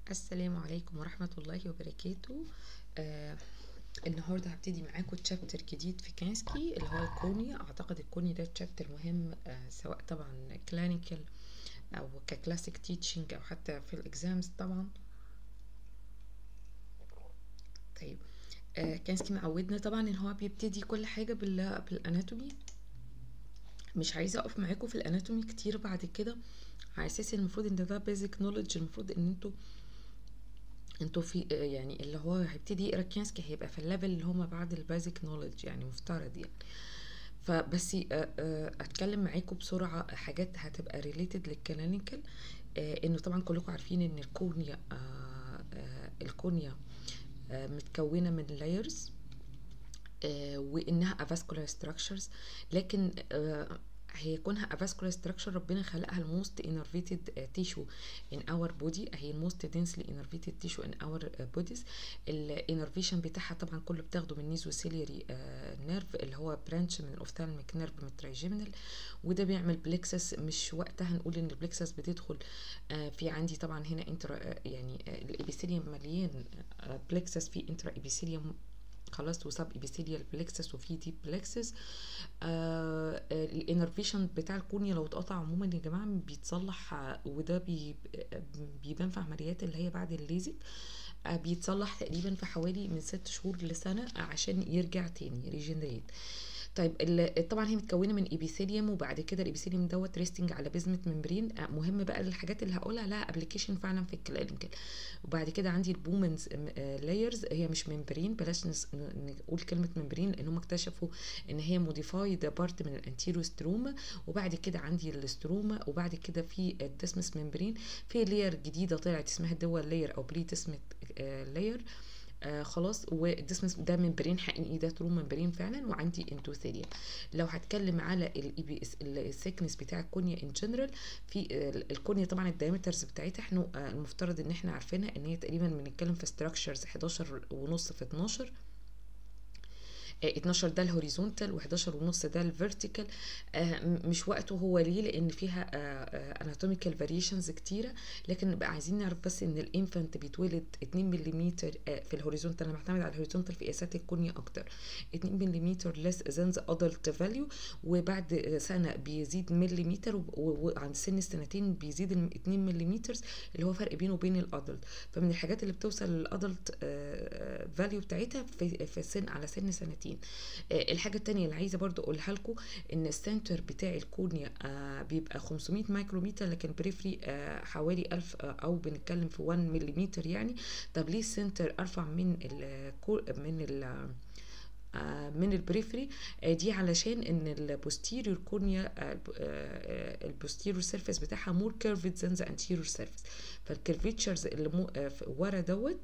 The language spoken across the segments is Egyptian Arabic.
السلام عليكم ورحمة الله وبركاته آه النهاردة هبتدي معاكم تشابتر جديد في كانسكي اللي هو الكونيا أعتقد الكونيا ده تشابتر مهم آه سواء طبعا كلينيكال أو ككلاسيك تيتشنج أو حتى في الإكزامز طبعا طيب آه كانسكي معودنا طبعا إن هو بيبتدي كل حاجة بال بالأناتومي مش عايزة أقف معاكم في الأناتومي كتير بعد كده على أساس المفروض إن ده بيزك نوليدج المفروض إن انتوا انتوا في يعني اللي هو هيبتدي يقرا كيانسكي هيبقى في الليفل اللي هما بعد البيزك نوليدج يعني مفترض يعني فبس اتكلم معاكم بسرعه حاجات هتبقى ريليتد للكلينيكال انه طبعا كلكم عارفين ان الكورنيا الكورنيا متكونه من لايرز وانها avascular structures لكن هي كونها avascular structure ربنا خلقها الموست innervated tissue in our body هي الموست densely innervated tissue in our bodies الانرفيشن بتاعها طبعا كله بتاخده من نيزوسيلياري نيرف اللي هو برانش من الاوفتالميك نيرف من الترايجيمينال وده بيعمل بلكسس مش وقتها نقول ان البلكسس بتدخل في عندي طبعا هنا انترا يعني الابيثيليوم مليان بلكسس في انترا ابيثيليوم خلاص وسب ابيثيليال بلكسس وفي ديب بلكسس آه الانرفيشن بتاع الكورنيا لو اتقطع عموما يا جماعه بيتصلح آه وده بي بيبان في عمليات اللي هي بعد الليزك آه بيتصلح تقريبا في حوالي من ست شهور لسنه عشان يرجع تاني ريجنريت طيب طبعا هي متكونه من ايبيثيليوم وبعد كده الايبيثيليوم دوت ريستنج على بزمه ممبرين مهم بقى الحاجات اللي هقولها لها ابلكيشن فعلا في الكلينيكال وبعد كده عندي البومنز لايرز هي مش ممبرين بلاش نقول كلمه ممبرين لان هم اكتشفوا ان هي موديفايد بارت من الانتيرو ستروما وبعد كده عندي الاستروما وبعد كده في الدسمس ممبرين في لاير جديده طلعت اسمها الدول لاير او بريتسمت لاير آه خلاص والدسمس ده ممبرين حقيقي ده ترو ممبرين فعلا وعندي اندوثيليا لو هتكلم على الاي بي اس السيكنس بتاع الكونيا ان جنرال في آه الكونيا طبعا الدايمترز بتاعتها احنا آه المفترض ان احنا عارفينها ان هي تقريبا بنتكلم في ستراكشرز 11 ونص في 12 12 ده الهوريزونتال و11 ونص ده الفيرتيكال مش وقته هو ليه لان فيها اناتوميكال فاريشنز كتيره لكن نبقى عايزين نعرف بس ان الانفانت بيتولد 2 ملم في الهوريزونتال انا بعتمد على الهوريزونتال في قياسات الكونيا اكتر 2 ملم ليس ذان ذا ادلت فاليو وبعد سنه بيزيد مليمتر وعند سن السنتين بيزيد 2 ملم اللي هو فرق بينه وبين الادلت فمن الحاجات اللي بتوصل للادلت فاليو بتاعتها في, في سن على سن سنتين سنتين آه الحاجة التانية اللي عايزة برضو أقولها لكم إن السنتر بتاع الكورنيا آه بيبقى 500 مايكرومتر لكن بريفري آه حوالي 1000 أو بنتكلم في 1 مليمتر يعني طب ليه السنتر أرفع من ال من ال من البريفري دي علشان ان البوستيريور كورنيا البوستيريور سيرفيس بتاعها مور كيرفد ذان ذا انتيريور سيرفيس فالكيرفيتشرز اللي ورا دوت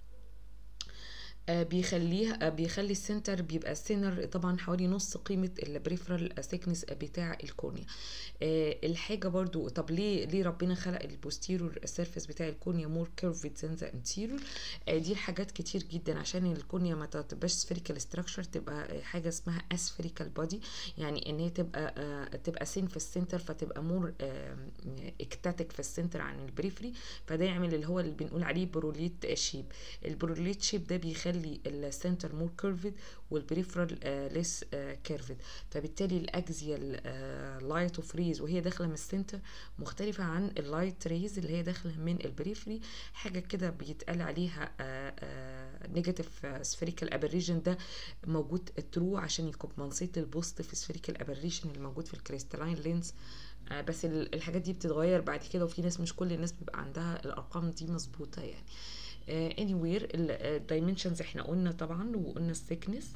بيخليها بيخلي السنتر بيبقى السينر طبعا حوالي نص قيمه البريفرال سيكنس بتاع الكورنيا الحاجه برضو طب ليه ليه ربنا خلق البوستيرور سيرفيس بتاع الكورنيا مور كيرفد ذان ذا انتيرور دي الحاجات كتير جدا عشان الكورنيا ما تبقاش سفيريكال ستراكشر تبقى حاجه اسمها اسفيريكال بودي يعني ان هي تبقى تبقى سين في السنتر فتبقى مور اكتاتيك في السنتر عن البريفري فده يعمل اللي هو اللي بنقول عليه بروليت شيب البروليت شيب ده بيخلي بيخلي السنتر مور كيرفد والبريفرال ليس كيرفد فبالتالي الاكزيال لايت اوف ريز وهي داخله من السنتر مختلفه عن اللايت ريز اللي هي داخله من البريفري حاجه كده بيتقال عليها نيجاتيف سفيريكال ابريشن ده موجود ترو عشان يكومبنسيت البوزيتيف سفيريكال ابريشن اللي موجود في الكريستالين لينز بس الحاجات دي بتتغير بعد كده وفي ناس مش كل الناس بيبقى عندها الارقام دي مظبوطه يعني اني وير الدايمنشنز احنا قلنا طبعا وقلنا الثيكنس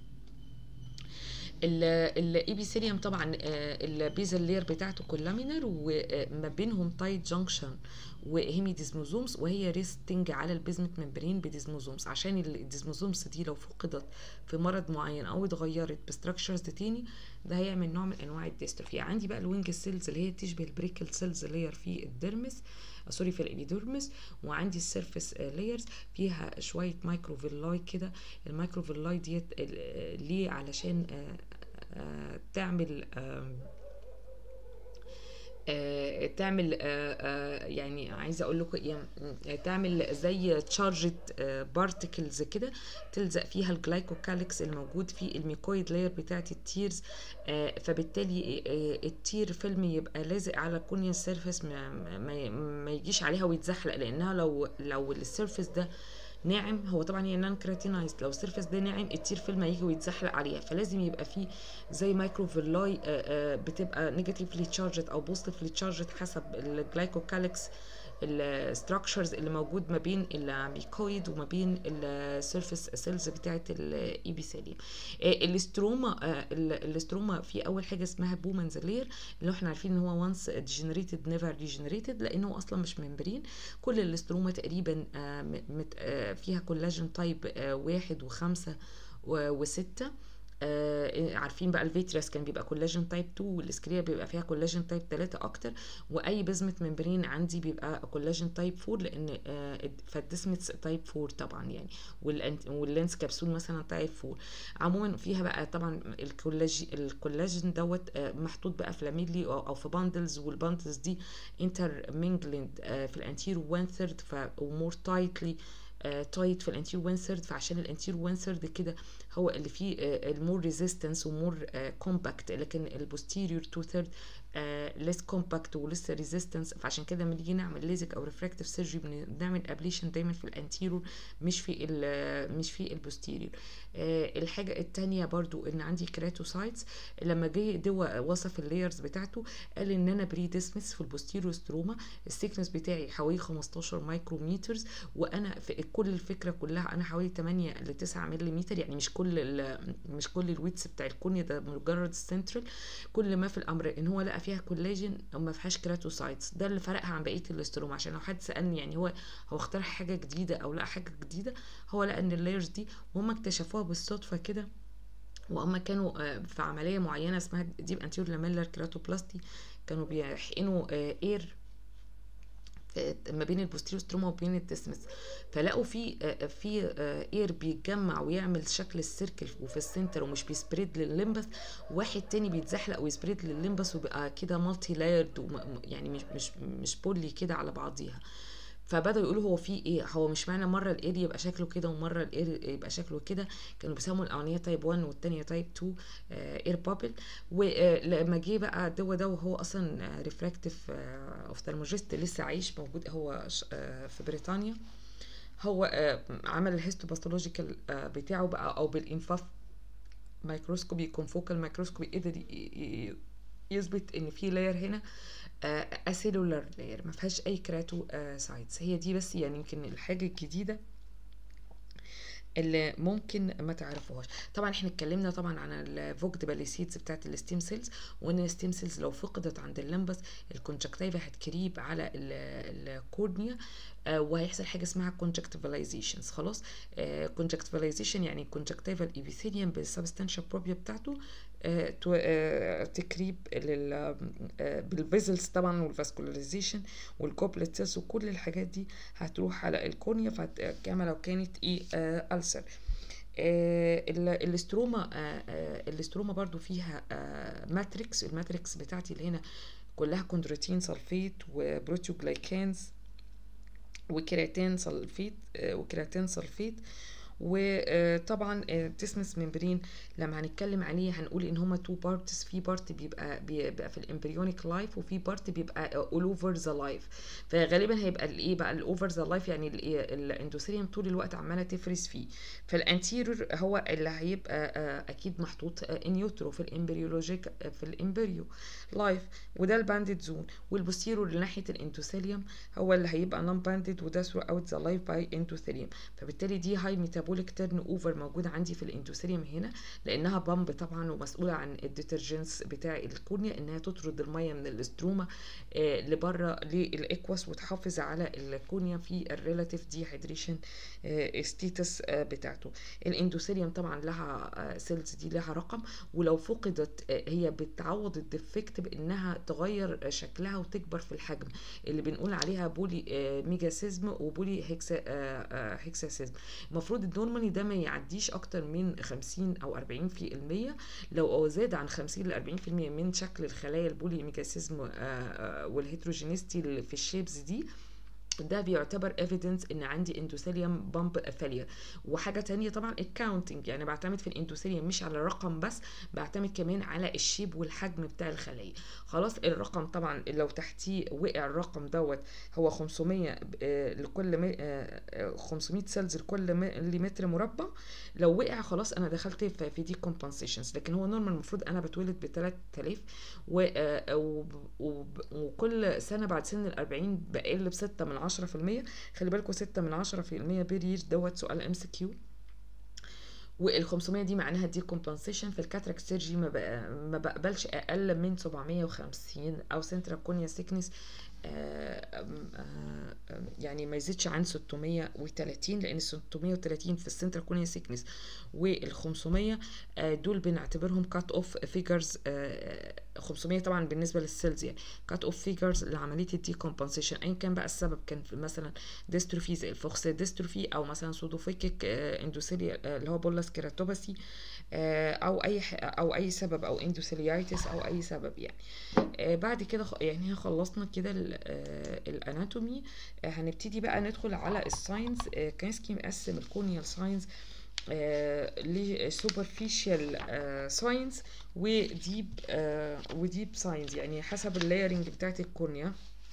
الايبيثيليوم طبعا البيزل لير بتاعته كولامينر وما بينهم تايت جانكشن وهيمي ديزموزومز وهي ريستنج على البيزمنت ممبرين بديزموزومز عشان الديزموزومز دي لو فقدت في مرض معين او اتغيرت بستراكشرز تاني ده هيعمل نوع من انواع الديستروفي عندي بقى الوينج سيلز اللي هي تشبه البريكل سيلز لير في الديرمس سوري في الابيديرمس وعندي السيرفيس لايرز فيها شويه مايكروفيلاي كده المايكروفيلاي ديت ليه علشان تعمل آه، تعمل آه، آه، يعني عايزه اقول لكم يعني تعمل زي تشارجد بارتكلز كده تلزق فيها الجلايكوكاليكس الموجود في الميكويد لاير بتاعه التيرز آه، فبالتالي آه، التير فيلم يبقى لازق على الكونيا سيرفيس ما, ما, ما يجيش عليها ويتزحلق لانها لو لو السيرفيس ده ناعم هو طبعا هي نان كراتينايز لو السيرفيس ده ناعم التير فيلم هيجي ويتزحلق عليها فلازم يبقى فيه زي مايكرو فيلاي بتبقى نيجاتيفلي تشارجد او بوزيتيفلي تشارجد حسب الجلايكوكاليكس الستراكشرز اللي موجود ما بين الميكويد وما بين السيرفيس سيلز بتاعه الايبيثيليوم الاستروما آه، ال- الاستروما في اول حاجه اسمها بومنز لير اللي احنا عارفين ان هو وانس ديجنريتد نيفر ديجنريتد لانه اصلا مش ممبرين كل الاستروما تقريبا آه، م- مت- آه، فيها كولاجين تايب آه، واحد وخمسة و- وستة آه عارفين بقى الفيتريس كان بيبقى كولاجين تايب 2 والاسكريا بيبقى فيها كولاجين تايب 3 اكتر واي بزمه ممبرين عندي بيبقى كولاجين تايب 4 لان آه فالدسمتس تايب 4 طبعا يعني والأنت- واللينس كبسول مثلا تايب 4 عموما فيها بقى طبعا الكولاجين الكولاجين دوت آه محطوط بقى في لاميلي او أو في باندلز والباندلز دي انتر مينجلند في الانتير 1 ثيرد ومور تايتلي تايت في الانتير 1 ثيرد فعشان الانتير 1 ثيرد كده هو اللي فيه المور ريزيستنس ومور كومباكت لكن البوستيريور 2 ثيرد ليس كومباكت ولسه ريزيستنس فعشان كده لما نيجي نعمل ليزك او ريفراكتيف سيرجري بنعمل ابليشن دايما في الانتيرور مش في ال مش في البوستيريور الحاجه الثانيه برضو ان عندي كراتوسايتس لما جه دوا وصف اللايرز بتاعته قال ان انا بري ديسمس في البوستيريور ستروما السيكنس بتاعي حوالي 15 مايكروميترز وانا في كل الفكره كلها انا حوالي 8 ل 9 ملم يعني مش كل ال- مش كل الويتس بتاع الكونيا ده مجرد السنترال كل ما في الامر ان هو لقى فيها كولاجين وما فيهاش كراتوسايتس ده اللي فرقها عن بقيه الاستروما عشان لو حد سالني يعني هو هو اخترع حاجه جديده او لقى حاجه جديده هو لقى ان اللايرز دي وهم اكتشفوها بالصدفه كده وهم كانوا آه، في عمليه معينه اسمها ديب انتيور لاميلر كراتوبلاستي كانوا بيحقنوا اير في- ما بين البوستيريور ستروما وبين الديسمس فلقوا في آه، في اير بيتجمع ويعمل شكل السيركل وفي السنتر ومش بيسبريد للليمبس واحد تاني بيتزحلق ويسبريد للليمبس وبقى كده مالتي لايرد يعني مش مش مش بولي كده على بعضيها فبداوا يقولوا هو في ايه هو مش معنى مره الاير يبقى شكله كده ومره الاير يبقى شكله كده كانوا بيسموا الاولانيه تايب 1 والثانيه تايب 2 اير بابل ولما جه بقى دوا ده وهو اصلا ريفراكتيف اوفتالمولوجيست لسه عايش موجود هو ش- آه، في بريطانيا هو آه، عمل الهيستوباثولوجيكال بتاعه بقى او بالانفاف مايكروسكوبي كونفوكال مايكروسكوبي قدر ي- ي- يثبت ان في لاير هنا اسيلولار لاير ما فيهاش اي كراتو سايتس هي دي بس يعني يمكن الحاجه الجديده اللي ممكن ما تعرفوهاش طبعا احنا اتكلمنا طبعا عن الفوجد باليسيدز بتاعت الستيم سيلز وان الستيم سيلز لو فقدت عند اللمبس الكونجكتيفا هتكريب على ال- الكورنيا آه، وهيحصل حاجه اسمها conjunctivizations خلاص كونجكتيفاليزيشن يعني conjunctival epithelium بالسبستانشال بروبيا بتاعته آه، تو- آه، تكريب لل آه، بالفيزلز طبعا والفاسكولاريزيشن والكوبلت سيلز وكل الحاجات دي هتروح على الكورنيا كما لو كانت ايه آه ألسر آه، ال- الاستروما آه، آه، الاستروما برضو فيها آه، ماتريكس الماتريكس بتاعتي اللي هنا كلها كوندروتين سلفيت وبروتيوجلايكانز وكيراتين سلفيت آه، وكيراتين سلفيت وطبعا التسمس ممبرين لما هنتكلم عليه هنقول ان هما تو بارتس في بارت بيبقى بيبقى في الامبريونيك لايف وفي بارت بيبقى اول اوفر ذا لايف فغالبا هيبقى الايه بقى الاوفر ذا لايف يعني الاندوثيريوم طول الوقت عماله تفرز فيه فالانتيريور هو اللي هيبقى آه، اكيد محطوط ان يوترو في الامبريولوجيك في الامبريو لايف وده الباندد زون والبوستيرور اللي ناحيه الاندوثيليوم هو اللي هيبقى نون باندد وده ثرو اوت ذا لايف باي اندوثيليوم فبالتالي دي هاي ميتابوليك تيرن اوفر موجوده عندي في الاندوثيليوم هنا لانها بامب طبعا ومسؤوله عن الديترجنس بتاع الكورنيا انها تطرد الميه من الاستروما آه، لبره للاكواس وتحافظ على الكورنيا في الريلاتيف دي هيدريشن ستيتس بتاعته الاندوثيليوم طبعا لها سيلز دي لها رقم ولو فقدت آه، هي بتعوض الديفكت بانها تغير شكلها وتكبر في الحجم اللي بنقول عليها بولي آه، ميجاسيزم وبولي هيكسا آه، آه، هيكساسيزم المفروض ان نورمالي ده ما يعديش اكتر من 50 او 40 في المية لو زاد عن 50 ل 40 في المية من شكل الخلايا البولي ميكاسيزم والهيتروجينيستي اللي في الشيبز دي ده بيعتبر ايفيدنس ان عندي اندوثيليوم بامب فيلير وحاجه تانية طبعا الكاونتنج يعني بعتمد في الاندوثيليوم مش على الرقم بس بعتمد كمان على الشيب والحجم بتاع الخلايا خلاص الرقم طبعا لو تحتيه وقع الرقم دوت هو 500 آه، لكل مي- آه، آه، 500 سيلز لكل مليمتر مربع لو وقع خلاص انا دخلت في في دي كومبنسيشنز لكن هو نورمال المفروض انا بتولد ب 3000 و- آه، وب- وب- وكل سنه بعد سن ال 40 بقل ب 6 من 10% خلي بالكم 6 من 10% بيرير دوت سؤال ام سي كيو وال 500 دي معناها دي كومبنسيشن في الكاتراك سيرجي ما, بق- ما بقبلش اقل من 750 او سنترال كونيا سيكنس يعني ما يزيدش عن 630 لان 630 في السنترال كونيا سيكنس وال 500 آه، دول بنعتبرهم كات اوف فيجرز 500 طبعا بالنسبه للسيلز يعني كات اوف فيجرز لعمليه الدي كومبنسيشن ايا كان بقى السبب كان في مثلا ديستروفي زي الفوكس ديستروفي او مثلا سودوفيكيك اندوثيليا اللي هو بولاس كيراتوباسي آه، او اي ح- او اي سبب او اندوثيليايتس او اي سبب يعني آه، بعد كده خ- يعني احنا خلصنا كده ال- آه، الاناتومي آه، هنبتدي بقى ندخل على الساينز كانسكي مقسم الكونيال ساينز لسوبرفيشال ساينز وديب آه، وديب ساينز يعني حسب اللايرنج بتاعت الكورنيا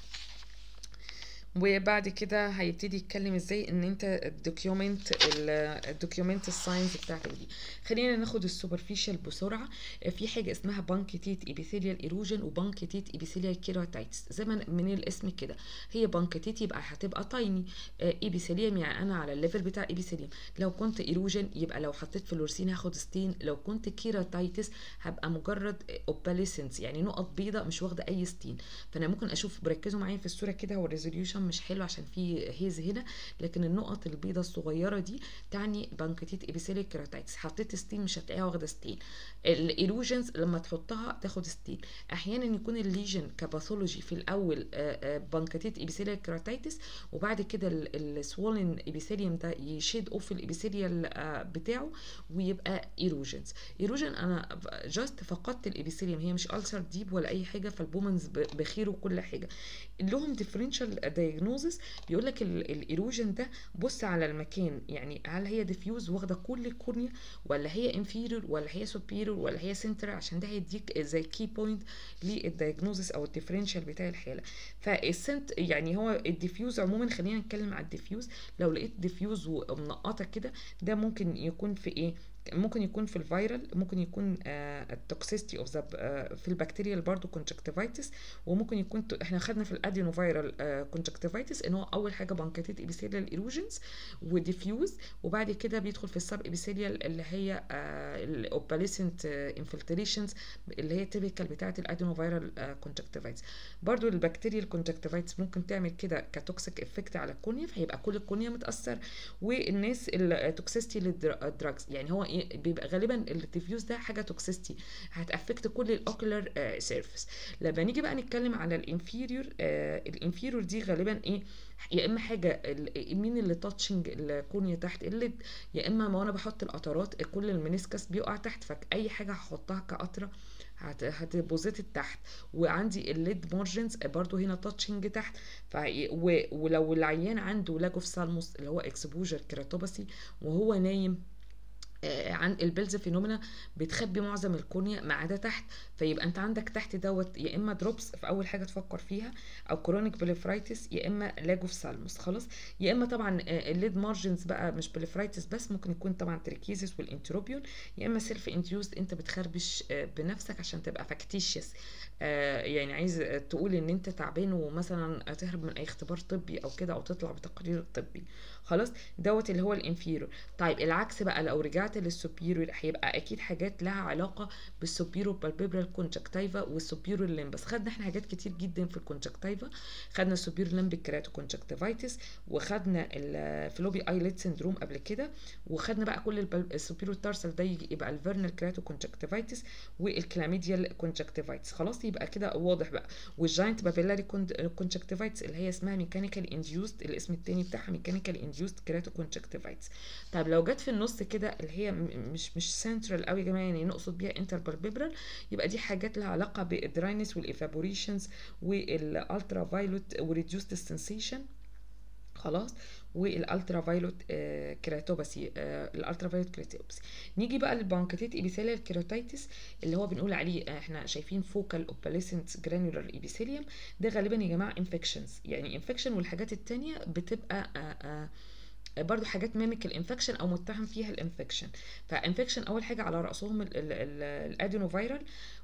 وبعد كده هيبتدي يتكلم ازاي ان انت الدوكيومنت الدوكيومنت الساينس بتاعتك دي خلينا ناخد السوبرفيشال بسرعه في حاجه اسمها بانكيتيت ايبيثيليال ايروجن وبانكيتيت ايبيثيليال كيراتايتس زي ما من الاسم كده هي بانكيتيت يبقى هتبقى تايني ايبيثيليوم يعني انا على الليفل بتاع ايبيثيليوم لو كنت ايروجن يبقى لو حطيت فلورسين هاخد ستين لو كنت كيراتايتس هبقى مجرد اوباليسنس يعني نقط بيضاء مش واخده اي ستين فانا ممكن اشوف بركزوا معايا في الصوره كده هو الريزوليوشن مش حلو عشان في هيز هنا لكن النقط البيضاء الصغيره دي تعني بانكتيت ايبيثيليال كيراتايتس حطيت ستين مش هتلاقيها واخده ستين الايروجنز لما تحطها تاخد ستين احيانا يكون الليجن كباثولوجي في الاول بانكتيت ايبيثيليال كيراتايتس وبعد كده السوولن ايبيثيليوم ده يشيد اوف الايبيثيليال بتاعه ويبقى ايروجنز ايروجن انا جاست فقدت الايبيثيليوم هي مش ألسر ديب ولا اي حاجه فالبومنز بخير وكل حاجه لهم ديفرنشال دايجنوزس بيقول لك الايروجن ده بص على المكان يعني هل هي ديفيوز واخده كل الكورنيا ولا هي انفيريور ولا هي سوبيريور ولا هي سنتر عشان ده هيديك زي كي بوينت للدايجنوزس او الديفرنشال بتاع الحاله فالسنت يعني هو الديفيوز عموما خلينا نتكلم على الديفيوز لو لقيت ديفيوز ومنقطه كده ده ممكن يكون في ايه ممكن يكون في الفيرال ممكن يكون التوكسيستي اوف ذا في البكتيريال برضو كونجكتيفايتس وممكن يكون احنا خدنا في الادينو فيرال كونجكتيفايتس ان هو اول حاجه بانكيتيت ايبيثيليال ايروجنز وديفيوز وبعد كده بيدخل في السب ايبيثيليال اللي هي الاوباليسنت انفلتريشنز اللي هي تيبيكال بتاعه الادينو فيرال كونجكتيفايتس برضو البكتيريال كونجكتيفايتس ممكن تعمل كده كتوكسيك افكت على الكونيا فهيبقى كل الكونيا متاثر والناس التوكسيستي للدراجز يعني هو بيبقى غالبا الديفيوز ده حاجه توكسيستي هتافكت كل الاوكولار سيرفيس لما نيجي بقى نتكلم على الانفيريور الانفيريور دي غالبا ايه يا اما حاجه مين اللي تاتشنج الكونيا تحت الليد يا اما ما انا بحط القطرات كل المنسكس بيقع تحت فاي حاجه هحطها كقطره هتبوزيت تحت وعندي الليد مارجنز برضو هنا تاتشنج تحت ف ولو العيان عنده لاجوف سالموس اللي هو اكسبوجر كيراتوباسي وهو نايم عن البلز فينومينا بتخبي معظم الكورنيا ما عدا تحت فيبقى انت عندك تحت دوت يا اما دروبس في اول حاجه تفكر فيها او كرونيك بليفرايتس يا اما لاجوف سالموس خلاص يا اما طبعا الليد مارجنز بقى مش بليفرايتس بس ممكن يكون طبعا تريكيزس والانتروبيون يا اما سيلف انديوزد انت بتخربش بنفسك عشان تبقى فاكتيشيس يعني عايز تقول ان انت تعبان ومثلا تهرب من اي اختبار طبي او كده او تطلع بتقرير طبي خلاص دوت اللي هو الانفيرور طيب العكس بقى لو رجعت حتى للسوبيريور هيبقى اكيد حاجات لها علاقه بالسوبيريور بالبيبرال كونجكتيفا والسوبيريور لمبس خدنا احنا حاجات كتير جدا في الكونجكتيفا خدنا السوبيريور لمبك كراتو كونجكتيفايتس وخدنا الفلوبي ايليت سندروم قبل كده وخدنا بقى كل السوبيريور تارسل ده يبقى الفيرنال كراتو كونجكتيفايتس والكلاميديال كونجكتيفايتس خلاص يبقى كده واضح بقى والجاينت بابيلاري كونجكتيفايتس اللي هي اسمها ميكانيكال انديوست الاسم التاني بتاعها ميكانيكال انديوست كراتو كونجكتيفايتس طب لو جت في النص كده اللي هي مش مش سنترال قوي يا جماعه يعني نقصد بيها انتر بالبيبرال يبقى دي حاجات لها علاقه بالدراينس والايفابوريشنز والالترا فايلوت وريديوست سنسيشن خلاص والالترا فايلوت كيراتوباسي الالترا فايلوت كيراتوباسي نيجي بقى للبانكتيت ايبيثيليال كيراتيتس اللي هو بنقول عليه احنا شايفين فوكال اوباليسنت جرانيولار ايبيثيليوم ده غالبا يا جماعه انفكشنز يعني انفكشن والحاجات التانية بتبقى آآ آآ برضو حاجات ميميك الانفكشن او متهم فيها الانفكشن فانفكشن اول حاجه على راسهم الادينو فيرال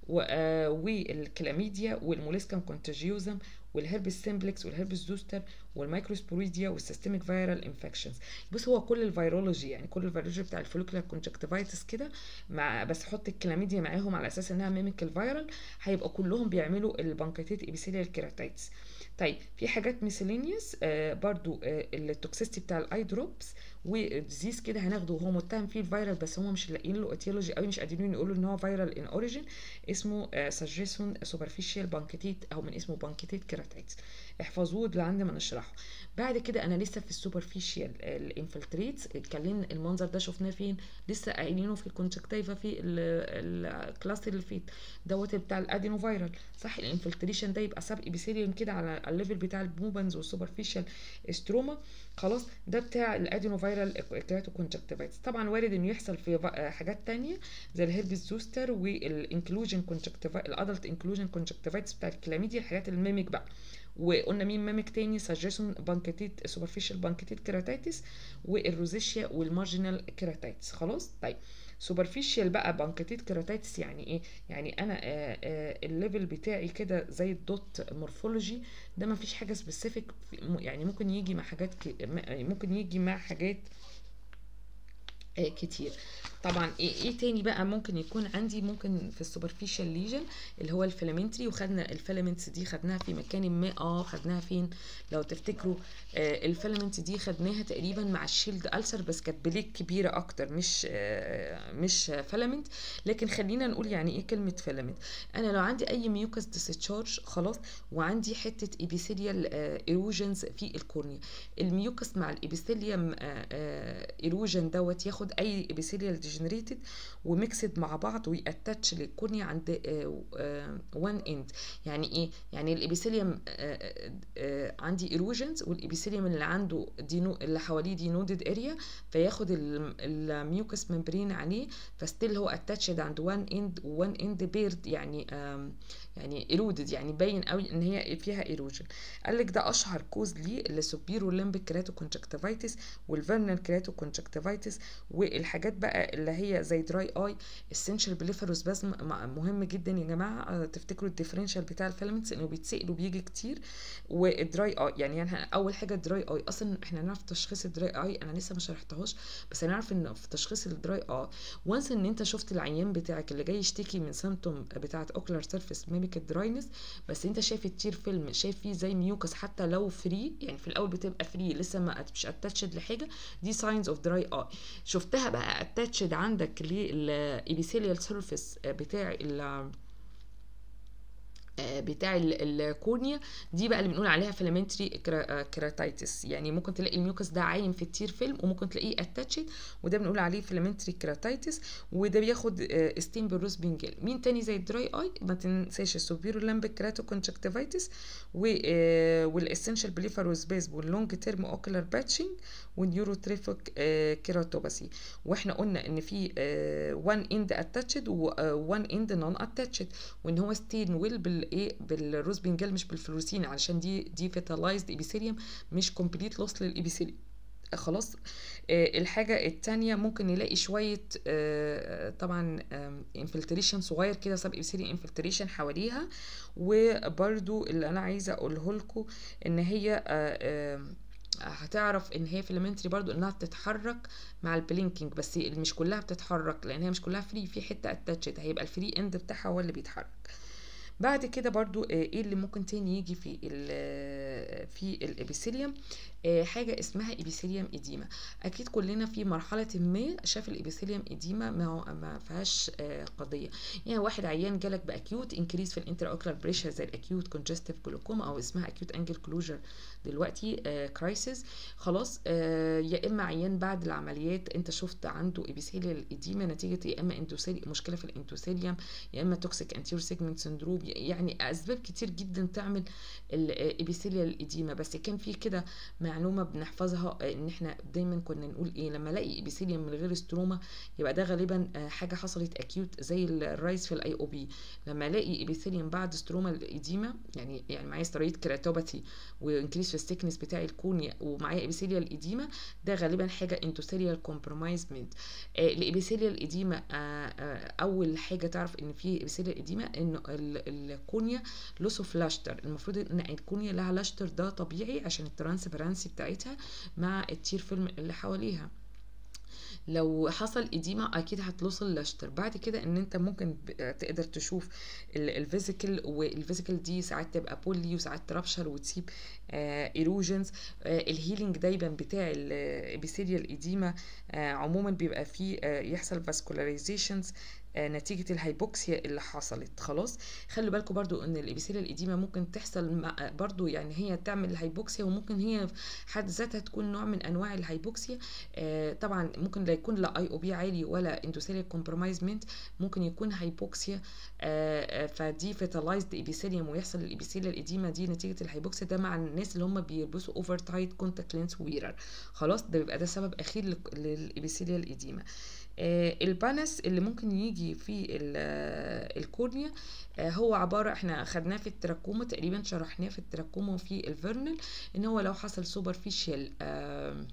والكلاميديا والموليسكم كونتاجيوزم والهربس سيمبلكس والهربس زوستر والمايكروسبوريديا والسيستميك فيرال انفكشنز بص هو كل الفيرولوجي يعني كل الفيرولوجي بتاع الفوليكولار كونجكتيفايتس كده مع بس حط الكلاميديا معاهم على اساس انها ميميك الفيرال هيبقى كلهم بيعملوا البانكيتيت ايبيثيليال كيراتايتس طيب في حاجات ميسيلينيوس آه برضو آه التوكسيستي بتاع الاي دروبس وديزيز كده هناخده وهو متهم فيه الفيرال بس هم مش لاقيين له اتيولوجي قوي مش قادرين يقولوا ان هو فيرال ان اوريجين اسمه آه سجيسون سوبرفيشال بانكيتيت او من اسمه بانكيتيت كيراتايتس احفظوه لعند ما نشرحه بعد كده انا لسه في السوبرفيشال الانفلتريتس اتكلمنا المنظر ده شفناه فين لسه قايلينه في الكونجكتيفا في الكلاس اللي فات دوت بتاع الادينو فيرال صح الانفلتريشن ده يبقى سب ابيثيليوم كده على الليفل بتاع البوبنز والسوبرفيشال ستروما خلاص ده بتاع الادينو فيرال كراتو كونجكتيفايتس طبعا وارد انه يحصل في حاجات تانية زي الهيربس زوستر والانكلوجن كونجكتيفايتس الادلت انكلوجن كونجكتيفايتس بتاع الكلاميديا الحاجات الميميك بقى وقلنا مين ميميك تاني سجيسون بانكيتيت سوبرفيشال بانكيتيت كيراتيتس والروزيشيا والمارجنال كيراتيتس خلاص طيب سوبرفيشال بقى بانكيتيت كيراتيتس يعني ايه يعني انا آآ آآ الليفل بتاعي كده زي الدوت مورفولوجي ده ما فيش حاجه سبيسيفيك يعني ممكن يجي مع حاجات ممكن يجي مع حاجات كتير طبعا ايه, إيه تاني بقى ممكن يكون عندي ممكن في السوبرفيشال ليجن اللي هو الفيلامنتري وخدنا الفيلامنتس دي خدناها في مكان ما اه خدناها فين لو تفتكروا آه الفيلامنت دي خدناها تقريبا مع الشيلد ألسر بس كانت بليك كبيره اكتر مش آه مش فيلامنت لكن خلينا نقول يعني ايه كلمه فيلامنت انا لو عندي اي ميوكس ديسشارج خلاص وعندي حته ايبيثيليال آه ايروجنز في الكورنيا الميوكس مع الايبيثيليوم ايروجن دوت ياخد اي ايبيثيليال ديجنريتد وميكسد مع بعض ويأتاتش للكورنيا عند وان اند يعني ايه يعني الابيثيليوم عندي ايروجنز والابيثيليوم اللي عنده دينو اللي حواليه دينودد اريا فياخد الميوكس ممبرين عليه فستيل هو اتاتشد عند وان اند وان اند بيرد يعني يعني ايرودد يعني باين قوي ان هي فيها ايروجن قال لك ده اشهر كوز ليه اللي سوبيرو لمبك كراتو كونجكتيفايتس والفيرنال كراتو كونجكتيفايتس والحاجات بقى اللي هي زي دراي اي اسينشال بليفروسبازم مهم جدا يا جماعه تفتكروا الديفرنشال بتاع الفيلمنتس انه بيتسال وبيجي كتير والدراي اي يعني, يعني اول حاجه الدراي اي اصلا احنا نعرف تشخيص الدراي اي انا لسه ما شرحتهاش بس نعرف ان في تشخيص الدراي اي وانس ان انت شفت العيان بتاعك اللي جاي يشتكي من سيمتوم بتاعه اوكلر سيرفيس ميميك الدراينس بس انت شايف التير فيلم شايف فيه زي ميوكس حتى لو فري يعني في الاول بتبقى فري لسه ما مش اتاتشد لحاجه دي ساينز اوف دراي اي شفتها بقى اتاتشد عندك للابيثيليال سيرفيس بتاع ال بتاع الكورنيا دي بقى اللي بنقول عليها فيلامنتري كيراتايتس يعني ممكن تلاقي الميوكس ده عايم في التير فيلم وممكن تلاقيه اتاتشد وده بنقول عليه فيلامنتري كيراتايتس وده بياخد استيم بالروس بنجل مين تاني زي الدراي اي ما تنساش السوبيرو لامبك كراتو كونجكتيفايتس والاسنشال بليفاروس بيز واللونج تيرم اوكلر باتشنج والنيوروتريفيك كيراتوباسي واحنا قلنا ان في وان اند اتاتشد ووان اند نون اتاتشد وان هو ستين ويل بالايه بالروز بنجل مش بالفلوسين علشان دي دي فيتالايزد ايبيثيليوم مش كومبليت لوس للايبيثيليوم خلاص آه الحاجة التانية ممكن نلاقي شوية آه طبعا انفلتريشن صغير كده سب ابسيلي انفلتريشن حواليها وبرده اللي انا عايزة اقوله لكم ان هي آه هتعرف ان هي فيلامنتري برضو انها تتحرك مع البلينكينج بس مش كلها بتتحرك لان هي مش كلها فري في حته اتاتشد هيبقى الفري اند بتاعها هو اللي بيتحرك بعد كده برضو ايه اللي ممكن تاني يجي في في الابيثيليوم حاجة اسمها ابيثيليوم اديما اكيد كلنا في مرحلة ما شاف الابيثيليوم اديما ما ما فيهاش قضية يعني واحد عيان جالك باكيوت انكريز في الانتر اوكلر بريشر زي الاكيوت كونجستيف جلوكوما او اسمها اكيوت انجل كلوجر دلوقتي كرايسيس خلاص يا اما عيان بعد العمليات انت شفت عنده ابيثيليال اديما نتيجة يا اما اندوثيليوم مشكلة في الانتوثيليوم يا اما توكسيك انتيور سيجمنت سندروم يعني اسباب كتير جدا تعمل الابيثيليال اديما بس كان في كده معلومه بنحفظها ان احنا دايما كنا نقول ايه لما الاقي ابيثيليوم من غير ستروما يبقى ده غالبا حاجه حصلت اكيوت زي الرايز في الاي او بي لما الاقي ابيثيليوم بعد ستروما الاديما يعني يعني معايا ستريت كيراتوباثي وانكريس في السيكنس بتاع الكونيا ومعايا ابيثيليال اديما ده غالبا حاجه انتوثيليال كومبرومايزمنت الابيثيليال اديما اول حاجه تعرف ان في ابيثيليال اديما ان الكونيا لوس اوف لاشتر المفروض ان الكونيا لها لاشتر ده طبيعي عشان الترانسبرنسي بتاعتها مع التير فيلم اللي حواليها لو حصل إديمة أكيد هتوصل لاشتر بعد كده إن أنت ممكن تقدر تشوف الفيزيكال والفيزيكال دي ساعات تبقى بولي وساعات ترابشر وتسيب ايروجنز الهيلينج دايما بتاع الابيثيليال إديمة عموما بيبقى فيه يحصل فاسكولاريزيشنز نتيجة الهايبوكسيا اللي حصلت خلاص خلوا بالكم برضو ان الابيثيليا الإديمة ممكن تحصل برضو يعني هي تعمل الهايبوكسيا وممكن هي حد ذاتها تكون نوع من انواع الهايبوكسيا آه طبعا ممكن لا يكون لا اي او بي عالي ولا اندوثيليا كومبرومايزمنت ممكن يكون هايبوكسيا آه فدي فيتالايزد ابيثيليوم ويحصل الابيثيليا الإديمة دي نتيجة الهايبوكسيا ده مع الناس اللي هم بيلبسوا اوفر تايت كونتاكت لينس ويرر خلاص ده بيبقى ده سبب اخير للابيثيليا الإديمة آه البانس اللي ممكن يجي في الكورنيا آه هو عبارة احنا خدناه في التراكوما تقريبا شرحناه في التراكوما وفي الفيرنال ان هو لو حصل سوبرفيشال آه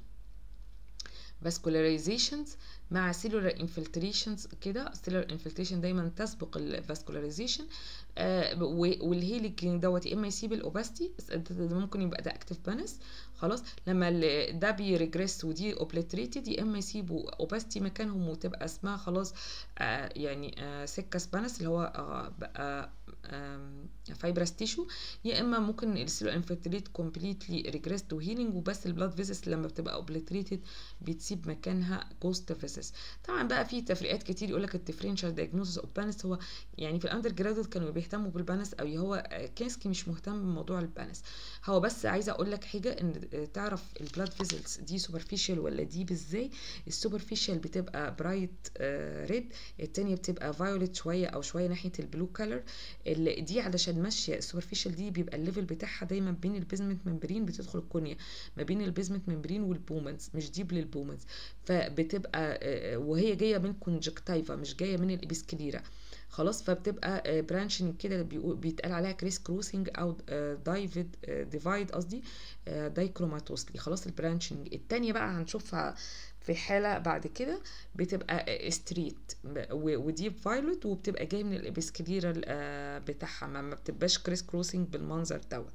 فاسكولاريزيشنز مع سيلولار انفلتريشنز كده السيلولار انفلتريشن دايما تسبق الفاسكولاريزيشن آه والهيلينج دوت يا اما يسيب الاوباستي ممكن يبقى ده اكتف بانس خلاص لما ده بيريجريس ودي اوبليتريتد يا اما يسيبوا اوباستي مكانهم وتبقى اسمها خلاص آه يعني آه سكس بانس اللي هو آه بقى فايبرس تيشو يا اما ممكن السيلو انفلتريت كومبليتلي ريجريست وهيلينج وبس البلاد فيزس لما بتبقى اوبليتريتد بتسيب مكانها جوست فيزس طبعا بقى في تفريقات كتير يقول لك الديفرنشال دايجنوزس اوف بانس هو يعني في الاندر جرادويت كانوا بيهتموا بالبانس او هو كاسكي مش مهتم بموضوع البانس هو بس عايزه اقول لك حاجه ان تعرف البلاد فيزلز دي سوبرفيشال ولا ديب ازاي السوبرفيشال بتبقى برايت ريد التانية بتبقى فايولت شويه او شويه ناحيه البلو كلر دي علشان ماشيه السوبرفيشال دي بيبقى الليفل بتاعها دايما بين البيزمنت ممبرين بتدخل الكونيا ما بين البيزمنت ممبرين والبومنز مش ديب للبومنز فبتبقى وهي جايه من كونجكتيفا مش جايه من الابيسكليرا خلاص فبتبقى برانشنج كده بيتقال عليها كريس كروسنج او دايفيد ديفايد قصدي دايكروماتوسلي خلاص البرانشنج التانية بقى هنشوفها في حالة بعد كده بتبقى ستريت وديب فايلوت وبتبقى جاي من الابسكليرا بتاعها ما بتبقاش كريس كروسنج بالمنظر دوت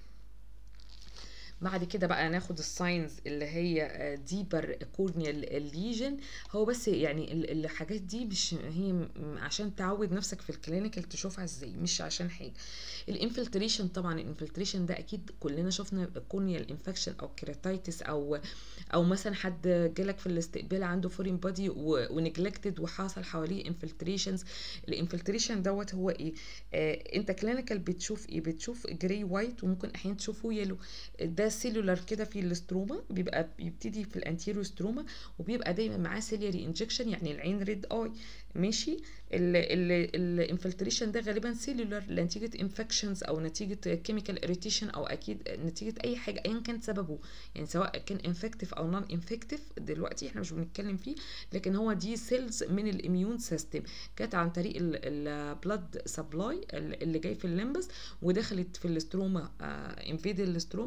بعد كده بقى ناخد الساينز اللي هي ديبر كورنيال ليجن هو بس يعني الحاجات دي مش هي عشان تعود نفسك في الكلينيكال تشوفها ازاي مش عشان حاجه الانفلتريشن طبعا الانفلتريشن ده اكيد كلنا شفنا كورنيال انفكشن او كيراتايتس او او مثلا حد جالك في الاستقبال عنده فورين بودي ونجلكتد وحصل حواليه انفلتريشنز الانفلتريشن دوت هو ايه آه انت كلينيكال بتشوف ايه بتشوف جراي وايت وممكن احيانا تشوفه يلو ده سيلولار كده في الاستروما بيبقى بيبتدي في الانتيرو ستروما وبيبقى دايما معاه سيلياري انجكشن يعني العين ريد اي ماشي الانفلتريشن ده غالبا سيلولار نتيجه انفكشنز او نتيجه كيميكال اريتيشن او اكيد نتيجه اي حاجه ايا كان سببه يعني سواء كان انفكتيف او نون انفكتيف دلوقتي احنا مش بنتكلم فيه لكن هو دي سيلز من الاميون سيستم جت عن طريق البلاد سبلاي اللي جاي في الليمبس ودخلت في الاستروما انفيد الاستروما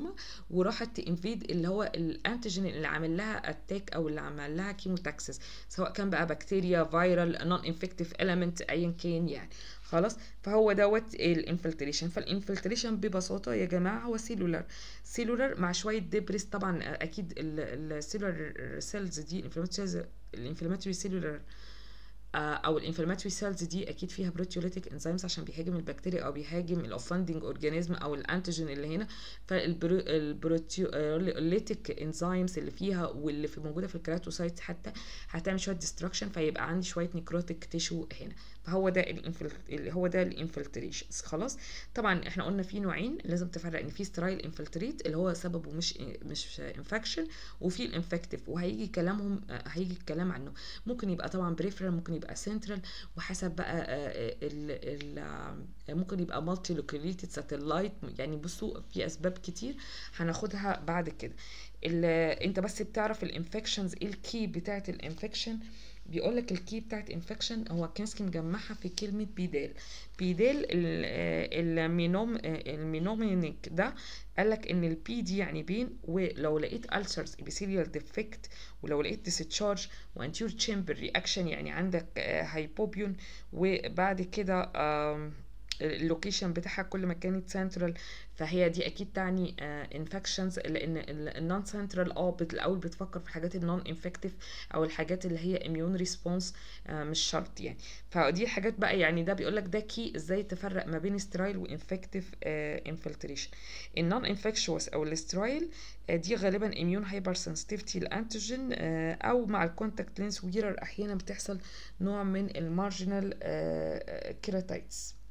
وراحت تنفيد اللي هو الانتيجين اللي عامل لها اتاك او اللي عمل لها كيموتاكسس سواء كان بقى بكتيريا فيرال نون انفكتيف اليمنت ايا كان يعني خلاص فهو دوت الانفلتريشن فالانفلتريشن ببساطه يا جماعه هو سيلولار سيلولار مع شويه ديبريس طبعا اكيد السيلولار سيلز دي الانفلاماتوري سيلولار او الانفلاماتوري سيلز دي اكيد فيها بروتيوليتيك انزيمز عشان بيهاجم البكتيريا او بيهاجم الاوفندنج اورجانيزم او الانتيجين اللي هنا فالبروتيوليتيك انزيمز اللي فيها واللي في موجوده في الكراتوسايت حتى هتعمل شويه ديستركشن فيبقى عندي شويه نيكروتيك تيشو هنا فهو ده الانفلت هو ده الانفلتريشنز خلاص طبعا احنا قلنا في نوعين لازم تفرق ان في سترايل انفلتريت اللي هو سببه مش مش انفكشن وفي الانفكتيف وهيجي كلامهم هيجي الكلام عنه ممكن يبقى طبعا بريفرال ممكن يبقى سنترال وحسب بقى ال ال ممكن يبقى مالتي لوكاليتد ساتلايت يعني بصوا في اسباب كتير هناخدها بعد كده انت بس بتعرف الانفكشنز ايه الكي بتاعت الانفكشن بيقول لك الكي بتاعت انفكشن هو كانسكي مجمعها في كلمه بيدال بيدال المينوم المينومينيك ده قال لك ان البي دي يعني بين ولو لقيت ulcers epithelial defect ولو لقيت discharge وانتيور تشامبر رياكشن يعني عندك هايبوبيون وبعد كده اللوكيشن بتاعها كل ما كانت سنترال فهي دي اكيد تعني انفكشنز لان النون سنترال اه الاول بتفكر في الحاجات النون انفكتيف او الحاجات اللي هي اميون ريسبونس مش شرط يعني فدي الحاجات بقى يعني ده بيقول لك ده كي ازاي تفرق ما بين سترايل وانفكتيف انفلتريشن النون انفكشوس او السترايل دي غالبا اميون هايبر سنسيتيفيتي الانتيجين او مع الكونتاكت لينس ويرر احيانا بتحصل نوع من المارجنال كيراتايتس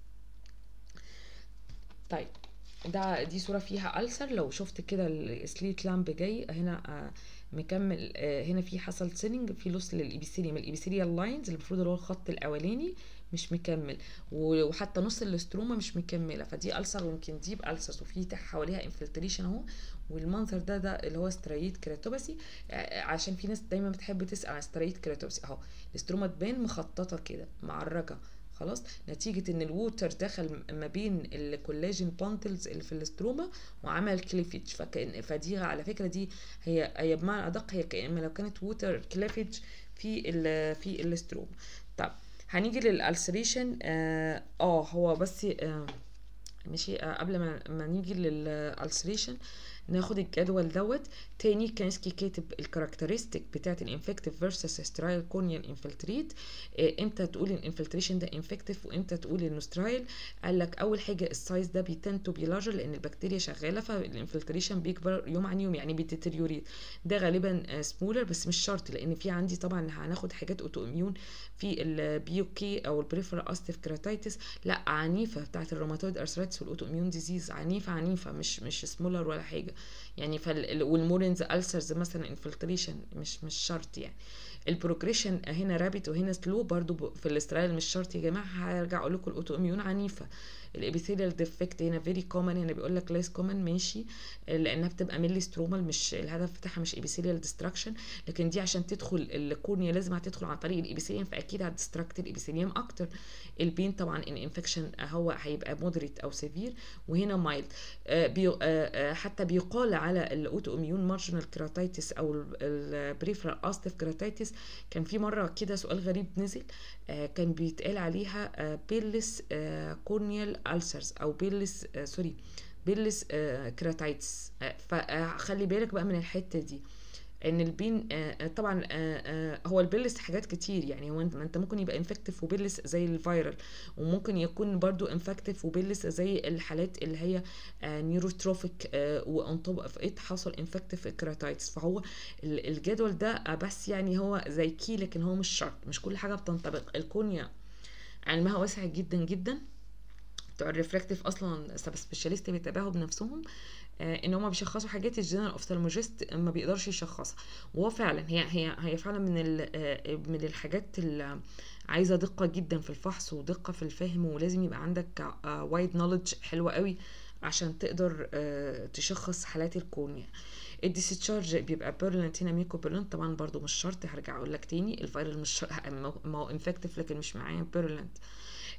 طيب ده دي صورة فيها ألسر لو شفت كده السليت لامب جاي هنا آه مكمل آه هنا في حصل سيننج في لوس للإبيثيليوم الإبيثيليال لاينز اللي المفروض اللي هو الخط الأولاني مش مكمل وحتى نص الاستروما مش مكمله فدي ألسر ويمكن ديب ألسر وفي حواليها انفلتريشن اهو والمنظر ده ده اللي هو ستريت كراتوباسي عشان في ناس دايما بتحب تسال عن ستريت كراتوباسي اهو الاستروما تبان مخططه كده معرجه خلاص نتيجة ان الووتر دخل ما بين الكولاجين بانتلز اللي في الاستروما وعمل كليفج فكأن فدي على فكرة دي هي هي بمعنى ادق هي كأن لو كانت ووتر كليفج في ال في الاستروما طب هنيجي للالسريشن اه, آه هو بس آه ماشي آه قبل ما ما نيجي للالسريشن ناخد الجدول دوت تاني كانسكي كاتب الكاركترستيك بتاعت الانفكتيف فيرسس سترايل كورنيال انفلتريت امتى تقول الانفلتريشن ده انفكتيف وامتى تقول انه سترايل قال لك اول حاجه السايز ده بيتند تو بي لارجر لان البكتيريا شغاله فالانفلتريشن بيكبر يوم عن يوم يعني بيتيتريوريت ده غالبا سمولر بس مش شرط لان في عندي طبعا هناخد حاجات اوتو اميون في البيوكي او البريفرال استيف كراتايتس لا عنيفه بتاعت الروماتويد ارثرايتس والاوتو اميون ديزيز عنيفه عنيفه مش مش سمولر ولا حاجه يعني فال والمورنز ألسرز مثلا انفلتريشن مش مش شرط يعني البروجريشن هنا رابت وهنا سلو برضو في الاسترايل مش شرط يا جماعه هرجع اقول لكم الاوتو اميون عنيفه الابيثيليال ديفكت هنا فيري كومن هنا بيقول لك ليس كومن ماشي لانها بتبقى ميلي سترومال مش الهدف بتاعها مش ابيثيليال ديستراكشن لكن دي عشان تدخل الكورنيا لازم هتدخل عن طريق الابيثيليوم فاكيد هتدستراكت الابيثيليوم اكتر البين طبعا ان انفكشن هو هيبقى مودريت او سيفير وهنا مايلد آه بي آه حتى بيقال على الاوتو اميون مارجنال كيراتايتس او البريفرال استيف كيراتايتس كان في مره كده سؤال غريب نزل آه كان بيتقال عليها آه بيلس آه كورنيال ألسرز او بيلس آه سوري بيلس آه كراتايتس آه فخلي بالك بقى من الحته دي ان البين آه طبعا آه هو البيلس حاجات كتير يعني هو انت ممكن يبقى انفكتيف وبيلس زي الفيرال وممكن يكون برضو انفكتيف وبيلس زي الحالات اللي هي آه نيوروتروفيك وانطبقت حصل انفكتيف كراتايتس فهو الجدول ده بس يعني هو زي كي لكن هو مش شرط مش كل حاجه بتنطبق الكونيا علمها واسع جدا جدا بتوع الريفراكتيف اصلا سب سبيشاليست بيتابعوا بنفسهم آه ان هم بيشخصوا حاجات الجنرال اوفثالمولوجيست ما بيقدرش يشخصها وهو فعلا هي هي هي فعلا من آه من الحاجات اللي عايزه دقه جدا في الفحص ودقه في الفهم ولازم يبقى عندك وايد آه نوليدج حلوه قوي عشان تقدر تشخص حالات الكورنيا الديسشارج بيبقى بيرلنت هنا ميكو بيرلنت طبعا برضو مش شرط هرجع اقول لك تاني الفيرال مش ما هو انفكتيف لكن مش معايا بيرلنت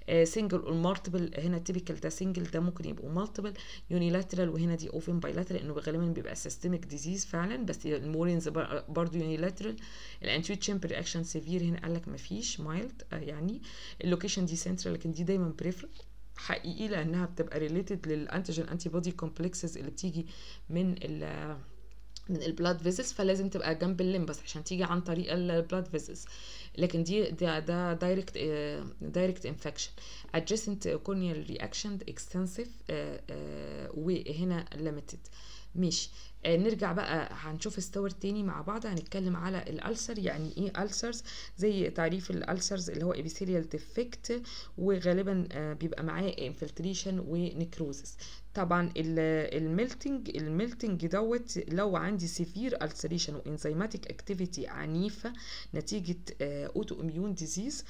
سنجل والمالتيبل هنا تيبيكال ده سنجل ده ممكن يبقوا مالتيبل يونيلاترال وهنا دي اوفن بايلاترال لانه غالبا بيبقى سيستميك ديزيز فعلا بس المورينز برضه يونيلاترال الانتيو تشامبر رياكشن سيفير هنا قال لك مفيش مايلد يعني اللوكيشن دي سنترال لكن دي دايما بريفرال حقيقي لانها بتبقى ريليتد للانتيجين انتي بودي كومبلكسز اللي بتيجي من ال من البلاد فيزلز فلازم تبقى جنب الليمبس عشان تيجي عن طريق البلاد فيزلز لكن دي ده ده دايركت دايركت انفكشن adjacent corneal reaction extensive آه، آه، وهنا limited ماشي آه، نرجع بقى هنشوف الستور تاني مع بعض هنتكلم على الالسر يعني ايه السرز زي تعريف الالسرز اللي هو ابيثيليال ديفكت وغالبا آه، بيبقى معاه انفلتريشن ونكروزس طبعا الميلتنج الميلتنج دوت لو عندي سيفير السريشن وانزيماتيك اكتيفيتي عنيفه نتيجه اوتو اميون ديزيز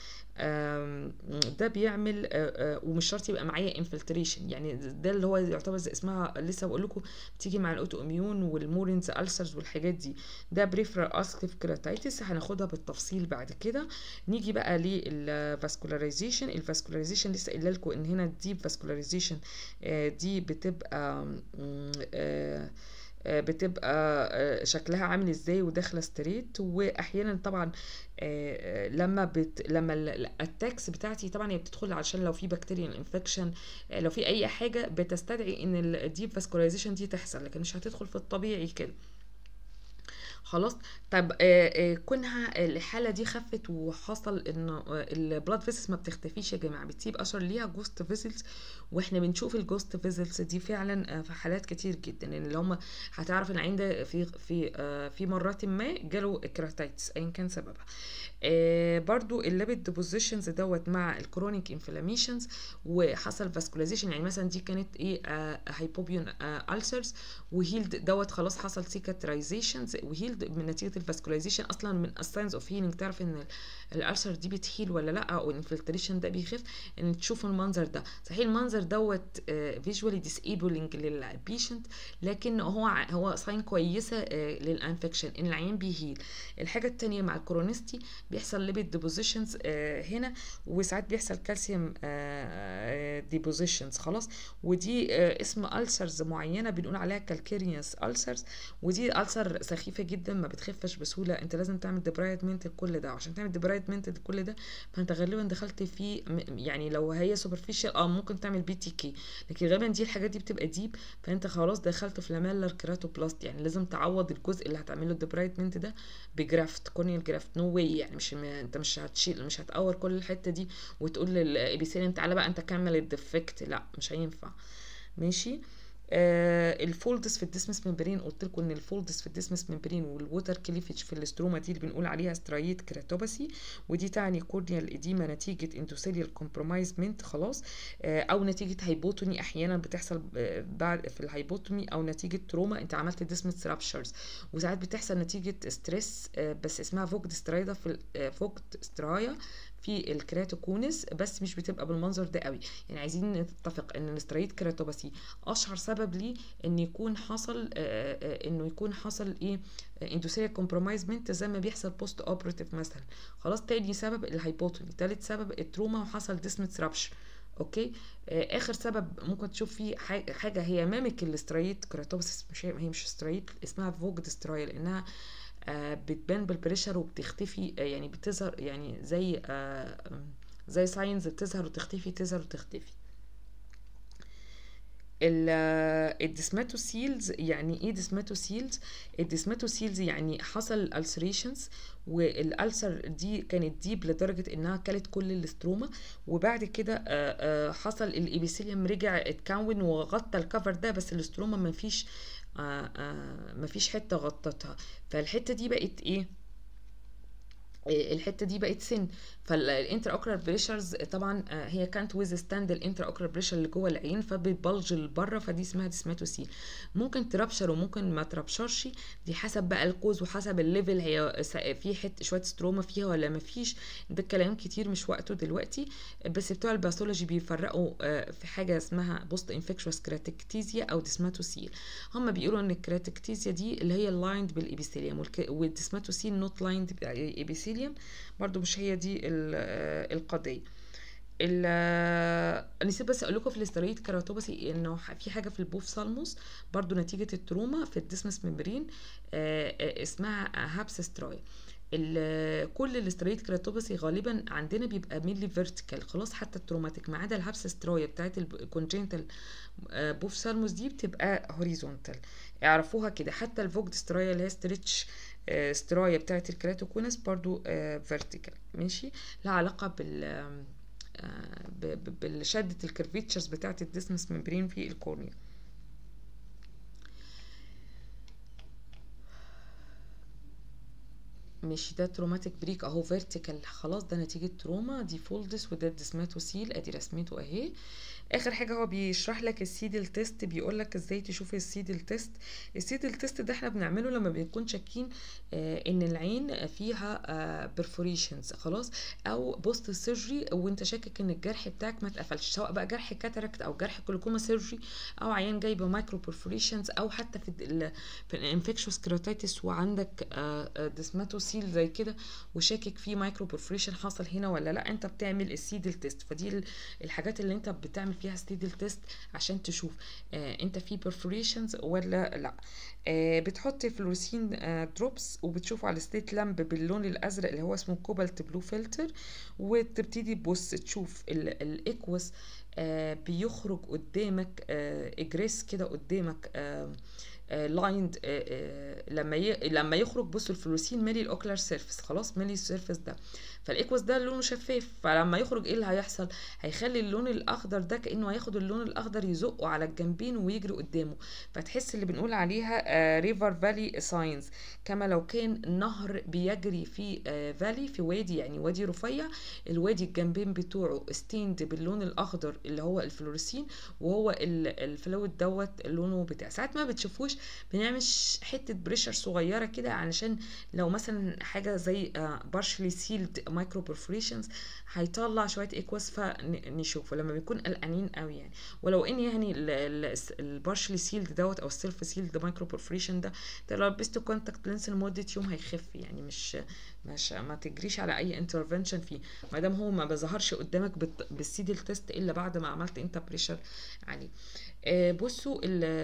ده بيعمل آه، آه، ومش شرط يبقى معايا انفلتريشن يعني ده اللي هو يعتبر زي اسمها لسه بقول لكم بتيجي مع الاوتو اميون والمورينز السرز والحاجات دي ده بريفرال اسكليف كراتايتس هناخدها بالتفصيل بعد كده نيجي بقى للفاسكولاريزيشن الفاسكولاريزيشن لسه قايله لكم ان هنا الديب فاسكولاريزيشن دي بتبقى مم، آه، آه، بتبقى آه، شكلها عامل ازاي وداخله ستريت واحيانا طبعا آه، آه، لما بت لما الاتاكس بتاعتي طبعا هي بتدخل عشان لو في بكتيريال انفكشن لو في اي حاجه بتستدعي ان الديب فاسكولايزيشن دي تحصل لكن مش هتدخل في الطبيعي كده خلاص طب آه، آه، كونها الحاله دي خفت وحصل ان البلاد فيسلز ما بتختفيش يا جماعه بتسيب اثر ليها جوست فيسلز واحنا بنشوف الجوست فيسلز دي فعلا آه، في حالات كتير جدا ان اللي هم هتعرف ان العين ده في في آه، في مرات ما جاله كراتايتس ايا كان سببها آه، برضو الليبيد ديبوزيشنز دوت مع الكرونيك انفلاميشنز وحصل فاسكولايزيشن يعني مثلا دي كانت ايه هايبوبيون السرز وهيلد دوت خلاص حصل سيكاترايزيشنز وهيلد من نتيجه الفاسكولايزيشن اصلا من الساينز اوف هيلينج تعرف ان الالسر دي بتهيل ولا لا او الانفلتريشن ده بيخف ان تشوف المنظر ده صحيح المنظر دوت فيجوالي ديسيبلينج للبيشنت لكن هو ع- هو ساين كويسه آه، للانفكشن ان العيان بيهيل الحاجه التانية مع الكورونيستي بيحصل ليبيد ديبوزيشنز هنا وساعات بيحصل كالسيوم ديبوزيشنز خلاص ودي آه، اسم ألسرز معينه بنقول عليها كالكيريوس ألسرز ودي ألسر سخيفه جدا ما بتخفش بسهوله انت لازم تعمل ديبرايدمنت لكل ده عشان تعمل ديبرايدمنت لكل ده فانت غالبا دخلت في م- يعني لو هي سوبرفيشال اه ممكن تعمل بي تي كي لكن غالبا دي الحاجات دي بتبقى ديب فانت خلاص دخلت في لاميلر كراتوبلاست يعني لازم تعوض الجزء اللي هتعمله الديبرايدمنت ده بجرافت كورنيال جرافت نو واي يعني مش م... انت مش هتشيل مش هتقور كل الحته دي وتقول للابيثيليوم تعالى بقى انت كمل الديفكت لا مش هينفع ماشي آه الفولدز في الديسمس ممبرين قلت لكم ان الفولدز في الديسمس ممبرين والووتر كليفج في الاستروما دي اللي بنقول عليها سترايت كراتوباسي ودي تعني كورنيال اديما نتيجه اندوثيليال كومبرومايزمنت خلاص آه او نتيجه هايبوتوني احيانا بتحصل آه، بعد في الهايبوتومي او نتيجه تروما انت عملت ديسمس رابشرز وساعات بتحصل نتيجه ستريس آه، بس اسمها فوجد سترايدا في ال- آه، فوجد سترايا في الكراتوكونس بس مش بتبقى بالمنظر ده قوي يعني عايزين نتفق ان الاسترايد كراتوباسي اشهر سبب ليه ان يكون حصل آه، آه، انه يكون حصل ايه اندوثيريال كومبرومايزمنت زي ما بيحصل بوست اوبراتيف مثلا خلاص تاني سبب الهايبوتومي تالت سبب التروما وحصل ديسمت رابشر اوكي آه، اخر سبب ممكن تشوف فيه حاجه حاجة هي مامك الاسترايد كراتوباسيس مش هي هي مش استرايد اسمها فوجد سترايا لانها آه، بتبان بالبريشر وبتختفي آه، يعني بتظهر يعني زي آه، زي ساينز بتظهر وتختفي تظهر وتختفي الديسماتوسيلز يعني ايه ديسماتوسيلز الديسماتوسيلز يعني حصل الالسريشنز والالسر دي كانت ديب لدرجه انها كلت كل الاستروما وبعد كده آه، آه، حصل الابيثيليوم رجع اتكون وغطى الكفر ده بس الاستروما ما فيش ما فيش حته غطتها فالحته دي بقت ايه آه، الحته دي بقت سن فالانتر اوكرال بريشرز طبعا آه، هي كانت ويز ستاند الانتر اوكرال بريشر اللي جوه العين فبتبلج لبره فدي اسمها ديسماتوسيل ممكن ترابشر وممكن ما ترابشرش دي حسب بقى الكوز وحسب الليفل هي س- في حته شويه ستروما فيها ولا ما فيش ده كلام كتير مش وقته دلوقتي بس بتوع الباثولوجي بيفرقوا آه، في حاجه اسمها بوست انفكشوس كراتيكتيزيا او ديسماتوسيل هم بيقولوا ان الكراتيكتيزيا دي اللي هي اللايند بالابيثيليوم والديسماتوسيل نوت لايند بالابيثيليوم برضو مش هي دي ال- آه، القضيه ال نسيت بس اقول لكم في الاستريت كيراتوباسي انه ح- في حاجه في البوف سالموس برضو نتيجه التروما في الديسمس ممبرين آه، آه، اسمها هابس ستراي ال- كل الاستريت كيراتوباسي غالبا عندنا بيبقى مينلي فيرتيكال خلاص حتى التروماتيك ما عدا الهابس ستراي بتاعت الكونجنتال بوف سالموس دي بتبقى هوريزونتال اعرفوها كده حتى الفوجد سترايا اللي هي ستريتش آه، سترايا بتاعت الكراتوكونس برضو فيرتيكال ماشي لها علاقه بال آم، آه، ب- ب- بالشدة الكيرفيتشرز بتاعت الديسمس ممبرين في الكورنيا ماشي ده تروماتيك بريك اهو فيرتيكال خلاص ده نتيجة تروما دي فولدس وده ديسماتوسيل ادي رسمته اهي اخر حاجة هو بيشرح لك السيدل تيست بيقول لك ازاي تشوف السيدل تيست السيدل تيست ده احنا بنعمله لما بنكون شاكين آه ان العين فيها آه برفوريشنز خلاص او بوست سيرجري وانت شاكك ان الجرح بتاعك ما اتقفلش سواء بقى جرح كاتاراكت او جرح كلوكوما سيرجري او عيان جايبه مايكرو برفوريشنز او حتى في ال في الانفكشوس كيراتيتس وعندك ديسماتوسيل زي كده وشاكك في مايكرو برفوريشن حصل هنا ولا لا انت بتعمل السيدل تيست فدي ال- الحاجات اللي انت بتعمل فيها سيدل تيست عشان تشوف آه انت في برفوريشنز ولا لا آه بتحط فلوروسين آه دروبس وبتشوفه على ستيت لامب باللون الازرق اللي هو اسمه كوبالت بلو فلتر وتبتدي تبص تشوف ال- الاكوس آه بيخرج قدامك آه اجريس كده قدامك آه لايند لما ي... لما يخرج بصوا الفلوروسين مالي الاوكلر سيرفيس خلاص مالي السيرفيس ده فالاكوس ده لونه شفاف فلما يخرج ايه اللي هيحصل هيخلي اللون الاخضر ده كانه هياخد اللون الاخضر يزقه على الجنبين ويجري قدامه فتحس اللي بنقول عليها ريفر فالي ساينز كما لو كان نهر بيجري في فالي في وادي يعني وادي رفيع الوادي الجنبين بتوعه ستيند باللون الاخضر اللي هو الفلوريسين وهو ال- الفلويد دوت لونه بتاع ساعات ما بتشوفوش بنعمل ش- حته بريشر صغيره كده علشان لو مثلا حاجه زي بارشلي سيلد مايكرو برفوريشنز هيطلع شويه اكواس فنشوفه لما بنكون قلقانين قوي يعني ولو ان يعني البارشلي سيلد دوت او السيلف سيلد مايكرو برفوريشن ده ده لو لبسته كونتاكت لينس لمده يوم هيخف يعني مش مش ما تجريش على اي انترفنشن فيه ما دام هو ما بظهرش قدامك بالت- بالسيدل تيست الا بعد ما عملت انت بريشر عليه آه، بصوا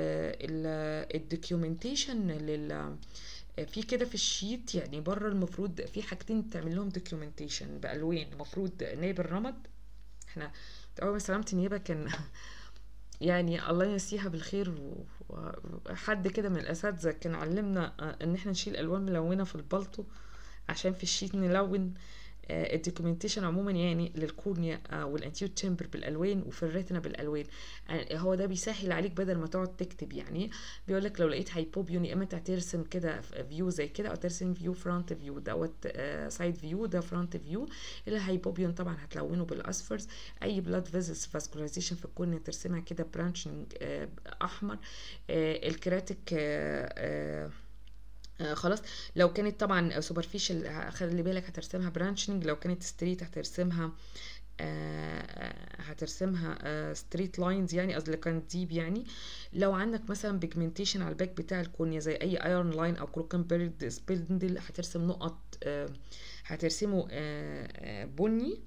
الدوكيومنتيشن لل في كده في الشيت يعني بره المفروض في حاجتين تعمل لهم دوكيومنتيشن بالوان المفروض نائب الرمد احنا اول ما استلمت النيابه كان يعني الله يمسيها بالخير و- وحد كده من الاساتذه كان علمنا آه، ان احنا نشيل الوان ملونه في البلطو عشان في الشيت نلون الدوكيومنتيشن عموما يعني للكورنيا آه، والانتيو تشامبر بالالوان وفي الريتنا بالالوان آه، هو ده بيسهل عليك بدل ما تقعد تكتب يعني بيقول لك لو لقيت هايبوبيون يا اما انت هترسم كده فيو زي كده او ترسم فيو فرونت فيو دوت سايد فيو ده فرونت فيو الهايبوبيون طبعا هتلونه بالاصفرز اي بلاد فيزلز فاسكولايزيشن في الكورنيا ترسمها كده برانشنج احمر آه، الكراتيك آه، آه، آه خلاص لو كانت طبعا سوبرفيشال خلي بالك هترسمها برانشنج لو كانت ستريت هترسمها آه هترسمها ستريت لاينز يعني قصدي كانت ديب يعني لو عندك مثلا بيجمنتيشن على الباك بتاع الكورنيا زي اي ايرون لاين او كروكن بيرد سبيندل هترسم نقط آه هترسمه آه آه بني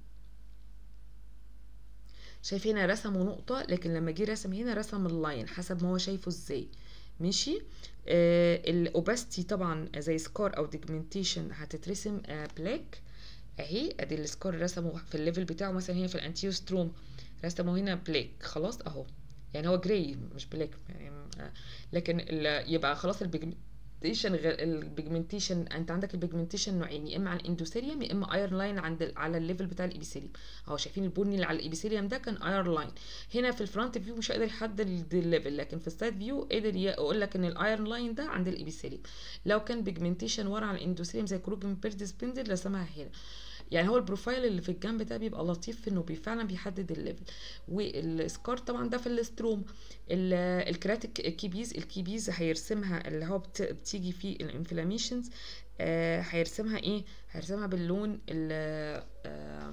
شايف هنا رسموا نقطة لكن لما جه رسم هنا رسم اللاين حسب ما هو شايفه ازاي ماشي آه الاوباستي طبعا زي سكار او ديجمنتيشن هتترسم آه بلاك اهي ادي السكار رسمه في الليفل بتاعه مثلا هنا في الانتيو ستروم رسمه هنا بلاك خلاص اهو يعني هو جراي مش بلاك يعني آه لكن ال- يبقى خلاص البيجمنتيشن البيجمنتيشن انت عندك البيجمنتيشن نوعين يا اما على الاندوثيريوم يا اما ايرون لاين عند ال- على الليفل بتاع الابيثيليوم اهو شايفين البني اللي على الابيثيليوم ده كان ايرون لاين هنا في الفرونت فيو مش قادر يحدد الليفل لكن في السايد فيو قدر يقول لك ان الايرون لاين ده عند الابيثيليوم لو كان بيجمنتيشن ورا على الاندوثيريوم زي كروجن بيرد سبندل رسمها هنا يعني هو البروفايل اللي في الجنب ده بيبقى لطيف في انه بي فعلا بيحدد الليفل والسكار طبعا ده في الاستروم ال- الكراتيك كيبيز الكيبيز هيرسمها اللي هو بت- بتيجي فيه الانفلاميشنز آه هيرسمها ايه هيرسمها باللون ال آه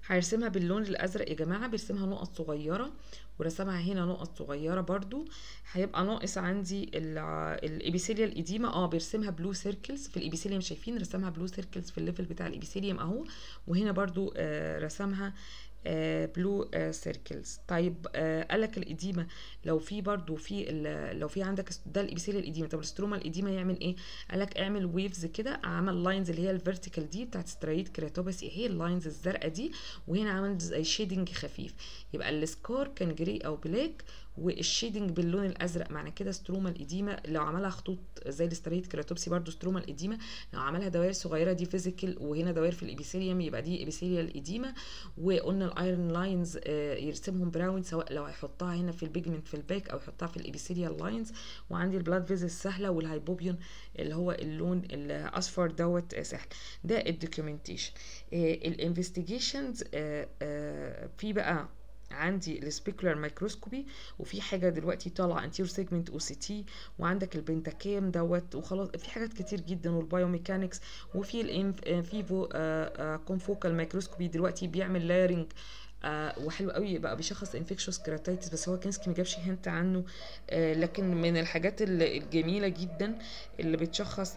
هيرسمها باللون الازرق يا جماعه بيرسمها نقط صغيره ورسمها هنا نقط صغيره برضو هيبقى ناقص عندي الابيثيليال ايديما اه بيرسمها بلو سيركلز في الابيثيليوم شايفين رسمها بلو سيركلز في الليفل بتاع الابيثيليوم اهو وهنا برضو آه رسمها بلو سيركلز طيب آه قالك الاديمه لو في برضو في لو في عندك ده الابيثيليال الاديمه طب الستروما الاديمه يعمل ايه قالك اعمل ويفز كده عمل لاينز اللي هي الفيرتيكال دي بتاعت سترايد كراتوباسي هي اللاينز الزرقاء دي وهنا عمل زي شيدنج خفيف يبقى السكار كان جري او بلاك والشيدنج باللون الازرق معنى كده ستروما الاديمه لو عملها خطوط زي الاستريت كراتوبسي برضو ستروما الاديمه لو عملها دوائر صغيره دي فيزيكال وهنا دوائر في الابيثيليوم يبقى دي ابيثيليال اديمه وقلنا الايرون لاينز يرسمهم براون سواء لو هيحطها هنا في البيجمنت في الباك او يحطها في الابيثيليال لاينز وعندي البلاد فيزل سهله والهايبوبيون اللي هو اللون الاصفر دوت سهل ده الدوكيومنتيشن الانفستيجيشنز في بقى عندي السبيكولار مايكروسكوبي وفي حاجه دلوقتي طالعه انتيرو سيجمنت او سي تي وعندك البنتاكام دوت وخلاص في حاجات كتير جدا والبايوميكانكس وفي الانفيفو كونفوكال مايكروسكوبي دلوقتي بيعمل لايرنج آه وحلو قوي بقى بيشخص انفكشوس كراتيتس بس هو كانسكي ما جابش هنت عنه آه لكن من الحاجات الجميله جدا اللي بتشخص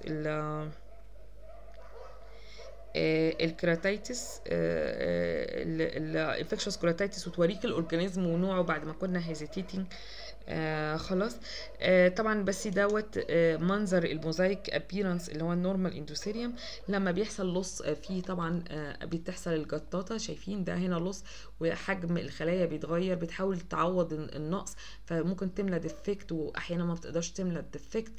الكراتيتس الانفكشوس كراتيتس وتوريك الاورجانيزم ونوعه بعد ما كنا هيزيتيتنج آه خلاص آه طبعا بس دوت آه منظر الموزايك ابيرنس اللي هو النورمال اندوثيريوم لما بيحصل لص آه فيه طبعا آه بتحصل الجطاطه شايفين ده هنا لص وحجم الخلايا بيتغير بتحاول تعوض النقص فممكن تملى ديفكت واحيانا ما بتقدرش تملى الديفكت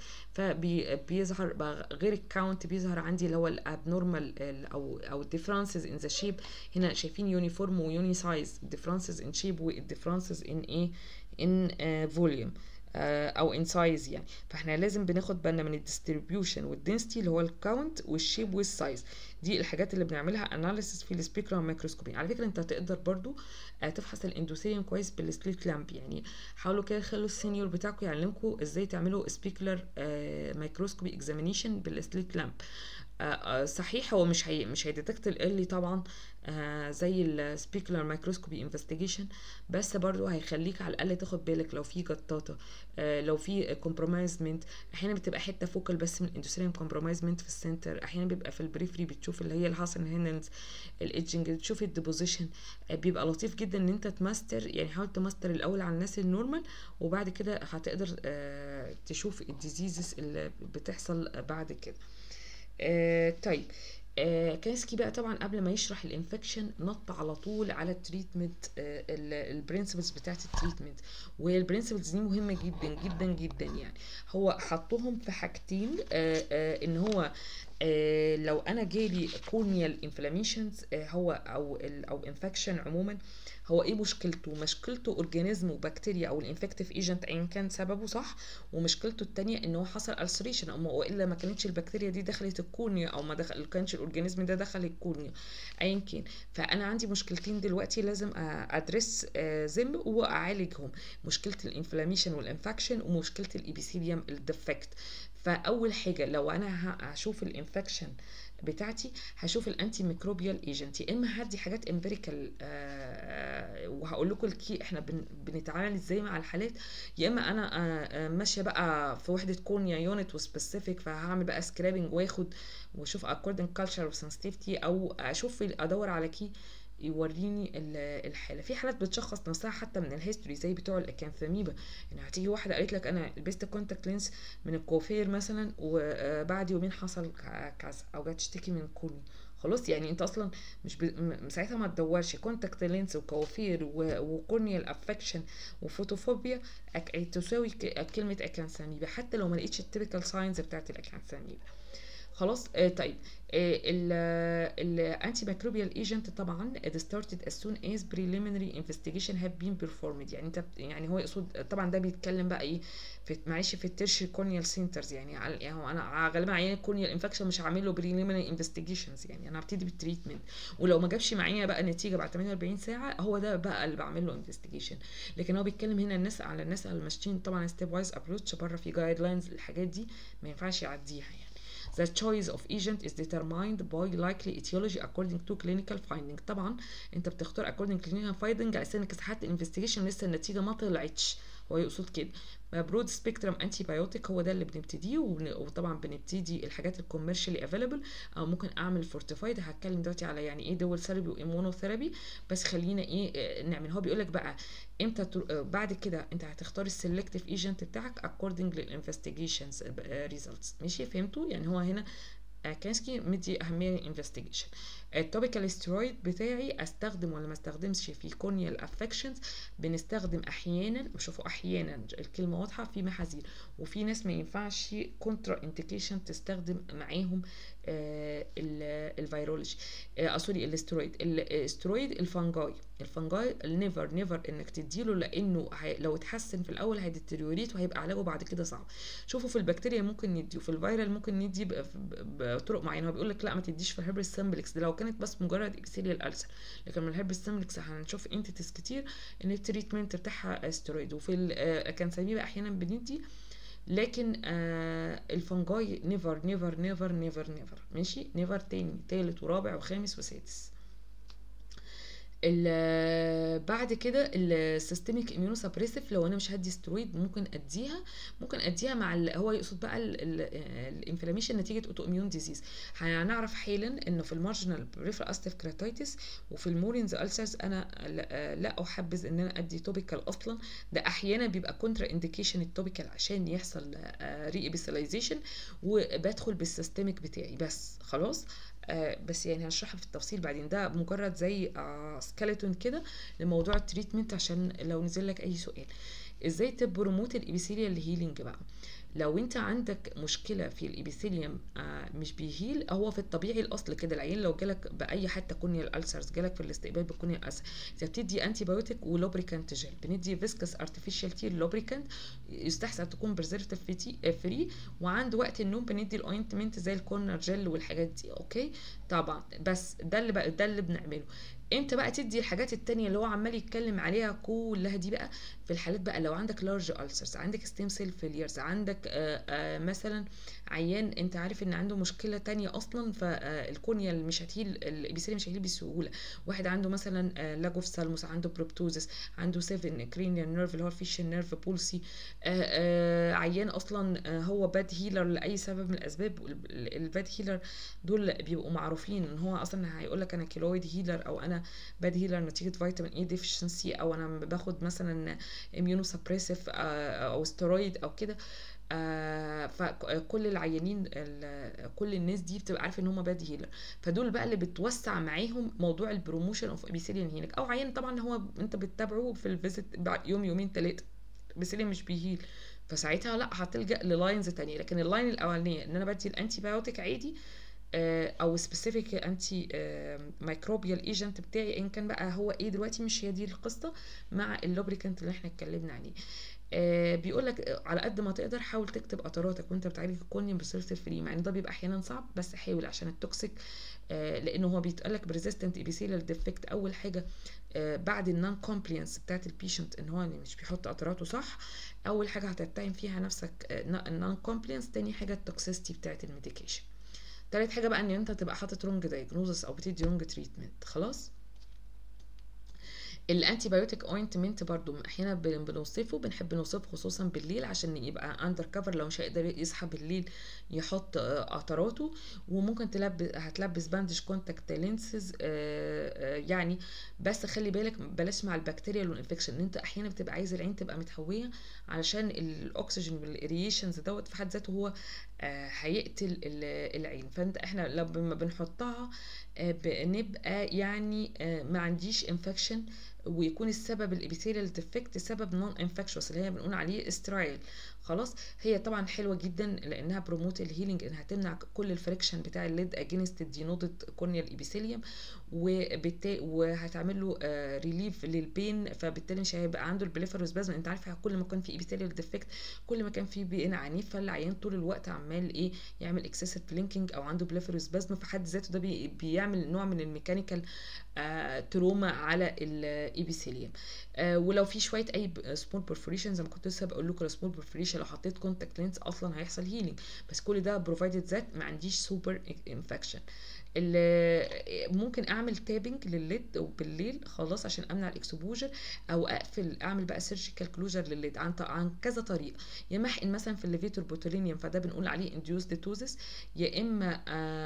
فبيظهر غير الكاونت بيظهر عندي اللي هو الابنورمال او او الديفرنسز ان ذا شيب هنا شايفين يونيفورم ويوني سايز الديفرنسز ان شيب والديفرنسز ان ايه ان فوليوم uh, او ان سايز يعني فاحنا لازم بناخد بالنا من الديستريبيوشن والدنسيتي اللي هو الكاونت والشيب والسايز دي الحاجات اللي بنعملها اناليسيس في السبيكترم مايكروسكوبي على فكره انت هتقدر برضو uh, تفحص الاندوثيريوم كويس بالسليت لامب يعني حاولوا كده خلوا السينيور بتاعكم يعلمكم ازاي تعملوا سبيكولار مايكروسكوبي اكزامينيشن بالسليت لامب آه صحيح هو مش هي مش هيديتكت الايرلي طبعا آه زي السبيكولار مايكروسكوبي انفستيجيشن بس برضو هيخليك على الاقل تاخد بالك لو في جطاطه آه لو في كومبرومايزمنت احيانا بتبقى حته فوكال بس من الاندوثيريوم كومبرومايزمنت في السنتر احيانا بيبقى في البريفري بتشوف اللي هي الهاسن هيننز الايدجنج بتشوف الديبوزيشن آه بيبقى لطيف جدا ان انت تماستر يعني حاول تماستر الاول على الناس النورمال وبعد كده هتقدر آه تشوف الديزيزز اللي بتحصل بعد كده آه طيب آه كانسكي بقى طبعا قبل ما يشرح الانفكشن نط على طول على التريتمنت آه البرنسبلز بتاعت التريتمنت والبرنسبلز دي مهمه جدا جدا جدا يعني هو حطهم في حاجتين آه آه ان هو آه لو انا جالي كورنيال انفلاميشنز آه هو او او انفكشن عموما هو ايه مشكلته مشكلته اورجانيزم وبكتيريا او الانفكتيف ايجنت ايا كان سببه صح ومشكلته الثانيه ان هو حصل السريشن او والا ما كانتش البكتيريا دي دخلت الكورنيا او ما دخل كانش الاورجانيزم ده دخل الكورنيا ايا كان فانا عندي مشكلتين دلوقتي لازم ادرس زم واعالجهم مشكله الانفلاميشن والانفكشن ومشكله الابيثيليوم الديفكت فاول حاجه لو انا هشوف الانفكشن بتاعتي هشوف الانتي ميكروبيال ايجنت يا اما هدي حاجات امبيريكال آه وهقول لكم الكي احنا بن بنتعامل ازاي مع الحالات يا اما انا آه ماشيه بقى في وحده كورنيا يونت وسبيسيفيك فهعمل بقى سكرابنج واخد واشوف اكوردنج كلتشر وسنسيتيفيتي او اشوف ادور على كي يوريني الحاله في حالات بتشخص نفسها حتى من الهيستوري زي بتوع الاكانثاميبا يعني هتيجي واحده قالت لك انا لبست كونتاكت لينس من الكوافير مثلا وبعد يومين حصل كذا او جت تشتكي من كورني خلاص يعني انت اصلا مش ب... ساعتها ما تدورش كونتاكت لينس وكوافير وكورنيال افكشن وفوتوفوبيا أك... تساوي ك... كلمه اكانثاميبا حتى لو ما لقيتش التيبيكال ساينز بتاعت الاكانثاميبا خلاص آه طيب الانتي ميكروبيال ايجنت طبعا it started as soon as preliminary investigation have been performed يعني انت يعني هو يقصد طبعا ده بيتكلم بقى ايه في معلش في الترشي كورنيال سنترز يعني يعني هو انا غالبا عيان الكورنيال انفكشن مش هعمل له preliminary investigations يعني انا هبتدي بالتريتمنت ولو ما جابش معايا بقى نتيجه بعد 48 ساعه هو ده بقى اللي بعمل له انفستيجيشن لكن هو بيتكلم هنا الناس على الناس اللي ماشيين طبعا ستيب وايز ابروتش بره في جايد لاينز الحاجات دي ما ينفعش يعديها يعني the choice of agent is determined by likely etiology according to clinical finding طبعا انت بتختار according to clinical finding على اساس انك ساعات الانفستيجيشن لسه النتيجه ما طلعتش هو يقصد كده برود سبيكترم انتي بايوتيك هو ده اللي بنبتديه وطبعا بنبتدي الحاجات الكوميرشالي افيلبل او ممكن اعمل فورتيفايد هتكلم دلوقتي على يعني ايه دول ثيرابي وامونوثيرابي بس خلينا ايه نعمل هو بيقول لك بقى امتى بعد كده انت هتختار السلكتيف ايجنت بتاعك according للانفستيجيشنز ريزلتس ماشي فهمتوا يعني هو هنا كانسكي مدي اهميه للانفستيجيشن التوبيكال ستيرويد بتاعي استخدم ولا ما استخدمش في كورنيال افكشنز بنستخدم احيانا شوفوا احيانا الكلمه واضحه في محاذير وفي ناس ما ينفعش كونترا انديكيشن تستخدم معاهم آه الفيرولوجي آه سوري الاسترويد الاسترويد الفنجاي الفنجاي نيفر نيفر انك تديله لانه لو اتحسن في الاول هيديتريوريت وهيبقى علاجه بعد كده صعب شوفوا في البكتيريا ممكن نديه في الفيرال ممكن ندي بطرق معينه هو بيقول لك لا ما تديش في الهربس سامبلكس ده لو كانت بس مجرد اكسيليال ألسر لكن من الهربس سامبلكس هنشوف انتيتيز كتير ان التريتمنت بتاعها استرويد وفي كان سميبه احيانا بندي لكن آه الفنجاي نيفر نيفر نيفر نيفر نيفر ماشي نيفر تاني تالت ورابع وخامس وسادس بعد كده السيستميك اميونو سبريسيف لو انا مش هدي سترويد ممكن اديها ممكن اديها مع هو يقصد بقى الانفلاميشن نتيجه اوتو اميون ديزيز هنعرف حالا انه في المارجنال بريفر استيف كراتيتس وفي المورينز السرز انا لا احبذ ان انا ادي توبيكال اصلا ده احيانا بيبقى كونترا انديكيشن التوبيكال عشان يحصل ري ابيسلايزيشن وبدخل بالسيستميك بتاعي بس خلاص آه بس يعني هشرحها في التفصيل بعدين ده مجرد زي آه سكeleton كده لموضوع التريتمنت عشان لو نزل لك اي سؤال ازاي تبروموت الابيثيليال هيلينج بقى لو انت عندك مشكله في الابيثيليوم آه مش بيهيل هو في الطبيعي الاصل كده العيان لو جالك باي حتى كونيال السرز جالك في الاستقبال بكونيال السر انت بتدي انتي بايوتيك ولوبريكانت جل بندي فيسكس ارتفيشال تير لوبريكانت يستحسن تكون بريزرفتيف فري وعند وقت النوم بندي الاوينتمنت زي الكورنر جل والحاجات دي اوكي طبعا بس ده اللي بقى ده اللي بنعمله امتى بقى تدي الحاجات التانية اللي هو عمال يتكلم عليها كلها دي بقى في الحالات بقى لو عندك لارج ألسرز عندك ستيم سيل فيليرز عندك آآ آآ مثلا عيان انت عارف ان عنده مشكله تانية اصلا فالكونيا مش هتهيل الابيثيليوم مش هتهيل بسهوله واحد عنده مثلا لاجوف سالموس عنده بروبتوزس عنده 7 كرينيال نيرف اللي هو الفيشن نيرف بولسي عيان اصلا هو باد هيلر لاي سبب من الاسباب الباد هيلر دول بيبقوا معروفين ان هو اصلا هيقول لك انا كيلويد هيلر او انا باد هيلر نتيجه فيتامين اي ديفشنسي او انا باخد مثلا اميونو سبريسيف او ستيرويد او كده آه فكل العيانين كل الناس دي بتبقى عارفه ان هم باد هيلر فدول بقى اللي بتوسع معاهم موضوع البروموشن اوف ابيثيليان هيلينج او عيان طبعا هو انت بتتابعه في الفيزيت يوم يومين ثلاثه ابيثيليان مش بيهيل فساعتها لا هتلجا للاينز تانية لكن اللاين الاولانيه ان انا بدي الانتي بايوتيك عادي او سبيسيفيك انتي ميكروبيال ايجنت بتاعي ان كان بقى هو ايه دلوقتي مش هي دي القصه مع اللوبريكانت اللي احنا اتكلمنا عليه آه بيقول لك على قد ما تقدر حاول تكتب قطراتك وانت بتعالج الكونيوم بسيرت فري مع ان ده بيبقى احيانا صعب بس حاول عشان التوكسيك آه لانه هو بيتقال لك بريزيستنت ابيثيليال ديفكت اول حاجه آه بعد النون كومبلينس بتاعت البيشنت ان هو مش بيحط قطراته صح اول حاجه هتتهم فيها نفسك النون كومبلينس تاني حاجه التوكسيستي بتاعت الميديكيشن تالت حاجه بقى ان انت تبقى حاطط رونج دايجنوزس او بتدي رونج تريتمنت خلاص الانتي بايوتيك اوينتمنت برضو احيانا بنوصفه بنحب نوصفه خصوصا بالليل عشان يبقى اندر كفر لو مش هيقدر يصحى بالليل يحط قطراته وممكن تلبس هتلبس باندج كونتاكت لينسز يعني بس خلي بالك بلاش مع البكتيريا والانفكشن ان انت احيانا بتبقى عايز العين تبقى متهويه علشان الاكسجين والاريشنز دوت في حد ذاته هو هيقتل العين فانت احنا لما بنحطها بنبقى يعني ما عنديش انفكشن ويكون السبب الابيثيليال ديفكت سبب نون انفكشوس اللي هي بنقول عليه استرايل خلاص هي طبعا حلوه جدا لانها بروموت الهيلينج انها تمنع كل الفريكشن بتاع الليد اجينست الدينودد كورنيال ابيثيليوم وبالتالي وهتعمل له آه ريليف للبين فبالتالي مش هيبقى عنده البليفروسبازم انت عارف كل ما كان في ابيثيليال ديفكت كل ما كان في بين عنيف فالعيان طول الوقت عمال ايه يعمل اكسسيف بلينكينج او عنده بليفروسبازم في حد ذاته ده بي بيعمل نوع من الميكانيكال آه تروما على ايبيثيليوم آه ولو في شويه اي سمول برفوريشن زي ما كنت لسه بقول لكم السمول برفوريشن لو حطيت كونتاكت لينس اصلا هيحصل هيلينج بس كل ده بروفايدد ذات ما عنديش سوبر انفكشن ممكن اعمل تابنج للليد وبالليل خلاص عشان امنع الاكسبوجر او اقفل اعمل بقى سيرجيكال كلوجر للليد عن عن كذا طريقه يا اما احقن مثلا في الليفيتور بوتولينيوم فده بنقول عليه انديوس ديتوزس يا اما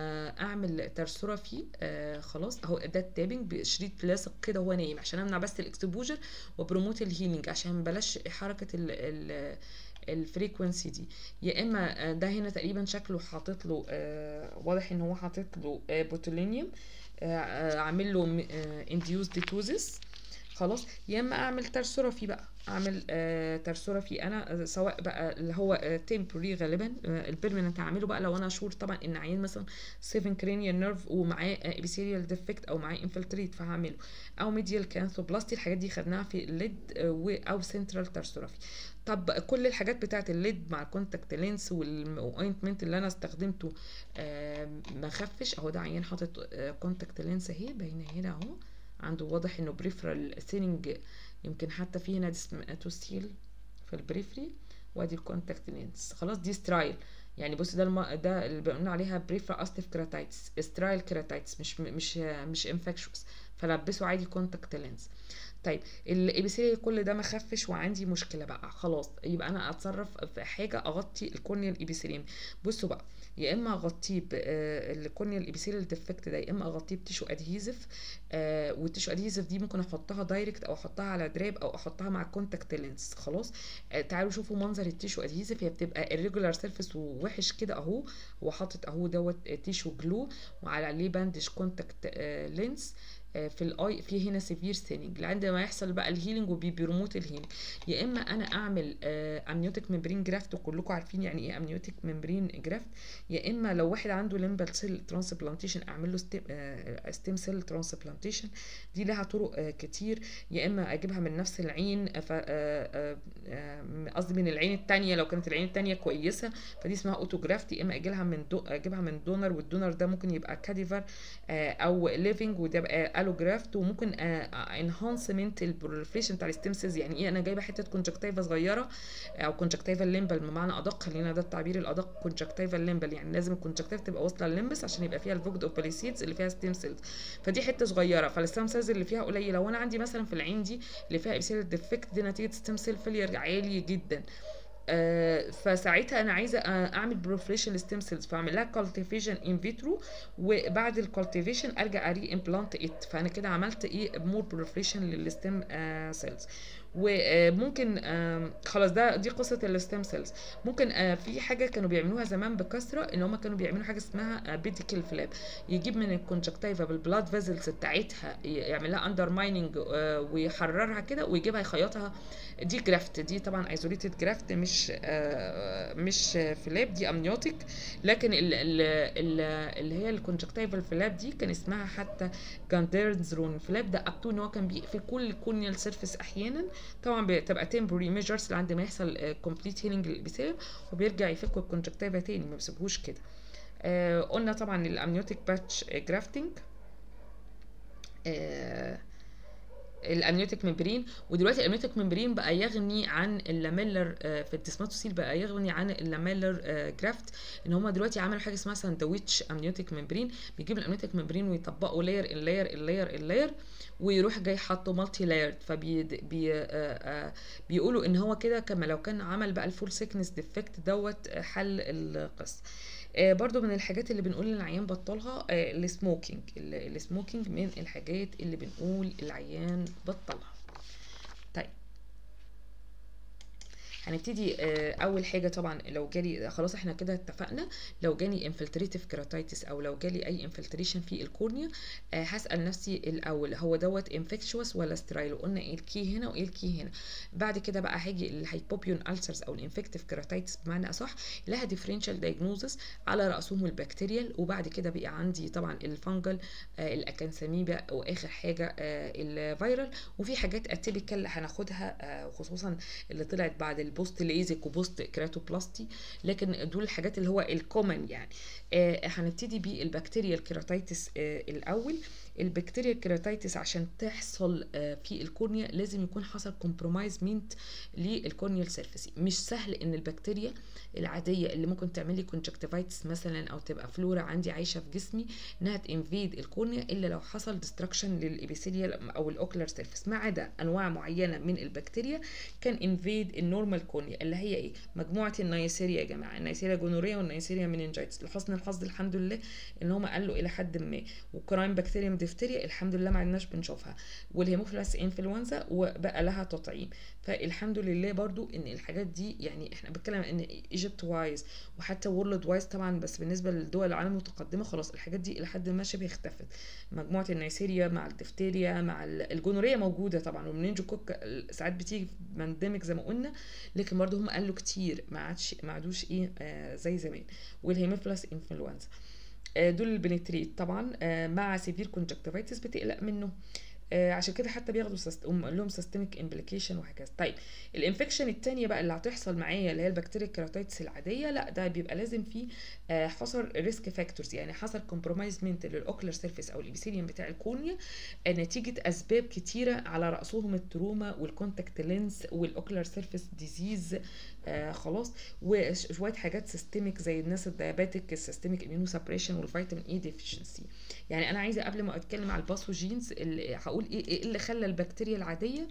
اعمل ترسره فيه خلاص اهو ده التابنج بشريط لاصق كده وهو نايم عشان امنع بس الاكسبوجر وبروموت الهيلينج عشان بلاش حركه ال ال الفريكونسي دي يا اما ده هنا تقريبا شكله حاطط له آه واضح ان هو حاطط له آه بوتولينيوم آه عامل له انديوز ديتوزس خلاص يا اما اعمل ترسره فيه بقى اعمل آه ترسره فيه انا سواء بقى اللي هو آه تيمبوري غالبا آه البيرمننت هعمله بقى لو انا شور طبعا ان عيان مثلا 7 كرينيال نيرف ومعاه ابيثيريال ديفكت او معاه انفلتريت فهعمله او ميديال كانثوبلاستي الحاجات دي خدناها في الليد آه او سنترال ترسره فيه طب كل الحاجات بتاعت الليد مع الكونتاكت لينس والاوينتمنت اللي انا استخدمته آه ما خفش اهو ده عيان حاطط آه كونتاكت لينس اهي باينه هنا اهو عنده واضح انه بريفرال سيننج يمكن حتى في هنا ديسماتوستيل في البريفري وادي الكونتاكت لينس خلاص دي سترايل يعني بص ده الم... ده اللي بنقول عليها بريفرا استيف كيراتايتس سترايل كيراتايتس مش مش مش انفكشوس فلبسه عادي كونتاكت لينس طيب الابيثيليا كل ده ما خفش وعندي مشكله بقى خلاص يبقى انا اتصرف في حاجه اغطي الكورنيال ابيثيليوم بصوا بقى يا اما اغطيه بالكورنيال ابيثيليال ديفكت ده يا اما اغطيه بتيشو ادهيزف آه والتيشو ادهيزف دي ممكن احطها دايركت او احطها على دراب او احطها مع كونتاكت لينس خلاص آه تعالوا شوفوا منظر التيشو ادهيزف هي بتبقى الريجولار سيرفيس ووحش كده اهو هو حاطط اهو دوت تيشو جلو وعلى عليه باندج كونتاكت آه لينس في الاي في هنا سيفير ستيننج عندما يحصل بقى الهيلينج وبيبرموت الهيلينج يا اما انا اعمل امنيوتيك ممبرين جرافت وكلكم عارفين يعني ايه امنيوتيك ممبرين جرافت يا اما لو واحد عنده ليمبال سيل ترانسبلانتيشن اعمل له ستيم, ستيم سيل ترانسبلانتيشن دي لها طرق كتير يا اما اجيبها من نفس العين قصدي من العين التانية لو كانت العين التانية كويسه فدي اسمها اوتوجرافت يا اما اجيبها من دو اجيبها من دونر والدونر ده ممكن يبقى كاديفر او ليفنج وده بقى الوجرافت وممكن انهانسمنت البروليفريشن بتاع الستيم سيلز يعني ايه انا جايبه حته كونجكتيفا صغيره او كونجكتيفا ليمبل بمعنى ادق خلينا ده التعبير الادق كونجكتيفا ليمبل يعني لازم الكونجكتيفا تبقى واصله للليمبس عشان يبقى فيها الفوجد اوف باليسيدز اللي فيها ستيم سيلز فدي حته صغيره فالستيم سيلز اللي فيها قليله وانا عندي مثلا في العين دي اللي فيها ابسيل ديفكت دي نتيجه ستيم سيل فيلير عالي جدا آه فساعتها انا عايزه اعمل بروفريشن ستيم سيلز فاعمل لها كالتيفيشن ان فيترو وبعد الكالتيفيشن ارجع اري امبلانت ات فانا كده عملت ايه مور بروفريشن للستيم آه سيلز وممكن آه خلاص ده دي قصه الستيم سيلز ممكن آه في حاجه كانوا بيعملوها زمان بكثره ان هم كانوا بيعملوا حاجه اسمها آه بيديكل فلاب يجيب من الكونجكتيفا بالبلاد فيزلز بتاعتها يعمل لها اندر مايننج آه ويحررها كده ويجيبها يخيطها دي جرافت دي طبعا ايزوليتد جرافت مش آه مش فلاب دي امنيوتيك لكن ال ال ال اللي هي الكونجكتيفال فلاب دي كان اسمها حتى جانديرنزرون فلاب ده ابتو ان هو كان بيقفل كل الكورنيال سيرفيس احيانا طبعا بتبقى تمبوري ميجرز لعند ما يحصل كومبليت هيلينج للبسيل وبيرجع يفك الكونجكتيفا تاني ما بيسيبهوش كده آه قلنا طبعا الامنيوتيك باتش جرافتنج آه الامنيوتيك ممبرين ودلوقتي الامنيوتيك ممبرين بقى يغني عن اللاميلر في الديسماتوسيل بقى يغني عن اللاميلر جرافت ان هم دلوقتي عملوا حاجه اسمها ساندويتش امنيوتيك ممبرين بيجيب الامنيوتيك ممبرين ويطبقوا لاير اللاير اللاير اللاير ويروح جاي حاطه مالتي لايرد فبي بي آآ آآ بيقولوا ان هو كده كما لو كان عمل بقى الفول سيكنس ديفكت دوت حل القصه آه برضو من الحاجات اللي بنقول للعيان بطلها آه السموكينج السموكينج من الحاجات اللي بنقول العيان بطلها طيب هنبتدي آه اول حاجه طبعا لو جالي خلاص احنا كده اتفقنا لو جالي انفلتريتيف كيراتايتس او لو جالي اي انفلتريشن في الكورنيا آه هسال نفسي الاول هو دوت انفكشوس ولا سترايل وقلنا ايه الكي هنا وايه الكي هنا بعد كده بقى هاجي الهايبوبيون السرز او الانفكتيف كيراتايتس بمعنى اصح لها ديفرنشال دايجنوزس على راسهم البكتيريال وبعد كده بقى عندي طبعا الفنجل آه الاكانساميبا واخر حاجه آه الفيرال وفي حاجات اتيبيكال هناخدها آه خصوصا اللي طلعت بعد البوست ليزك وبوست كراتوبلاستي لكن دول الحاجات اللي هو الكومن يعني آه هنبتدي بالبكتيريا الكيراتيتس آه الاول البكتيريا الكيراتيتس عشان تحصل آه، في الكورنيا لازم يكون حصل كومبرومايزمنت للكورنيال سيرفيس مش سهل ان البكتيريا العاديه اللي ممكن تعمل لي كونجكتيفايتس مثلا او تبقى فلورا عندي عايشه في جسمي انها تنفيد الكورنيا الا لو حصل ديستركشن للابيثيليال او الاوكلر سيرفيس ما عدا انواع معينه من البكتيريا كان انفيد النورمال كورنيا اللي هي ايه مجموعه النيسيريا يا جماعه النيسيريا جونوريا والنيسيريا مننجايتس لحسن الحظ الحمد لله ان هم قالوا الى حد ما وكرايم بكتيريا ديفتيريا الحمد لله ما عدناش بنشوفها والهيموفيلاس انفلونزا وبقى لها تطعيم فالحمد لله برضو ان الحاجات دي يعني احنا بنتكلم ان ايجيبت وايز وحتى وورلد وايز طبعا بس بالنسبه لدول العالم المتقدمه خلاص الحاجات دي الى حد ما شبه اختفت مجموعه النيسيريا مع الدفتيريا مع الجونوريا موجوده طبعا والمنينجو كوك ساعات بتيجي بانديميك زي ما قلنا لكن برضو هم قالوا كتير ما عادش ما عادوش ايه آه زي زمان والهيموفيلاس انفلونزا آه دول البنتريت طبعا آه مع سيفير كونجكتيفايتس بتقلق منه آه عشان كده حتى بياخدوا سست... لهم سيستميك امبليكيشن وهكذا طيب الانفكشن التانية بقى اللي هتحصل معايا اللي هي البكتيريا الكيراتيتس العاديه لا ده بيبقى لازم فيه آه حصل ريسك فاكتورز يعني حصل كومبرومايزمنت للاوكلر سيرفيس او الابيثيليوم بتاع الكورنيا آه نتيجه اسباب كتيره على راسهم التروما والكونتاكت لينس والاوكلر سيرفيس ديزيز آه خلاص وشويه حاجات سيستميك زي الناس الديابيتك السيستميك اميونو سبريشن والفيتامين اي ديفيشنسي يعني انا عايزه قبل ما اتكلم على الباثوجينز هقول ايه ايه اللي خلى البكتيريا العاديه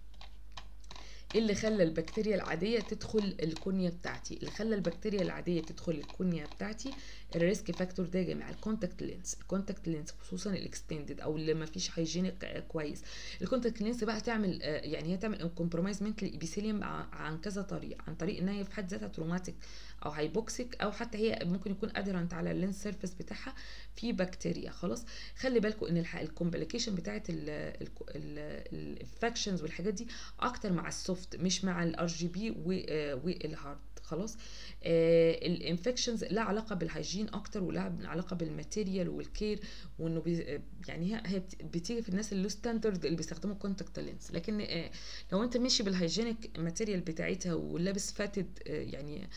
ايه اللي خلى البكتيريا العاديه تدخل الكونيا بتاعتي اللي خلى البكتيريا العاديه تدخل الكونيا بتاعتي الريسك فاكتور ده يا جماعه الكونتاكت لينس الكونتاكت لينس خصوصا الاكستندد او اللي ما فيش هيجينيك كويس الكونتاكت لينس بقى تعمل يعني هي تعمل كومبرومايزمنت للابيثيليوم عن كذا طريقه عن طريق ان هي في حد ذاتها تروماتيك او هايبوكسيك او حتى هي ممكن يكون ادرنت على اللينس سيرفيس بتاعها في بكتيريا خلاص خلي بالكم ان الكومبليكيشن بتاعت الانفكشنز والحاجات دي اكتر مع السوفت مش مع الار جي بي والهارد خلاص آه الانفكشنز لها علاقه بالهيجين اكتر ولها علاقه بالماتيريال والكير وانه بي يعني هي هي بتيجي في الناس اللي له ستاندرد اللي بيستخدموا كونتاكت لينس لكن آه لو انت ماشي بالهيجينيك ماتيريال بتاعتها ولابس فاتد آه يعني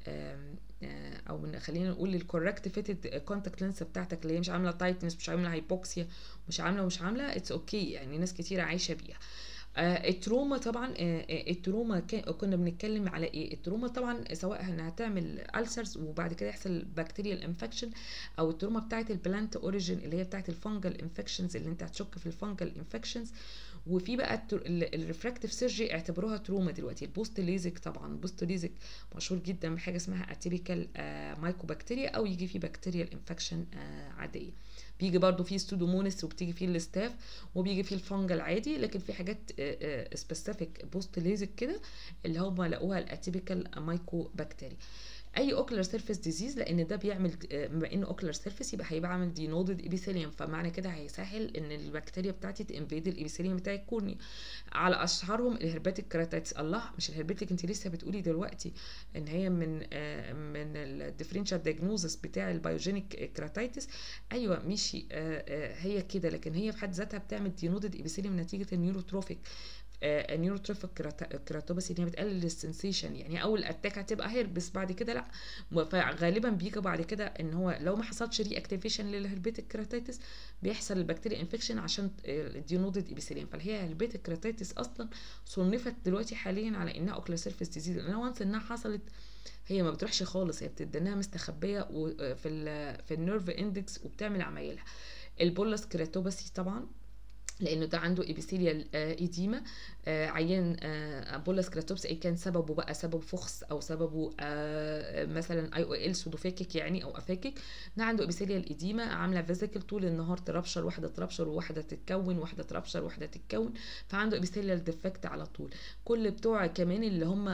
او من خلينا نقول الكوركت فيتد كونتاكت لينس بتاعتك اللي هي مش عامله تايتنس مش عامله هايبوكسيا مش عامله ومش عامله اتس اوكي okay. يعني ناس كتيره عايشه بيها آه التروما طبعا آه التروما كنا بنتكلم على ايه التروما طبعا سواء انها تعمل ألسرز وبعد كده يحصل بكتيريال انفكشن او التروما بتاعه البلانت اوريجين اللي هي بتاعه الفنجل انفكشنز اللي انت هتشك في الفنجل انفكشنز وفي بقى الريفراكتيف سيرجي اعتبروها تروما دلوقتي البوست ليزك طبعا البوست ليزك مشهور جدا بحاجه اسمها اتيبيكال آه مايكوبكتيريا او يجي فيه بكتيريال انفكشن آه عاديه بيجي برضو فيه ستودومونس وبتيجي فيه الستاف وبيجي فيه الفنجل عادي لكن في حاجات سبيسيفيك بوست ليزك كده اللي هم لقوها الاتيبيكال مايكو بكتيريا اي اوكلر سيرفيس ديزيز لان ده بيعمل بما انه اوكلر سيرفيس يبقى هيبقى عامل دينودد ايبيثيليوم فمعنى كده هيسهل ان البكتيريا بتاعتي تنفيد الايبيثيليوم بتاع الكورني على اشهرهم الهرباتيك كراتيتس الله مش الهرباتيك انت لسه بتقولي دلوقتي ان هي من آه من الديفرنشال دياجنوزس بتاع البايوجينيك كراتيتس ايوه ماشي آه آه هي كده لكن هي في حد ذاتها بتعمل دينودد ايبيثيليوم نتيجه النيوروتروفيك نيوروتروفيك كراتوباسي ان هي بتقلل السنسيشن يعني اول اتاك هتبقى هيربس بعد كده لا فغالبا بيجي بعد كده ان هو لو ما حصلش ري اكتيفيشن للهربيتك كراتيتس بيحصل البكتيريا انفكشن عشان الديونودد ايبيثيليوم فهي هربيتك كراتيتس اصلا صنفت دلوقتي حاليا على انها اوكلا سيرفيس ديزيز لان وانس انها حصلت هي ما بتروحش خالص هي بتدناها مستخبيه في ال في النيرف اندكس وبتعمل عمايلها البولس كراتوباسي طبعا لانه ده عنده ايبيثيليال ايديما آه عيان آه بولس كراتوبس اي كان سببه بقى سبب فخس او سببه آه مثلا اي او ال سودوفاكيك يعني او افاكيك ده عنده ايبيثيليال ايديما عامله فيزيكل طول النهار تربشر واحده تربشر وواحده تتكون واحده تربشر واحده تتكون فعنده ايبيثيليال ديفكت على طول كل بتوع كمان اللي هم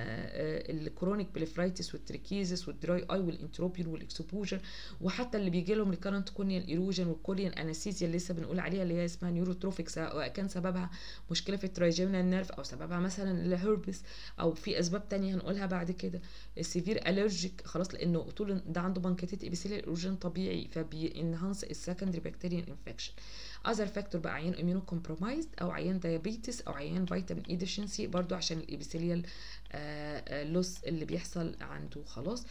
الكرونيك بليفرايتس والتريكيزس والدراي اي والانتروبين والاكسبوجر وحتى اللي بيجي لهم ريكارنت كونيال ايروجن والكوريان انستيزيا اللي لسه بنقول عليها اللي هي اسمها نيوروتروفيك سواء كان سببها مشكله في الترايجيمنال نيرف او سببها مثلا الهربس او في اسباب تانية هنقولها بعد كده السيفير الرجيك خلاص لانه طول ده عنده بنكتيت ابيثيليال ايروجن طبيعي فبينهانس السكندري بكتيريان انفكشن اذر فاكتور بقى عيان اميونو كومبرومايزد او عيان دايابيتس او عيان فيتامين اي ديفشنسي برضو عشان الابيثيليال لوس اللي بيحصل عنده خلاص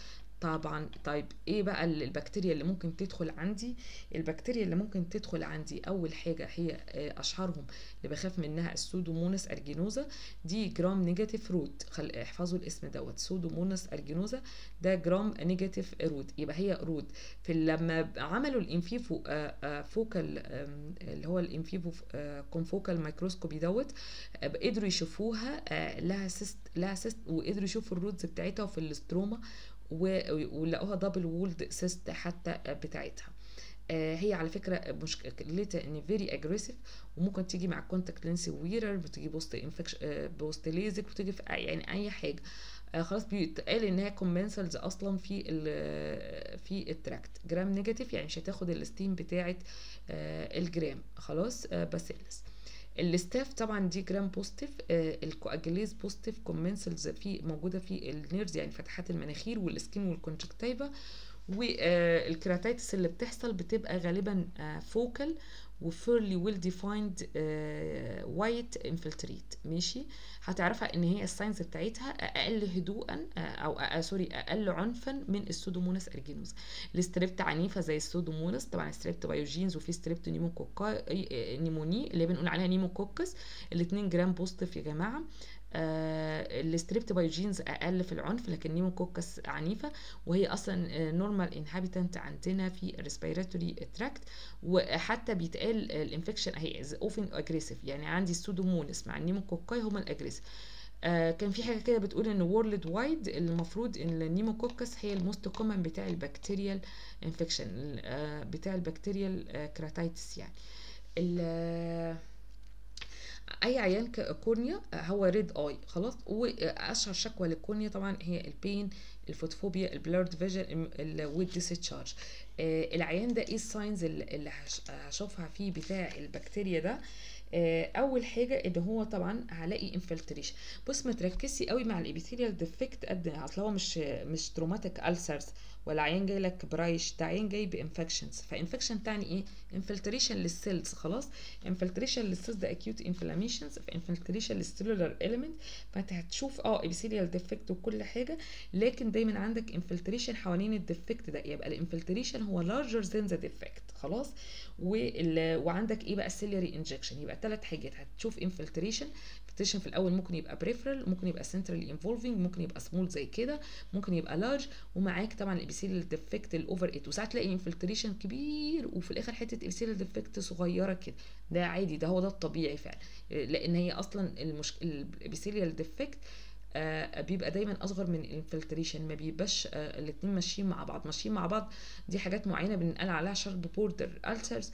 طبعا طيب ايه بقى ال- البكتيريا اللي ممكن تدخل عندي البكتيريا اللي ممكن تدخل عندي اول حاجه هي آه، اشهرهم اللي بخاف منها السودوموناس ارجينوزا دي جرام نيجاتيف روت خل... احفظوا الاسم دوت سودوموناس ارجينوزا ده جرام نيجاتيف روت يبقى هي روت في لما عملوا الانفيفو آه، آه، فوكال آم، اللي هو الانفيفو آه، كونفوكال مايكروسكوبي دوت آه، قدروا يشوفوها آه، لها سيست لها سيست وقدروا يشوفوا الروتس بتاعتها وفي الاستروما و- ولقوها دبل وولد سيست حتى آه، بتاعتها آه، هي على فكره مشكلتها ان فيري اجريسيف وممكن تيجي مع كونتاكت لينس ويرر بتيجي بوست انفكشن بوست ليزك بتيجي في أي- يعني اي حاجه آه، خلاص بيتقال ان هي كومنسلز اصلا في ال في التراكت جرام نيجاتيف يعني مش هتاخد الستيم بتاعه آه، الجرام خلاص آه، باسيلس الستاف طبعا دي جرام بوزيتيف آه، الكواجليز بوزيتيف كومنسلز في موجوده في النيرز يعني فتحات المناخير والسكين والكونجكتيفا والكراتيتس اللي بتحصل بتبقى غالبا فوكال وفيرلي ويل ديفايند وايت انفلتريت ماشي هتعرفها ان هي الساينز بتاعتها اقل هدوءا آه، او آه، سوري اقل عنفا من السودوموناس ارجينوس الستريبت عنيفه زي السودوموناس طبعا ستريبت بايوجينز وفي ستريبت نيموكوكا آه، نيموني اللي بنقول عليها نيموكوكس الاثنين جرام بوزيتيف يا جماعه آه الستريبت بايوجينز اقل في العنف لكن نيموكوكس عنيفه وهي اصلا نورمال انهابيتنت عندنا في الريسبيراتوري تراكت وحتى بيتقال الانفكشن اهي اوفن اجريسيف يعني عندي السودومونس مع النيموكوكاي هما الاجريسيف آه كان في حاجه كده بتقول ان وورلد وايد المفروض ان النيموكوكس هي الموست كومن بتاع البكتيريال انفكشن آه بتاع البكتيريال آه كراتيتس يعني ال- اي عيان ك- كورنيا آه، هو ريد اي خلاص واشهر شكوى للكورنيا طبعا هي البين الفوتوفوبيا البلارد فيجن والديسشارج العيان ده ايه الساينز اللي اللي هش- هشوفها فيه بتاع البكتيريا ده آه، اول حاجه ان هو طبعا هلاقي انفلتريشن بص ما تركزي قوي مع الابيثيليال ديفكت قد اصل هو مش مش تروماتيك السرز ولا عيان جاي لك برايش ده عيان جاي بانفكشنز فانفكشن تعني ايه انفلتريشن للسيلز خلاص انفلتريشن للسيلز ده اكيوت انفلاميشنز فانفلتريشن للسيلولار اليمنت فانت هتشوف اه ابيثيليال ديفكت وكل حاجه لكن دايما عندك انفلتريشن حوالين الديفكت ده يبقى الانفلتريشن هو larger than the defect خلاص وال... وعندك ايه بقى السيلري انجكشن يبقى ثلاث حاجات هتشوف انفلتريشن انفلتريشن في الاول ممكن يبقى بريفرال ممكن يبقى سنترال انفولفنج ممكن يبقى سمول زي كده ممكن يبقى لارج ومعاك طبعا الابيثيليال ديفكت الاوفر 8 وساعات تلاقي انفلتريشن كبير وفي الاخر حته ابيثيليال ديفكت صغيره كده ده عادي ده هو ده الطبيعي فعلا لان هي اصلا المشكله الابيثيليال ديفكت آه بيبقى دايما اصغر من الانفلتريشن ما بيبقاش آه الاتنين ماشيين مع بعض ماشيين مع بعض دي حاجات معينه بنقال عليها شرب بوردر السرز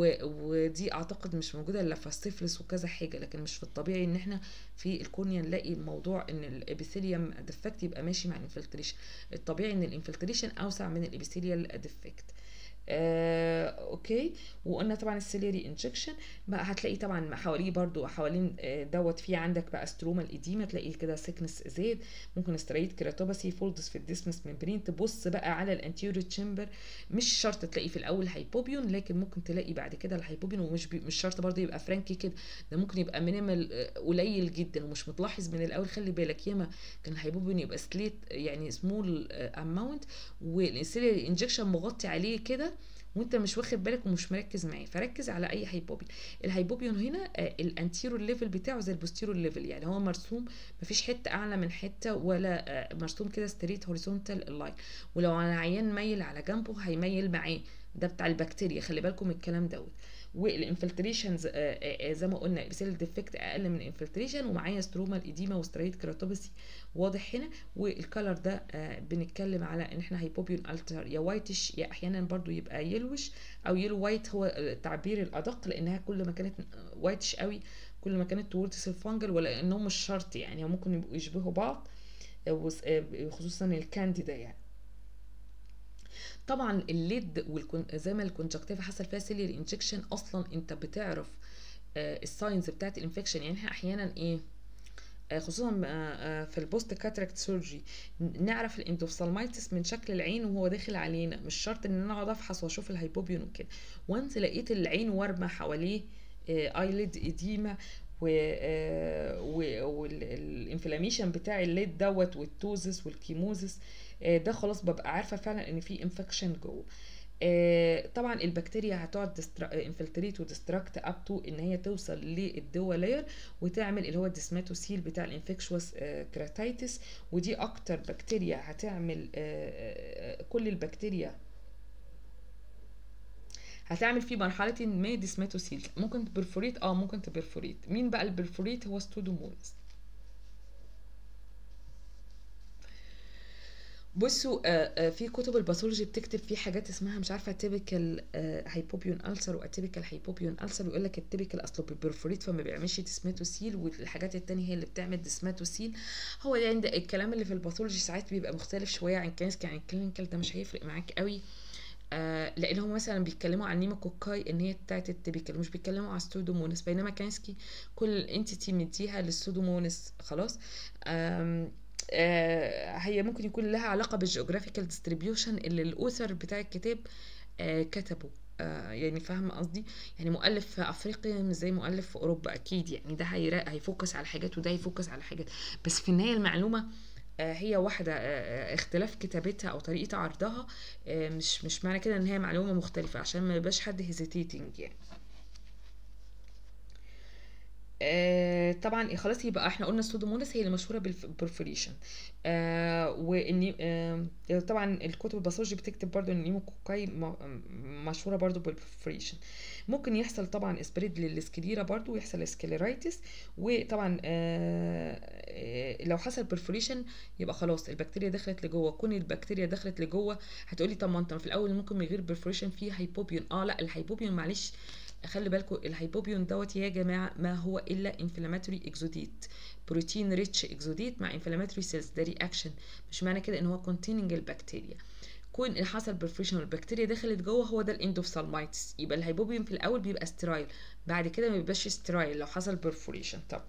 ودي اعتقد مش موجوده الا في السيفلس وكذا حاجه لكن مش في الطبيعي ان احنا في الكورنيا نلاقي الموضوع ان الابيثيليوم ديفكت يبقى ماشي مع الانفلتريشن الطبيعي ان الانفلتريشن اوسع من الابيثيليال ديفكت آه، اوكي وقلنا طبعا السيليري انجكشن بقى هتلاقي طبعا حواليه برضو حوالين آه، دوت في عندك بقى ستروما الاديمه تلاقي كده سيكنس زاد ممكن استريت كيراتوباسي فولدز في الديسمس ممبرين تبص بقى على الانتيوريور تشامبر مش شرط تلاقي في الاول هايبوبيون لكن ممكن تلاقي بعد كده الهايبوبيون ومش بي مش شرط برضو يبقى فرانكي كده ده ممكن يبقى مينيمال قليل جدا ومش متلاحظ من الاول خلي بالك ياما كان الهايبوبيون يبقى سليت يعني سمول اماونت والسيليري انجكشن مغطي عليه كده وانت مش واخد بالك ومش مركز معاه فركز على اي هايبوبيون الهايبوبيون هنا آه، الانتيرور ليفل بتاعه زي البوستيرور ليفل يعني هو مرسوم مفيش حته اعلى من حته ولا آه، مرسوم كده ستريت هوريزونتال لاين ولو على عيان ميل على جنبه هيميل معاه ده بتاع البكتيريا خلي بالكم من الكلام دوت والانفلتريشنز زي ما قلنا السيل ديفكت اقل من الانفلتريشن ومعايا ستروما الاديما وستريت كيراتوباسي واضح هنا والكالر ده آه، بنتكلم على ان احنا هايبوبيون التر يا وايتش يا احيانا برضو يبقى يلوش او يلو وايت هو التعبير الادق لانها كل ما كانت وايتش قوي كل ما كانت توردس الفانجل ولا انهم مش شرط يعني هم ممكن يبقوا يشبهوا بعض آه، وس- آه، خصوصا الكانديدا يعني طبعا الليد والكون زي ما الكونجكتيفا حصل فيها سيلير انجكشن اصلا انت بتعرف آه، الساينز بتاعت الانفكشن يعني احنا احيانا ايه آه، خصوصا آه، آه، في البوست كاتراكت سيرجي نعرف الاندوفسالمايتس من شكل العين وهو داخل علينا مش شرط ان انا اقعد افحص واشوف الهايبوبيون وكده وانس لقيت العين وارمه حواليه ايليد اديما والانفلاميشن بتاع الليد دوت والتوزس والكيموزس آه، ده خلاص ببقى عارفه فعلا ان في انفكشن جوه آه، طبعا البكتيريا هتقعد انفلتريت وديستراكت اب تو ان هي توصل للدوا لاير وتعمل اللي هو الديسماتوسيل بتاع الانفكشوس كراتيتس ودي اكتر بكتيريا هتعمل آه، آه، كل البكتيريا هتعمل في مرحلة ما ديسماتوسيل ممكن تبرفوريت اه ممكن تبرفوريت مين بقى البرفوريت هو ستودومونس بصوا آه، آه، في كتب الباثولوجي بتكتب في حاجات اسمها مش عارفه تيبيكال هايبوبيون السر واتيبيكال هايبوبيون السر ويقول لك التيبيكال اصله بيبرفوريت فما بيعملش ديسماتوسيل والحاجات التانية هي اللي بتعمل ديسماتوسيل هو يعني ده الكلام اللي في الباثولوجي ساعات بيبقى مختلف شويه عن كانسكي عن الكلينيكال ده مش هيفرق معاك قوي آه لان هم مثلا بيتكلموا عن نيموكوكاي ان هي بتاعت التيبيكال مش بيتكلموا على ستودومونس بينما كانسكي كل انتيتي مديها للسودومونس خلاص آم آه هي ممكن يكون لها علاقه بالجيوغرافيكال ديستريبيوشن اللي الاوثر بتاع الكتاب آه كتبه آه يعني فاهمه قصدي يعني مؤلف في افريقيا مش زي مؤلف في اوروبا اكيد يعني ده هيرا- هيفوكس على حاجات وده هيفوكس على حاجات بس في النهايه المعلومه آه، هي واحدة آه، آه، اختلاف كتابتها أو طريقة عرضها آه، مش مش معنى كده إن هي معلومة مختلفة عشان ما يبقاش حد هيزيتيتنج يعني آه طبعا خلاص يبقى احنا قلنا السودوموناس هي اللي مشهوره بالبرفوريشن آه وان آه طبعا الكتب الباثولوجي بتكتب برضو ان النيموكوكاي م- مشهوره برضو بالبرفوريشن ممكن يحصل طبعا اسبريد للسكليرا برضو ويحصل سكليرايتس وطبعا آه آه، لو حصل برفوريشن يبقى خلاص البكتيريا دخلت لجوه كون البكتيريا دخلت لجوه هتقولي طب ما انت في الاول ممكن من غير برفوريشن فيه هايبوبيون اه لا الهايبوبيون معلش خلي بالكم الهايبوبيون دوت يا جماعه ما هو الا انفلاماتوري اكزوديت بروتين ريتش اكزوديت مع انفلاماتوري سيلز ده رياكشن مش معنى كده ان هو كونتيننج البكتيريا كون اللي حصل برفريشن والبكتيريا دخلت جوه هو ده الاندوفسالمايتس يبقى الهايبوبيون في الاول بيبقى سترايل بعد كده ما بيبقاش سترايل لو حصل برفوريشن طب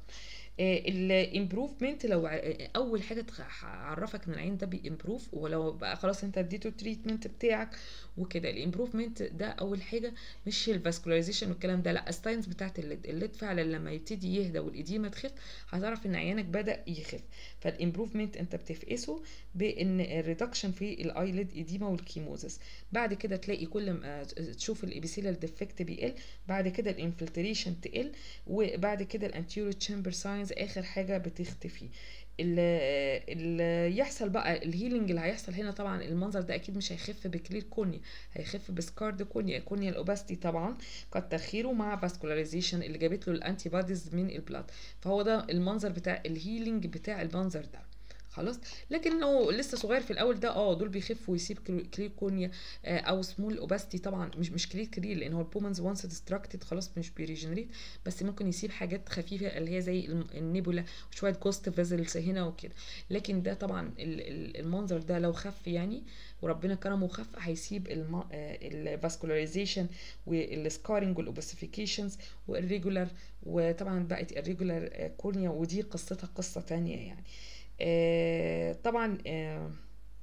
الامبروفمنت لو ع- آه، اول حاجه تخ- هعرفك ان العين ده بيمبروف ولو بقى خلاص انت اديته التريتمنت بتاعك وكده الامبروفمنت ده اول حاجه مش الفاسكولايزيشن والكلام ده لا الساينز بتاعت الليد الليد فعلا لما يبتدي يهدى والاديمه تخف هتعرف ان عيانك بدا يخف فالامبروفمنت انت بتفقسه بان الريدكشن في الايليد اديما والكيموزس بعد كده تلاقي كل ما تشوف الابيثيليال ديفكت بيقل بعد كده الانفلتريشن تقل وبعد كده الانتيورو تشامبر ساينز اخر حاجه بتختفي اللي اللي يحصل بقى الهيلينج اللي هيحصل هنا طبعا المنظر ده اكيد مش هيخف بكلير كونيا هيخف بسكارد كونيا كونيا الاوباستي طبعا كتر خيره مع فاسكولاريزيشن اللي جابت له الانتي بوديز من البلاد فهو ده المنظر بتاع الهيلينج بتاع المنظر ده خلاص لكن لو لسه صغير في الاول ده اه دول بيخفوا ويسيب كلي- كلير كونيا آه، او سمول اوباستي طبعا مش مش كلير كلير لان هو البومنز وانس ديستراكتد خلاص مش بيريجنريت بس ممكن يسيب حاجات خفيفه اللي هي زي الم- النيبولا وشويه جوست فيزلز هنا وكده لكن ده طبعا ال- ال- المنظر ده لو خف يعني وربنا كرمه وخف هيسيب الفاسكولاريزيشن والسكارنج والاوبسيفيكيشنز والريجولار وطبعا بقت الريجولار كورنيا ودي قصتها قصه تانية يعني آه، طبعا آه،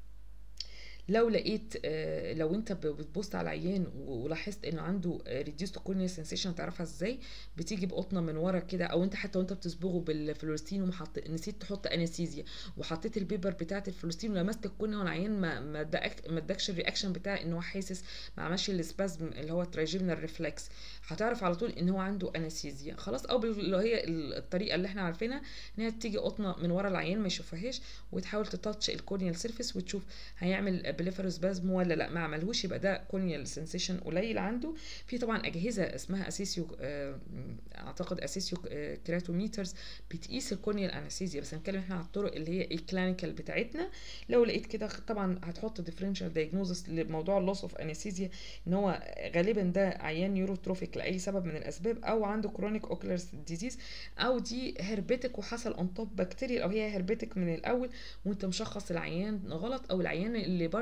لو لقيت آه، لو انت ب- بتبص على العيان ولاحظت انه عنده ريديوست كورنيا سensation تعرفها ازاي بتيجي بقطنه من ورا كده او انت حتى وانت بتصبغه بالفلورستين ومحط نسيت تحط انستيزيا وحطيت البيبر بتاعت الفلورستين ولمست الكورنيا والعيان ما ما اداك- ما ادكش الرياكشن بتاع ان هو حاسس ما عملش السبازم اللي هو ترايجيمنال ريفلكس هتعرف على طول ان هو عنده انستيزيا خلاص او بال- اللي هي الطريقه اللي احنا عارفينها ان هي تيجي قطنه من ورا العيان ما يشوفهاش وتحاول تتاتش الكورنيال سيرفيس وتشوف هيعمل بليفروسبازم ولا لا ما عملهوش يبقى ده كورنيال سنسيشن قليل عنده في طبعا اجهزه اسمها اسيسيو آه، اعتقد اسيسيو آه، كراتوميترز بتقيس الكورنيال انستيزيا بس هنتكلم احنا على الطرق اللي هي الكلينيكال بتاعتنا لو لقيت كده طبعا هتحط ديفرنشال دايجنوزس لموضوع اللوس اوف انستيزيا ان هو غالبا ده عيان نيوروتروفيك لاي سبب من الاسباب او عنده كرونيك اوكلر ديزيز او دي هربتك وحصل اون توب بكتيريا او هي هربتك من الاول وانت مشخص العيان غلط او العيان اللي برضو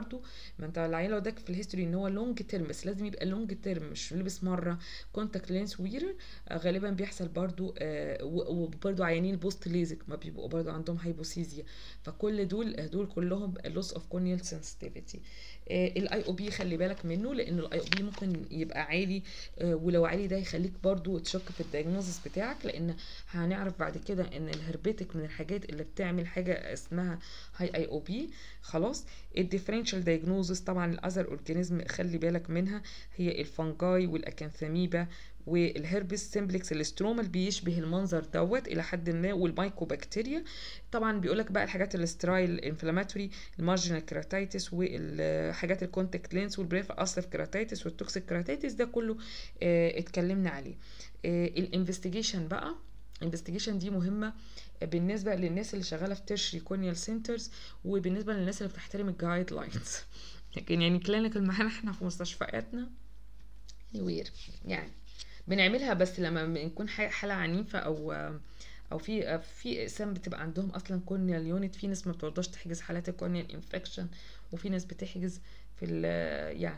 برضو ما انت العيان لو اداك في الهيستوري ان هو لونج تيرم بس لازم يبقى لونج تيرم مش لبس مره كونتاكت لينس ويرر غالبا بيحصل برضو آه، و- وبرضو عيانين بوست ليزك ما بيبقوا برضو عندهم هايبوسيزيا فكل دول آه، دول كلهم لوس اوف كورنيال سنسيتيفيتي الاي او بي خلي بالك منه لان الاي او بي ممكن يبقى عالي آه، ولو عالي ده يخليك برضو تشك في الدايجنوزس بتاعك لان هنعرف بعد كده ان الهربيتك من الحاجات اللي بتعمل حاجه اسمها هاي اي او بي خلاص الديفرنشال دايجنوزس طبعا الاذر اورجانيزم خلي بالك منها هي الفنجاي والاكانثاميبا والهربس سيمبلكس الاسترومال بيشبه المنظر دوت الى حد ما والمايكوبكتيريا طبعا بيقولك بقى الحاجات الاسترايل انفلاماتوري المارجنال كيراتيتس والحاجات الكونتاكت لينس والبريف اسلف كيراتيتس والتوكسيك كيراتيتس ده كله آه اتكلمنا عليه الانفستيجيشن بقى الانفستيجيشن دي مهمه بالنسبه للناس اللي شغاله في تيرشري كونيال سنترز وبالنسبه للناس اللي بتحترم الجايد لاينز لكن يعني كلينيكال معانا احنا في مستشفياتنا وير يعني بنعملها بس لما بنكون ح- حالة عنيفة أو أو في في أقسام بتبقى عندهم أصلا كورنيال يونت في ناس ما بترضاش تحجز حالات الكورنيال انفكشن وفي ناس بتحجز في ال يعني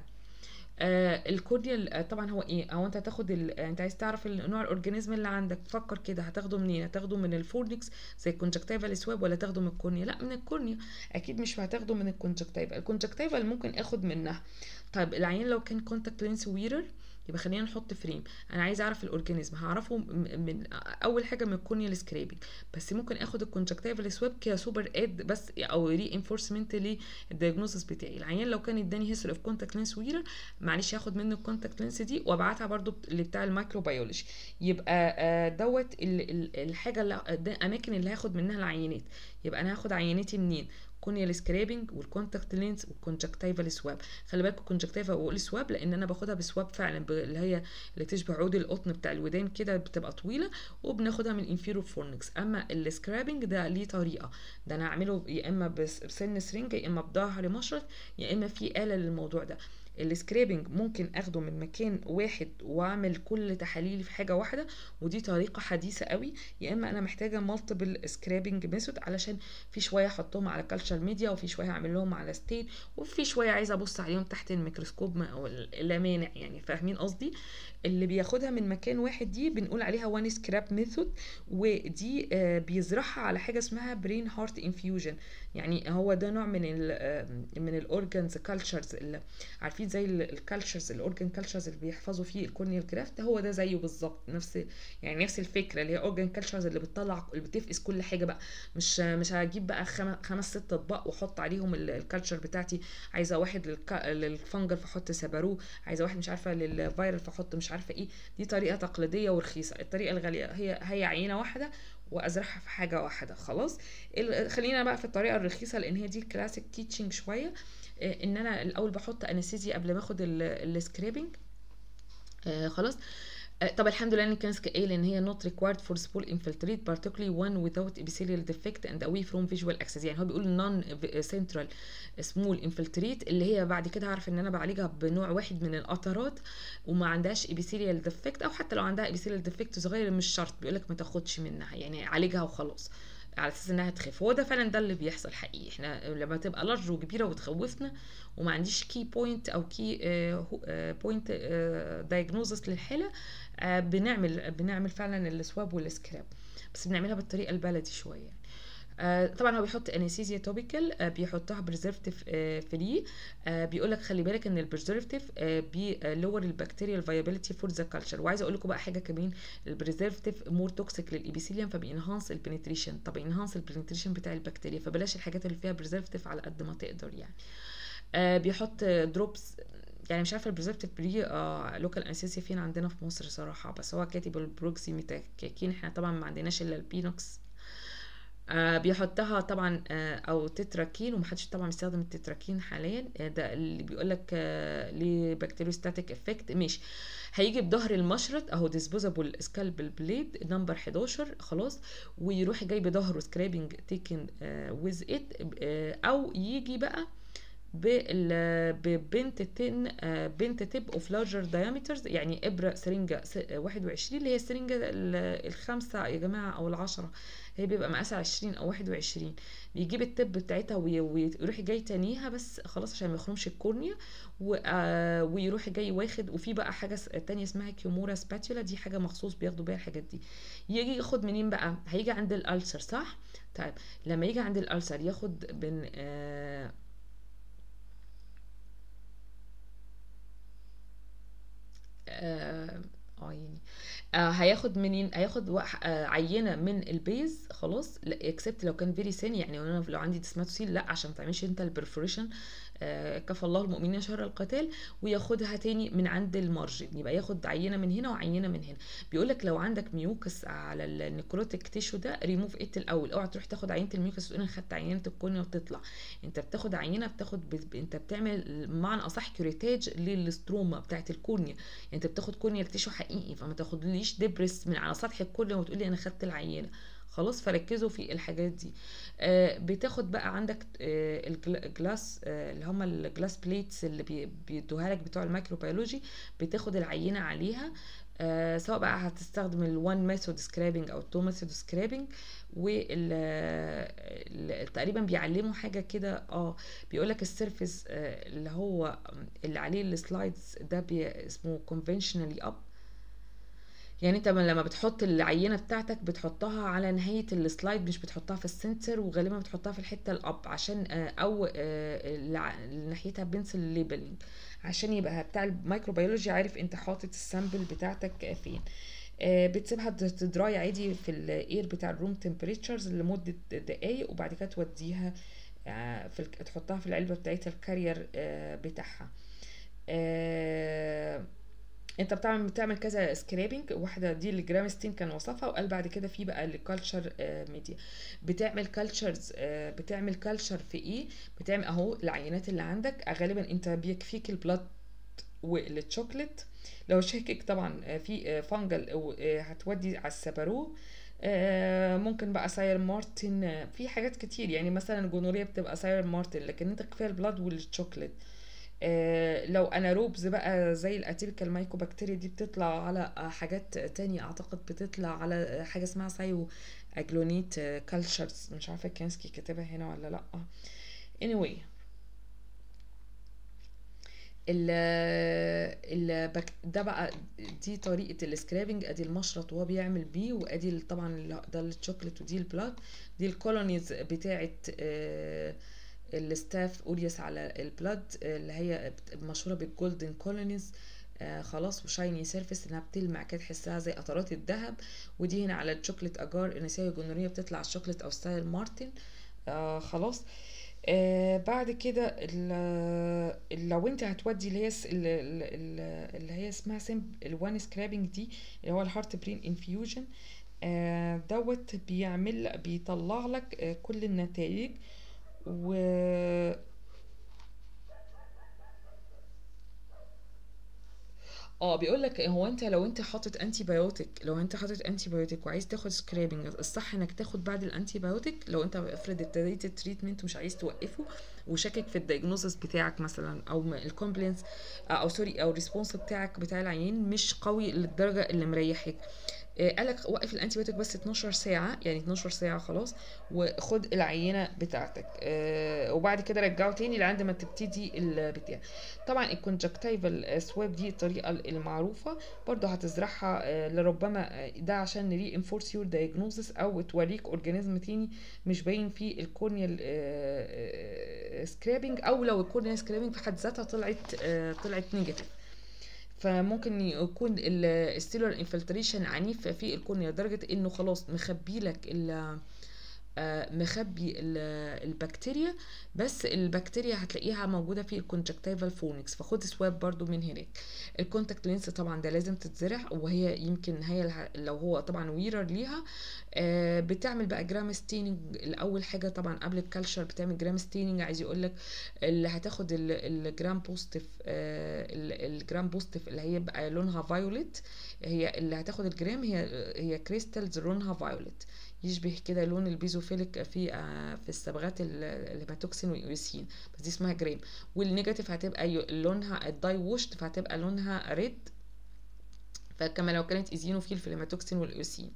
آه الكورنيال آه طبعا هو ايه او انت هتاخد ال... انت عايز تعرف ال- نوع الاورجانيزم اللي عندك فكر كده هتاخده منين هتاخده من الفورنكس زي الكونجكتيفال سواب ولا تاخده من الكورنيا لا من الكورنيا اكيد مش هتاخده من الكونجكتيفال الكونجكتيفال ممكن اخد منها طيب العيان لو كان كونتاكت لينس ويرر يبقى خلينا نحط فريم انا عايز اعرف الاورجانيزم هعرفه م- من اول حاجه من الكورنيال سكريبنج بس ممكن اخد الكونجكتيفال سواب كسوبر اد بس او ري انفورسمنت للدياجنوستس بتاعي العيان لو كان اداني هيستوري اوف كونتاكت لينس ويرر معلش هاخد منه الكونتاكت لينس دي وابعتها برضو اللي بتاع الميكروبيولوجي يبقى آه، دوت ال- ال- الحاجه اللي ده الاماكن اللي هاخد منها العينات يبقى انا هاخد عينتي منين كونيال سكرابنج والكونتاكت لينس والكونجكتيفال سواب خلي بالك الكونجكتيفال بقول سواب لان انا باخدها بسواب فعلا ب- اللي هي اللي تشبه عود القطن بتاع الودان كده بتبقى طويله وبناخدها من الانفيرو فورنكس اما السكرابنج ده ليه طريقه ده انا هعمله يا اما بس- بسن سرنجه يا اما بظهر مشرط يا اما في اله للموضوع ده السكرابنج ممكن اخده من مكان واحد واعمل كل تحاليلي في حاجه واحده ودي طريقه حديثه قوي يا اما انا محتاجه مالتيبل سكرابنج ميثود علشان في شويه احطهم على كالتشر ميديا وفي شويه اعمل لهم على ستين وفي شويه عايزه ابص عليهم تحت الميكروسكوب ما او لا مانع يعني فاهمين قصدي اللي بياخدها من مكان واحد دي بنقول عليها وان سكراب ميثود ودي آه، بيزرعها على حاجه اسمها برين هارت انفيوجن يعني هو ده نوع من ال من الاورجانز كالتشرز عارفين زي الكالتشرز الاورجان كالتشرز اللي بيحفظوا فيه الكورنيال جرافت هو ده زيه بالظبط نفس يعني نفس الفكره اللي هي اورجان كالتشرز اللي بتطلع اللي بتفقس كل حاجه بقى مش مش هجيب بقى خم- خمس ست اطباق واحط عليهم ال- الكالتشر بتاعتي عايزه واحد للك- للفنجل فاحط سبارو عايزه واحد مش عارفه للفيرال فاحط مش عارفه ايه دي طريقه تقليديه ورخيصه الطريقه الغاليه هي هي عينه واحده وازرعها في حاجه واحده خلاص ال- خلينا بقى في الطريقه الرخيصه لان هي دي الكلاسيك تيتشنج شويه آه، ان انا الاول بحط انستيزيا قبل ما اخد السكريبنج آه خلاص آه طب الحمد لله ان كان قايل ان هي not required for small infiltrate particularly one without epithelial defect and away from visual access يعني هو بيقول non central small infiltrate اللي هي بعد كده هعرف ان انا بعالجها بنوع واحد من القطرات وما عندهاش epithelial defect او حتى لو عندها epithelial defect صغير مش شرط بيقولك ما تاخدش منها يعني عالجها وخلاص على اساس انها تخف هو ده فعلا ده اللي بيحصل حقيقي احنا لما تبقى لارج وكبيره وتخوفنا وما عنديش كي بوينت او كي بوينت دايجنوزس للحاله آه، بنعمل بنعمل فعلا السواب والسكراب بس بنعملها بالطريقه البلدي شويه يعني. آه، طبعا هو بيحط انستيزيا توبيكال بيحطها بريزرفتيف فري بيقول لك خلي بالك ان البريزرفتيف بيلور البكتيريال فايابيليتي فور ذا كلتشر وعايزه اقول لكم بقى حاجه كمان البريزرفتيف مور توكسيك للابيثيليوم فبينهانس البنتريشن طب ينهانس البنتريشن بتاع البكتيريا فبلاش الحاجات اللي فيها بريزرفتيف على قد ما تقدر يعني آه، بيحط دروبس يعني مش عارفه البريزرفتيف بري آه لوكال انستيزيا فين عندنا في مصر صراحه بس هو كاتب البروكسيميتاكين احنا طبعا ما عندناش الا البينوكس آه بيحطها طبعا آه او تتراكين ومحدش طبعا بيستخدم التتراكين حاليا آه ده اللي بيقول لك آه ليه بكتيريوستاتيك افكت ماشي هيجي بظهر المشرط اهو ديسبوزابل سكالبل بليد نمبر 11 خلاص ويروح جاي بظهره سكرابنج تيكن ويز ات او يجي بقى بال- ببنت تن آه، بنت تيب اوف لارجر دايمترز يعني ابره سرنجه س- 21 اللي هي السرنجه ال- الخمسه يا جماعه او العشره هي بيبقى مقاسها 20 او 21 بيجيب التب بتاعتها وي- ويروح جاي تانيها بس خلاص عشان ما يخرمش الكورنيا و- آه، ويروح جاي واخد وفي بقى حاجه س- تانية اسمها كيومورا سباتيولا دي حاجه مخصوص بياخدوا بيها الحاجات دي يجي ياخد منين بقى هيجي عند الالسر صح طيب لما يجي عند الالسر ياخد من آه اه آه، يعني آه هياخد منين هياخد وح- آه عينه من البيز خلاص اكسبت لو كان فيري سين يعني انا لو عندي ديسماتوسيل لا عشان ما تعملش انت البرفوريشن آه كفى الله المؤمنين شر القتال وياخدها تاني من عند المارجن يبقى ياخد عينه من هنا وعينه من هنا بيقول لك لو عندك ميوكس على النيكروتيك تيشو ده ريموف ات الاول اوعى تروح تاخد عينه الميوكس وتقول انا خدت عينه الكورنيا وتطلع انت بتاخد عينه بتاخد ب... انت بتعمل بمعنى اصح كيوريتاج للستروما بتاعت الكورنيا يعني انت بتاخد كورنيا تيشو حقيقي فما تاخدليش دبرس من على سطح الكورنيا وتقولي انا خدت العينه خلاص فركزوا في الحاجات دي آه بتاخد بقى عندك آه الجل- الجلاس آه اللي هم الجلاس بليتس اللي بي- بيدوها لك بتوع الميكروبيولوجي بتاخد العينه عليها آه سواء بقى هتستخدم الوان ميثود سكرابنج او التو ميثود سكرابنج وال تقريبا بيعلموا حاجه كده اه بيقول لك السيرفيس آه اللي هو اللي عليه السلايدز ده بي اسمه conventionally up يعني انت لما بتحط العينه بتاعتك بتحطها على نهايه السلايد مش بتحطها في السنتر وغالبا بتحطها في الحته الاب عشان آه، او آه، اللي ع- اللي ناحيتها بنسل ليبلنج عشان يبقى بتاع الميكروبيولوجي عارف انت حاطط السامبل بتاعتك فين آه، بتسيبها تدراي عادي في الاير بتاع الروم تمبريتشرز لمده دقايق وبعد كده توديها آه، في الك- تحطها في العلبه بتاعتها الكارير آه، بتاعها آه، انت بتعمل بتعمل كذا سكرابنج واحده دي اللي جرامستين كان وصفها وقال بعد كده في بقى الكالتشر ميديا بتعمل كالتشرز بتعمل كالتشر في ايه بتعمل اهو العينات اللي عندك غالبا انت بيكفيك البلاد والشوكليت لو شاكك طبعا آه، في آه، فانجل أو، آه، هتودي على السبارو آه، ممكن بقى ساير مارتن آه، في حاجات كتير يعني مثلا الجونوريا بتبقى ساير مارتن لكن انت كفايه البلاد والشوكليت آه، لو اناروبز بقى زي الاتيبيكال مايكوبكتيريا دي بتطلع على آه، حاجات تانية اعتقد بتطلع على آه، حاجه اسمها سايو اجلونيت كالتشرز مش عارفه كانسكي كاتبها هنا ولا لا anyway ال ال بك- ده بقى دي طريقة السكرابنج ادي المشرط وهو بيعمل بيه وادي ال- طبعا ال- ده الشوكليت ودي البلاد دي الكولونيز بتاعة آه، الستاف اوريوس على البلاد اللي هي بت- مشهورة بالجولدن كولونيز آه خلاص وشايني سيرفيس انها بتلمع كده تحسها زي قطرات الذهب ودي هنا على الشوكليت اجار النساء الجنورية بتطلع على الشوكليت او ستايل مارتن آه خلاص آه بعد كده ال- لو انت هتودي اللي هي س- ال- ال- ال- اللي هي اسمها سم الوان سكرابنج دي اللي هو الهارت برين انفيوجن آه دوت بيعمل بيطلع لك آه كل النتائج و اه بيقول لك هو انت لو انت حاطط انتي بايوتيك لو انت حاطط انتي بايوتيك وعايز تاخد سكرابنج الصح انك تاخد بعد الانتي بايوتيك لو انت افرض ابتديت التريتمنت ومش عايز توقفه وشاكك في الدايجنوزس بتاعك مثلا او الكومبلينس او سوري او الريسبونس بتاعك بتاع العيان مش قوي للدرجه اللي مريحك آه، قالك وقف الانتيبيوتيك بس 12 ساعة يعني 12 ساعة خلاص وخد العينة بتاعتك آه، وبعد كده رجعه تاني لعند ما تبتدي البتاع طبعا الكونجكتيفال سواب دي الطريقة المعروفة برضه هتزرعها آه، لربما آه، ده عشان ري انفورس يور دايجنوزس او توريك اورجانيزم تاني مش باين فيه الكورنيال سكرابنج او لو الكورنيال سكرابنج في حد ذاتها طلعت آه، طلعت نيجاتيف فممكن يكون الستيلر انفلتريشن عنيف في الكورنيا لدرجه انه خلاص مخبي لك ال- آه، مخبي ال- البكتيريا بس البكتيريا هتلاقيها موجوده في الكونجكتيفال فونكس فخد سواب برضو من هناك الكونتاكت لينس طبعا ده لازم تتزرع وهي يمكن هي الح- لو هو طبعا ويرر ليها آه، بتعمل بقى جرام ستيننج الاول حاجه طبعا قبل الكالشر بتعمل جرام ستيننج عايز يقول لك اللي هتاخد ال- الجرام بوزيتيف آه، ال- الجرام بوزيتيف اللي هي بقى لونها فايوليت هي اللي هتاخد الجرام هي هي كريستالز لونها فايوليت يشبه كده لون البيزوفيليك في آه، في الصبغات ال- الهيباتوكسين والايوسين بس دي اسمها جريم والنيجاتيف هتبقى يو- لونها الداي ووشت فهتبقى لونها ريد فكما لو كانت ايزينوفيل في الهيماتوكسين والايوسين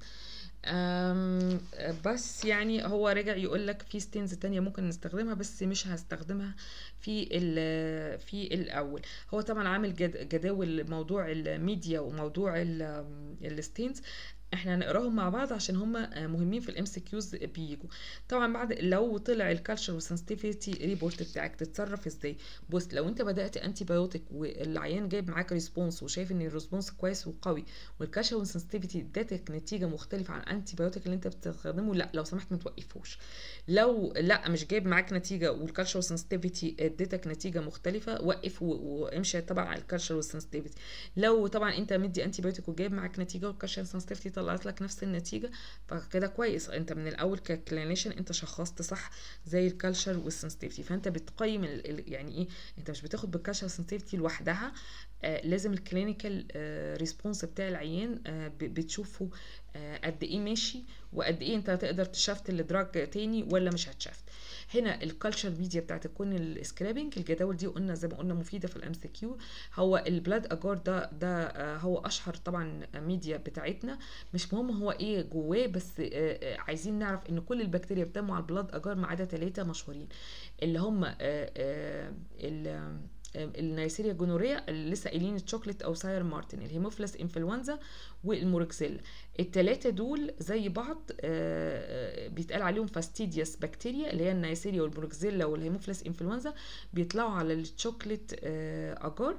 أم، بس يعني هو رجع يقول لك في ستينز تانية ممكن نستخدمها بس مش هستخدمها في ال في الاول هو طبعا عامل جد- جداول موضوع الميديا وموضوع الستينز احنا هنقراهم مع بعض عشان هم مهمين في الام سي كيوز بيجوا طبعا بعد لو طلع الكالتشر والسنسيتيفيتي ريبورت بتاعك تتصرف ازاي بص لو انت بدات انتي بايوتيك والعيان جايب معاك ريسبونس وشايف ان الريسبونس كويس وقوي والكالتشر والسنسيتيفيتي ادتك نتيجه مختلفه عن الانتي بايوتيك اللي انت بتستخدمه لا لو سمحت ما توقفوش لو لا مش جايب معاك نتيجه والكالتشر والسنسيتيفيتي ادتك نتيجه مختلفه وقف و- وامشي تبع على الكالتشر والسنسيتيفيتي لو طبعا انت مدي انتي بايوتيك وجايب معاك نتيجه والكالتشر والسنسيتيفيتي طلعت لك نفس النتيجه فكده كويس انت من الاول ككلينيشن انت شخصت صح زي الكالتشر والسنسيتيفيتي فانت بتقيم ال ال يعني ايه انت مش بتاخد بالكالتشر والسنسيتيفيتي لوحدها آه لازم الكلينيكال ريسبونس بتاع العيان آه ب- بتشوفه آه قد ايه ماشي وقد ايه انت هتقدر تشفت الدراج تاني ولا مش هتشفت هنا الكالتشر ميديا بتاعت الكون السكرابنج الجداول دي قلنا زي ما قلنا مفيده في الام سي كيو هو البلاد اجار ده ده آه، هو اشهر طبعا ميديا بتاعتنا مش مهم هو ايه جواه بس آه، آه، عايزين نعرف ان كل البكتيريا بتنمو على البلاد اجار ما عدا ثلاثه مشهورين اللي هم آه، آه، ال- آه، النيسيريا جونوريا اللي لسه قايلين الشوكليت او ساير مارتن الهيموفيلس انفلونزا والموركسيلا التلاتة دول زي بعض آه، آه، بيتقال عليهم فاستيديوس بكتيريا اللي هي النيسيريا والموركسيلا والهيموفيلس انفلونزا بيطلعوا على الشوكليت آه، اجار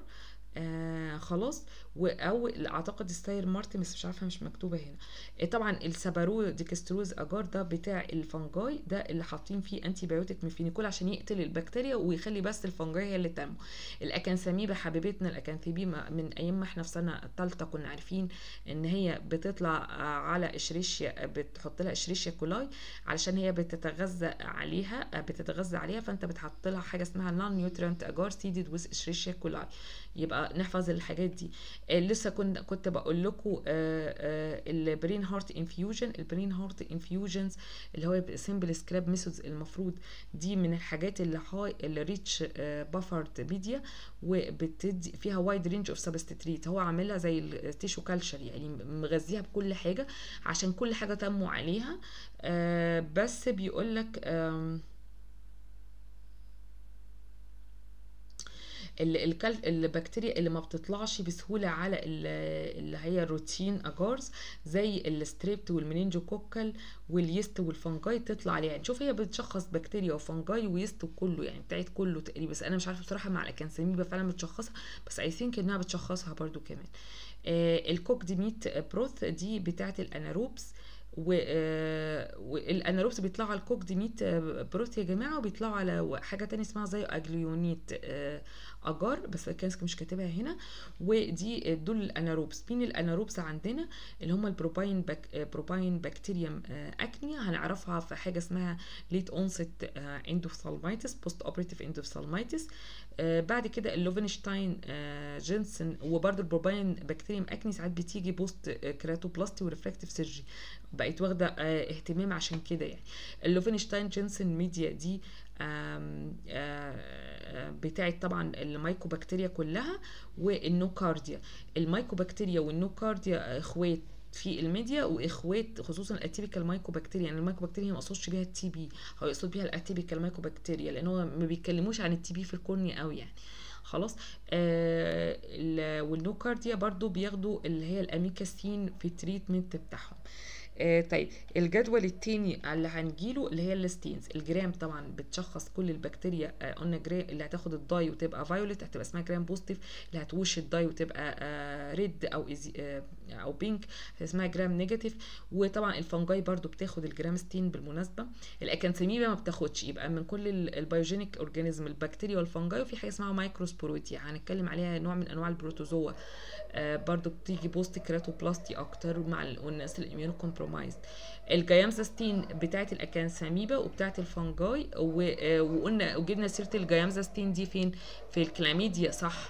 آه خلاص و- او اعتقد الساير مارتن بس مش عارفه مش مكتوبه هنا آه، طبعا السبارو ديكستروز اجار ده بتاع الفنجاي ده اللي حاطين فيه انتي بايوتيك ميفينيكول عشان يقتل البكتيريا ويخلي بس الفنجاي هي اللي تنمو الاكانثاميبا حبيبتنا الاكانثيبيما من ايام ما احنا في سنه الثالثه كنا عارفين ان هي بتطلع آه، على اشريشيا بتحط لها اشريشيا كولاي علشان هي بتتغذى عليها آه، بتتغذى عليها فانت بتحط لها حاجه اسمها نون نيوترينت اجار سيدد ويز اشريشيا كولاي يبقى نحفظ الحاجات دي آه، لسه كنت كنت بقول لكم البرين هارت انفيوجن البرين هارت انفيوجنز اللي هو سمبل سكراب ميثودز المفروض دي من الحاجات اللي هاي اللي ريتش بافرد ميديا وبتدي فيها وايد رينج اوف سبستريت هو عاملها زي التيشو كالتشر يعني مغذيها بكل حاجه عشان كل حاجه تنمو عليها آه، بس بيقول لك ال- الكل... البكتيريا اللي ما بتطلعش بسهوله على ال- اللي هي الروتين اجارز زي الستريبت والمنينجوكوكال واليست والفنجاي تطلع عليها يعني شوف هي بتشخص بكتيريا وفنجاي ويست وكله يعني بتاعت كله تقريبا بس انا مش عارفه بصراحه مع الاكانساميبا فعلا بتشخصها بس اي ثينك انها بتشخصها برضو كمان آه الكوك دي ميت بروث دي بتاعت الاناروبس و- آه، والاناروبس بيطلعوا على الكوك دي ميت آه، بروث يا جماعه وبيطلعوا على حاجه تانية اسمها زي اجليونيت آه، اجار بس كانسك مش كاتبها هنا ودي دول الاناروبس مين الاناروبس عندنا اللي هم البروباين بك بروباين بكتيريوم اكنيا هنعرفها في حاجه اسمها ليت اونست اندوفثالمايتس بوست اوبريتيف اندوفثالمايتس بعد كده اللوفنشتاين آه، جينسن وبرده البروباين بكتيريوم اكني ساعات بتيجي بوست كراتوبلاستي وريفراكتيف سيرجي بقت واخده آه، اهتمام عشان كده يعني اللوفنشتاين جينسن ميديا دي آم، آه، آه، بتاعت طبعا المايكوبكتيريا كلها والنوكارديا المايكوبكتيريا والنوكارديا اخوات في الميديا واخوات خصوصا الاتيبيكال مايكوبكتيريا يعني المايكوبكتيريا ما اقصدش بيها التي بي هو يقصد بيها الاتيبيكال مايكوبكتيريا لان هو ما بيتكلموش عن التي بي في الكورنيا قوي يعني خلاص آه ال- والنوكارديا برضو بياخدوا اللي هي الاميكاسين في التريتمنت بتاعهم آه طيب الجدول التاني اللي هنجيله اللي هي الستينز الجرام طبعا بتشخص كل البكتيريا آه قلنا جرام اللي هتاخد الداي وتبقى فايولت هتبقى اسمها جرام بوزيتيف اللي هتوش الداي وتبقى آه ريد او إزي آه او بينك اسمها جرام نيجاتيف وطبعا الفنجاي برضو بتاخد الجرام ستين بالمناسبه الاكانثيميبا ما بتاخدش يبقى من كل ال- البيوجينيك اورجانيزم البكتيريا والفنجاي وفي حاجه اسمها مايكروسبوروتيا هنتكلم عليها نوع من انواع البروتوزوا آه برضو بتيجي بوست كراتوبلاستي اكتر مع ال- والناس الاميونو كومبرومايزد الجيامزاستين بتاعت الاكانثاميبا وبتاعت الفنجاي و- آه، وقلنا وجبنا سيره الجيامزاستين دي فين في الكلاميديا صح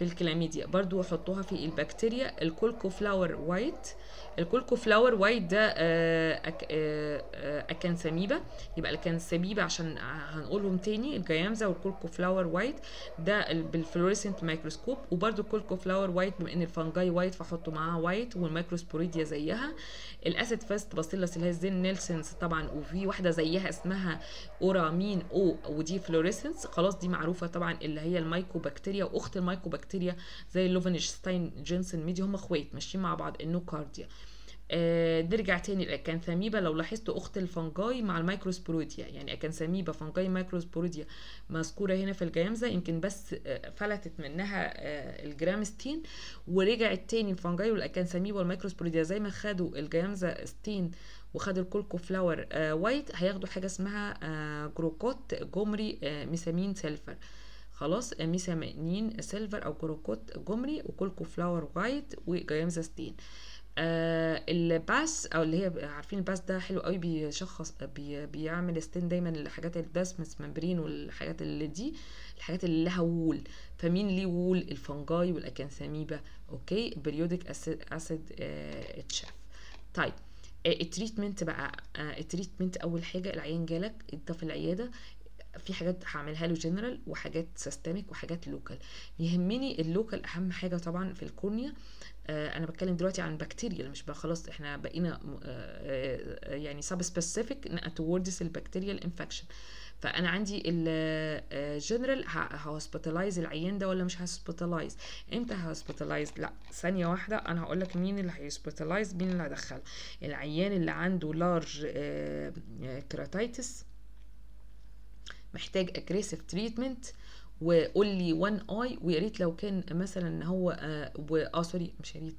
في الكلاميديا برضو حطوها في البكتيريا الكولكو فلاور وايت الكولكو فلاور وايت ده آه، أك- آه، آه، اكانساميبا يبقى الاكانساميبا عشان هنقولهم تاني الجيامزا والكولكو فلاور وايت ده ال- بالفلوريسنت مايكروسكوب وبرده الكولكو فلاور وايت بما ان الفنجاي وايت فحطوا معاها وايت والمايكروسبوريديا زيها الاسيد فاست باسيلس اللي هي زين نيلسونز طبعا وفي واحده زيها اسمها اورامين او ودي فلوريسنس خلاص دي معروفه طبعا اللي هي المايكوبكتيريا واخت المايكوبكتيريا زي اللوفنشتاين جينسون ميدي هم اخوات ماشيين مع بعض النوكارديا آه نرجع تاني الاكانثاميبا لو لاحظتوا اخت الفنجاي مع المايكروسبوروديا يعني اكانثاميبا فنجاي مايكروسبوروديا مذكوره هنا في الجيامزه يمكن بس آه فلتت منها آه الجرامستين ورجعت تاني الفنجاي والاكانثاميبا والمايكروسبوروديا زي ما خدوا الجيامزه ستين وخدوا الكولكو فلاور آه وايت هياخدوا حاجه اسمها آه جروكوت جمري آه ميثامين سلفر خلاص آه، ميثامين سيلفر او جروكوت جمري وكولكو فلاور وايت وجيامزا ستين آه الباس او اللي هي عارفين الباس ده حلو قوي بيشخص بي بيعمل ستين دايما الحاجات الدسمس ممبرين والحاجات اللي دي الحاجات اللي لها وول فمين ليه وول الفنجاي والاكانثاميبا اوكي بريودك اسيد اسيد آه اتشاف طيب آه، التريتمنت بقى آه، التريتمنت اول حاجه العيان جالك انت في العياده في حاجات هعملها له جنرال وحاجات سيستميك وحاجات لوكال يهمني اللوكال اهم حاجه طبعا في الكورنيا آه، انا بتكلم دلوقتي عن بكتيريا مش بقى خلاص احنا بقينا م- آه، آه، يعني سب سبيسيفيك توردز البكتيريال انفكشن فانا عندي الجنرال هوسبيتالايز العيان ده ولا مش هوسبيتالايز امتى هوسبيتالايز لا ثانيه واحده انا هقول لك مين اللي هيسبيتالايز مين اللي هدخله العيان اللي عنده لارج كراتايتس محتاج اجريسيف تريتمنت وقول لي وان اي ويا ريت لو كان مثلا هو اه و- آه، سوري مش يا ريت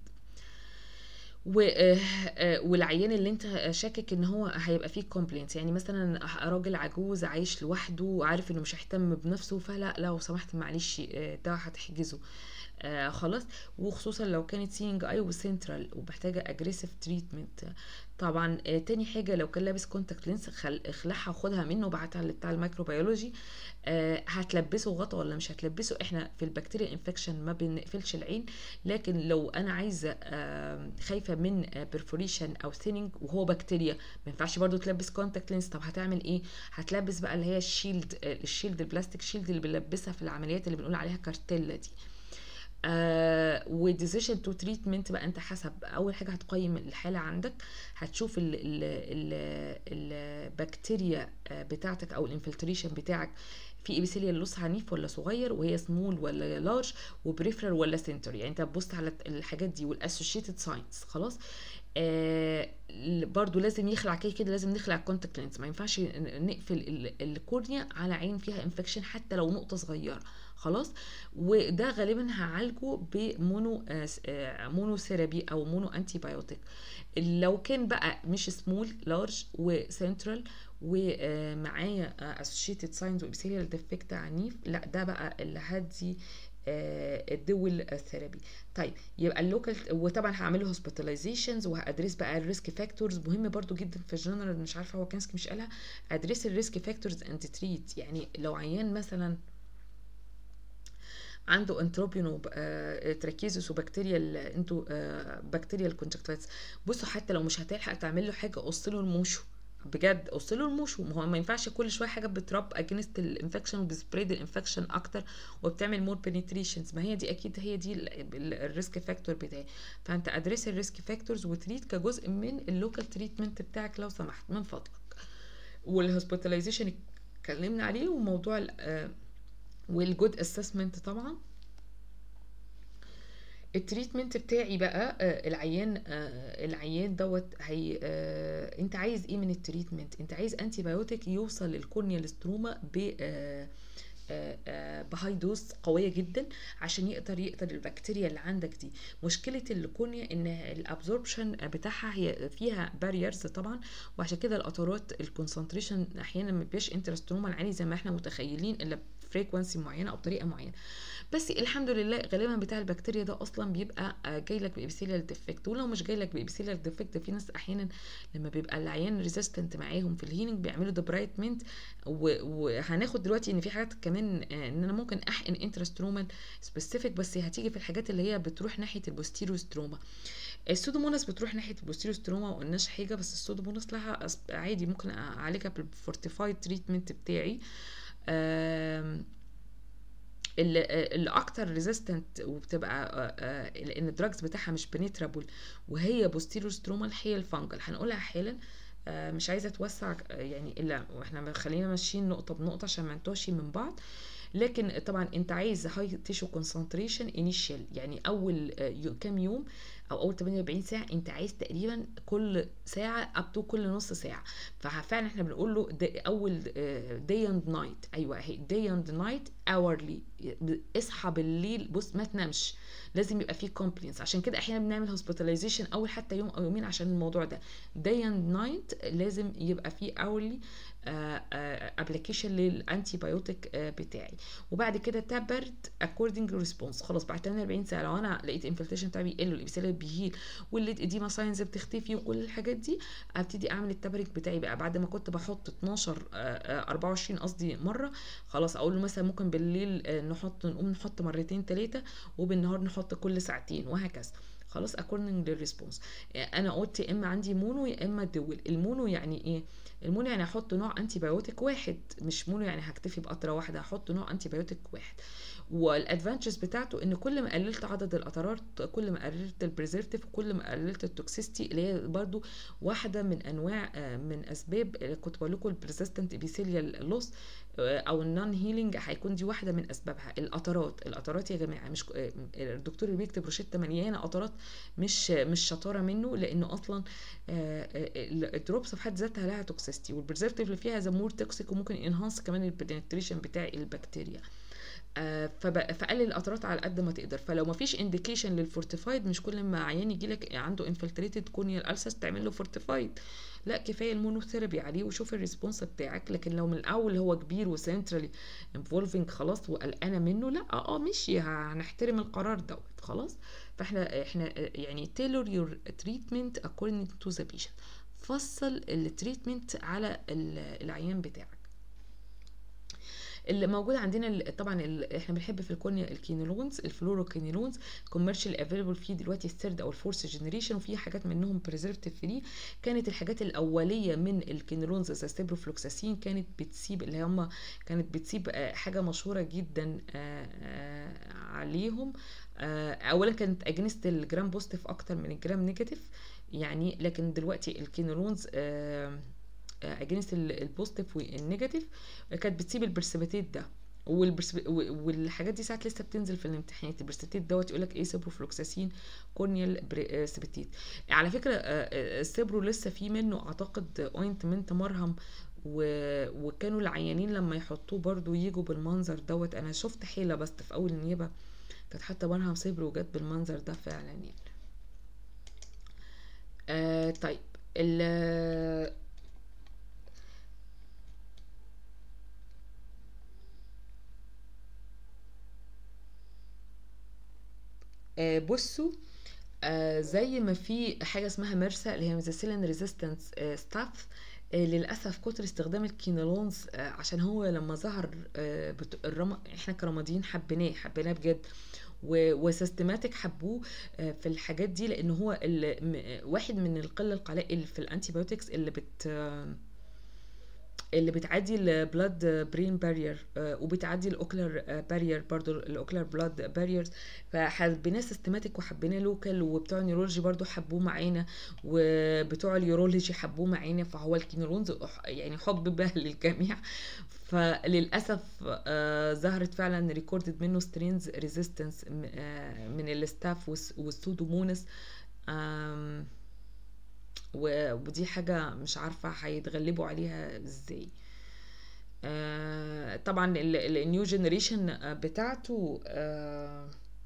و آه، آه، والعيان اللي انت شاكك ان هو هيبقى فيه كومبلينتس يعني مثلا راجل عجوز عايش لوحده وعارف انه مش هيهتم بنفسه فلا لو سمحت معلش آه، ده هتحجزه آه خلاص وخصوصا لو كانت سينج اي وسنترال ومحتاجه اجريسيف تريتمنت طبعا آه تاني حاجه لو كان لابس كونتاكت لينس خل... اخلعها وخدها منه وبعتها لبتاع الميكروبيولوجي آه هتلبسه غطا ولا مش هتلبسه احنا في البكتيريا انفكشن ما بنقفلش العين لكن لو انا عايزه آه خايفه من بيرفوريشن او ثيننج وهو بكتيريا ما ينفعش برضو تلبس كونتاكت لينس طب هتعمل ايه هتلبس بقى اللي هي الشيلد آه الشيلد البلاستيك شيلد اللي بنلبسها في العمليات اللي بنقول عليها كارتيلا دي آه وديسيشن تو تريتمنت بقى انت حسب اول حاجه هتقيم الحاله عندك هتشوف ال ال ال البكتيريا آه، بتاعتك او الانفلتريشن بتاعك في ابيثيليال لوس عنيف ولا صغير وهي سمول ولا لارج وبريفرال ولا سنتر يعني انت تبص على الحاجات دي والاسوشيتد ساينس خلاص آه برضو لازم يخلع كده كده لازم نخلع الكونتاكت لينز ما ينفعش ن- نقفل ال- الكورنيا على عين فيها انفكشن حتى لو نقطه صغيره خلاص وده غالبا هعالجه بمونو آه، س- آه، مونو ثيرابي او مونو انتي بايوتيك لو كان بقى مش سمول لارج وسنترال ومعايا اسوشيتد ساينز وابيثيليال ديفكت عنيف لا ده بقى اللي هدي آه، الدول ثيرابي طيب يبقى اللوكال وطبعا هعمله هوسبيتاليزيشنز وهادريس بقى الريسك فاكتورز مهم برضو جدا في الجنرال مش عارفه هو كانسكي مش قالها ادريس الريسك فاكتورز اند تريت يعني لو عيان مثلا عنده انتروبيونو آه، تراكيزوس وبكتيريال انتو آه، بكتيريال كونجكتيفايتس بصوا حتى لو مش هتلحق تعمل له حاجه قص له الموشو بجد قص له الموشو ما هو ما ينفعش كل شويه حاجه بتراب اجينست الانفكشن وبسبريد الانفكشن اكتر وبتعمل مور بنتريشنز ما هي دي اكيد هي دي الريسك فاكتور بتاعي فانت ادريس الريسك فاكتورز وتريت كجزء من اللوكال تريتمنت بتاعك لو سمحت من فضلك والهوسبيتاليزيشن اتكلمنا عليه وموضوع ال- آه، والجود اسسمنت طبعا التريتمنت بتاعي بقى آه، العيان آه، العيان دوت هي آه، انت عايز ايه من التريتمنت انت عايز انتي بايوتيك يوصل للكورنيال ستروما ب آه، آه، آه، بهاي دوز قويه جدا عشان يقدر يقدر البكتيريا اللي عندك دي مشكله الكورنيا ان الابزوربشن بتاعها هي فيها باريرز طبعا وعشان كده القطرات الكونسنتريشن احيانا ما بيبقاش انترستروما عالي زي ما احنا متخيلين الا بفريكونسي معينه او بطريقه معينه بس الحمد لله غالبا بتاع البكتيريا ده اصلا بيبقى آه، جاي لك بابيثيليال ديفكت ولو مش جاي لك بابيثيليال ديفكت في ناس احيانا لما بيبقى العيان ريزيستنت معاهم في الهيلينج بيعملوا دبرايتمنت وهناخد دلوقتي ان في حاجات كمان آه، ان انا ممكن احقن انترسترومال سبيسيفيك بس هتيجي في الحاجات اللي هي بتروح ناحيه البوستيريو ستروما السودوموناس بتروح ناحيه البوستيريو ستروما ما قلناش حاجه بس السودوموناس لها أس- عادي ممكن اعالجها بالفورتيفايد تريتمنت بتاعي آم، اللي اللي اكتر ريزيستنت وبتبقى آه، آه، لان الدراجز بتاعها مش بنترابل وهي بوستيريو سترومال هي الفانجل هنقولها حالا آه، مش عايزه اتوسع آه، يعني الا واحنا خلينا ماشيين نقطه بنقطه عشان ما نتوهش من بعض لكن طبعا انت عايز هاي تيشو كونسنتريشن انيشال يعني اول آه، يو- كام يوم او اول 48 ساعه انت عايز تقريبا كل ساعه اب تو كل نص ساعه ففعلا احنا بنقول له ده اول داي اند نايت ايوه اهي داي اند نايت اورلي اصحى بالليل بص ما تنامش لازم يبقى فيه كومبلينس عشان كده احيانا بنعمل هوسبيتاليزيشن اول حتى يوم او يومين عشان الموضوع ده داي اند نايت لازم يبقى فيه اورلي ابلكيشن للانتي بايوتيك بتاعي وبعد كده تبرد اكوردنج ريسبونس خلاص بعد 48 ساعه لو انا لقيت الانفلتريشن بتاعي بيقل والابسيلات بيهيل والليد اديما ساينز بتختفي وكل الحاجات دي ابتدي اعمل التبريك بتاعي بقى بعد ما كنت بحط 12 آه، آه، 24 قصدي مره خلاص اقول له مثلا ممكن بالليل آه، نحط نقوم نحط مرتين ثلاثه وبالنهار نحط كل ساعتين وهكذا خلاص اكوردنج للريسبونس انا قلت يا اما عندي مونو يا اما دول المونو يعني ايه المونو يعني هحط نوع انتي بايوتيك واحد مش مونو يعني هكتفي بقطره واحده هحط نوع انتي بايوتيك واحد والادفانتجز بتاعته ان كل ما قللت عدد القطرات كل ما قللت البريزرفتيف كل ما قللت التوكسيستي اللي هي برضو واحده من انواع آه، من اسباب اللي كنت بقول لكم البريزستنت ابيثيليال لوس او النون هيلينج هيكون دي واحده من اسبابها القطرات القطرات يا جماعه مش آه، الدكتور اللي بيكتب روشته مليانه قطرات مش مش شطاره منه لانه اصلا الدروبس في حد ذاتها لها توكسيستي والبريزرفتيف اللي فيها ذا مور توكسيك وممكن انهانس كمان البنتريشن بتاع البكتيريا آه، فب- فقلل القطرات على قد ما تقدر فلو ما فيش انديكيشن للفورتيفايد مش كل ما عيان يجي لك عنده انفلتريتد كونيال السس تعمل له فورتيفايد لا كفايه المونوثيرابي عليه وشوف الريسبونس بتاعك لكن لو من الاول هو كبير وسنترالي انفولفنج خلاص وقلقانه منه لا اه اه ماشي هنحترم القرار دوت خلاص فاحنا احنا آه، يعني tailor your treatment according to the patient فصل التريتمنت على ال- العيان بتاعك اللي موجود عندنا ال- طبعا ال- احنا بنحب في الكورنيا الكينولونز الفلوروكينولونز كوميرشال افيلبل فيه دلوقتي الثيرد او الفورث جنريشن وفي حاجات منهم بريزرفتيف فري كانت الحاجات الاوليه من الكينولونز زي السيبروفلوكساسين كانت بتسيب اللي هم كانت بتسيب آه، حاجه مشهوره جدا آه، آه، عليهم آه، اولا كانت اجنست الجرام بوزيتيف اكتر من الجرام نيجاتيف يعني لكن دلوقتي الكينولونز اجنست البوزيتيف والنيجاتيف كانت بتسيب البرسبتيت ده والبرسب... و- والحاجات دي ساعات لسه بتنزل في الامتحانات البرسبتيت دوت يقول لك ايه سيبروفلوكساسين كورنيال بري... سبتيت على فكره آه، آه، السيبرو لسه في منه اعتقد اوينتمنت مرهم و... وكانوا العيانين لما يحطوه برضو يجوا بالمنظر دوت انا شفت حيله بس في اول النيابه كانت حتى مرهم سيبرو وجت بالمنظر ده فعلا يعني آه طيب ال آه بصوا آه زي ما في حاجه اسمها مرسا اللي هي ميزاسيلين ريزيستنس ستاف للاسف كتر استخدام الكينولونز آه عشان هو لما ظهر آه بت... الرم... احنا كرماديين حبيناه حبيناه بجد وسيستماتيك حبوه آه في الحاجات دي لان هو ال... م... واحد من القله القلائل في الانتيبيوتكس اللي بت آه اللي بتعدي البلاد برين بارير وبتعدي الاوكلر بارير برضو الاوكلر بلاد باريرز فحبيناه سيستماتيك وحبيناه لوكال وبتوع النيورولوجي برضو حبوه معانا وبتوع اليورولوجي حبوه معانا فهو الكينولونز يعني حب به للجميع فللاسف آه ظهرت فعلا ريكوردد منه سترينز ريزيستنس آه من الستاف والسودومونس آم ودي حاجة مش عارفة هيتغلبوا عليها ازاي آه طبعا النيو جنريشن بتاعته آه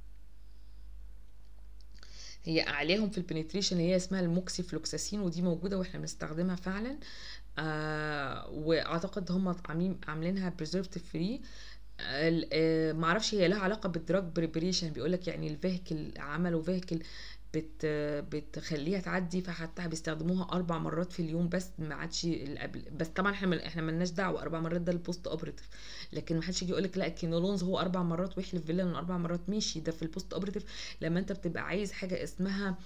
هي اعلاهم في البنتريشن هي اسمها الموكسي فلوكساسين ودي موجوده واحنا بنستخدمها فعلا آه واعتقد هم عاملين عاملينها بريزرفتيف فري ال- آه، معرفش هي لها علاقة بالدراج بريبريشن بيقولك يعني الفيهكل عملوا فيهكل بت بتخليها تعدي فحتى بيستخدموها اربع مرات في اليوم بس ما عادش اللي قبل بس طبعا احنا مل- احنا ملناش دعوه اربع مرات ده البوست اوبريتيف لكن ما حدش يجي يقول لك لا الكينولونز هو اربع مرات ويحلف بالله من اربع مرات ماشي ده في البوست اوبريتيف لما انت بتبقى عايز حاجه اسمها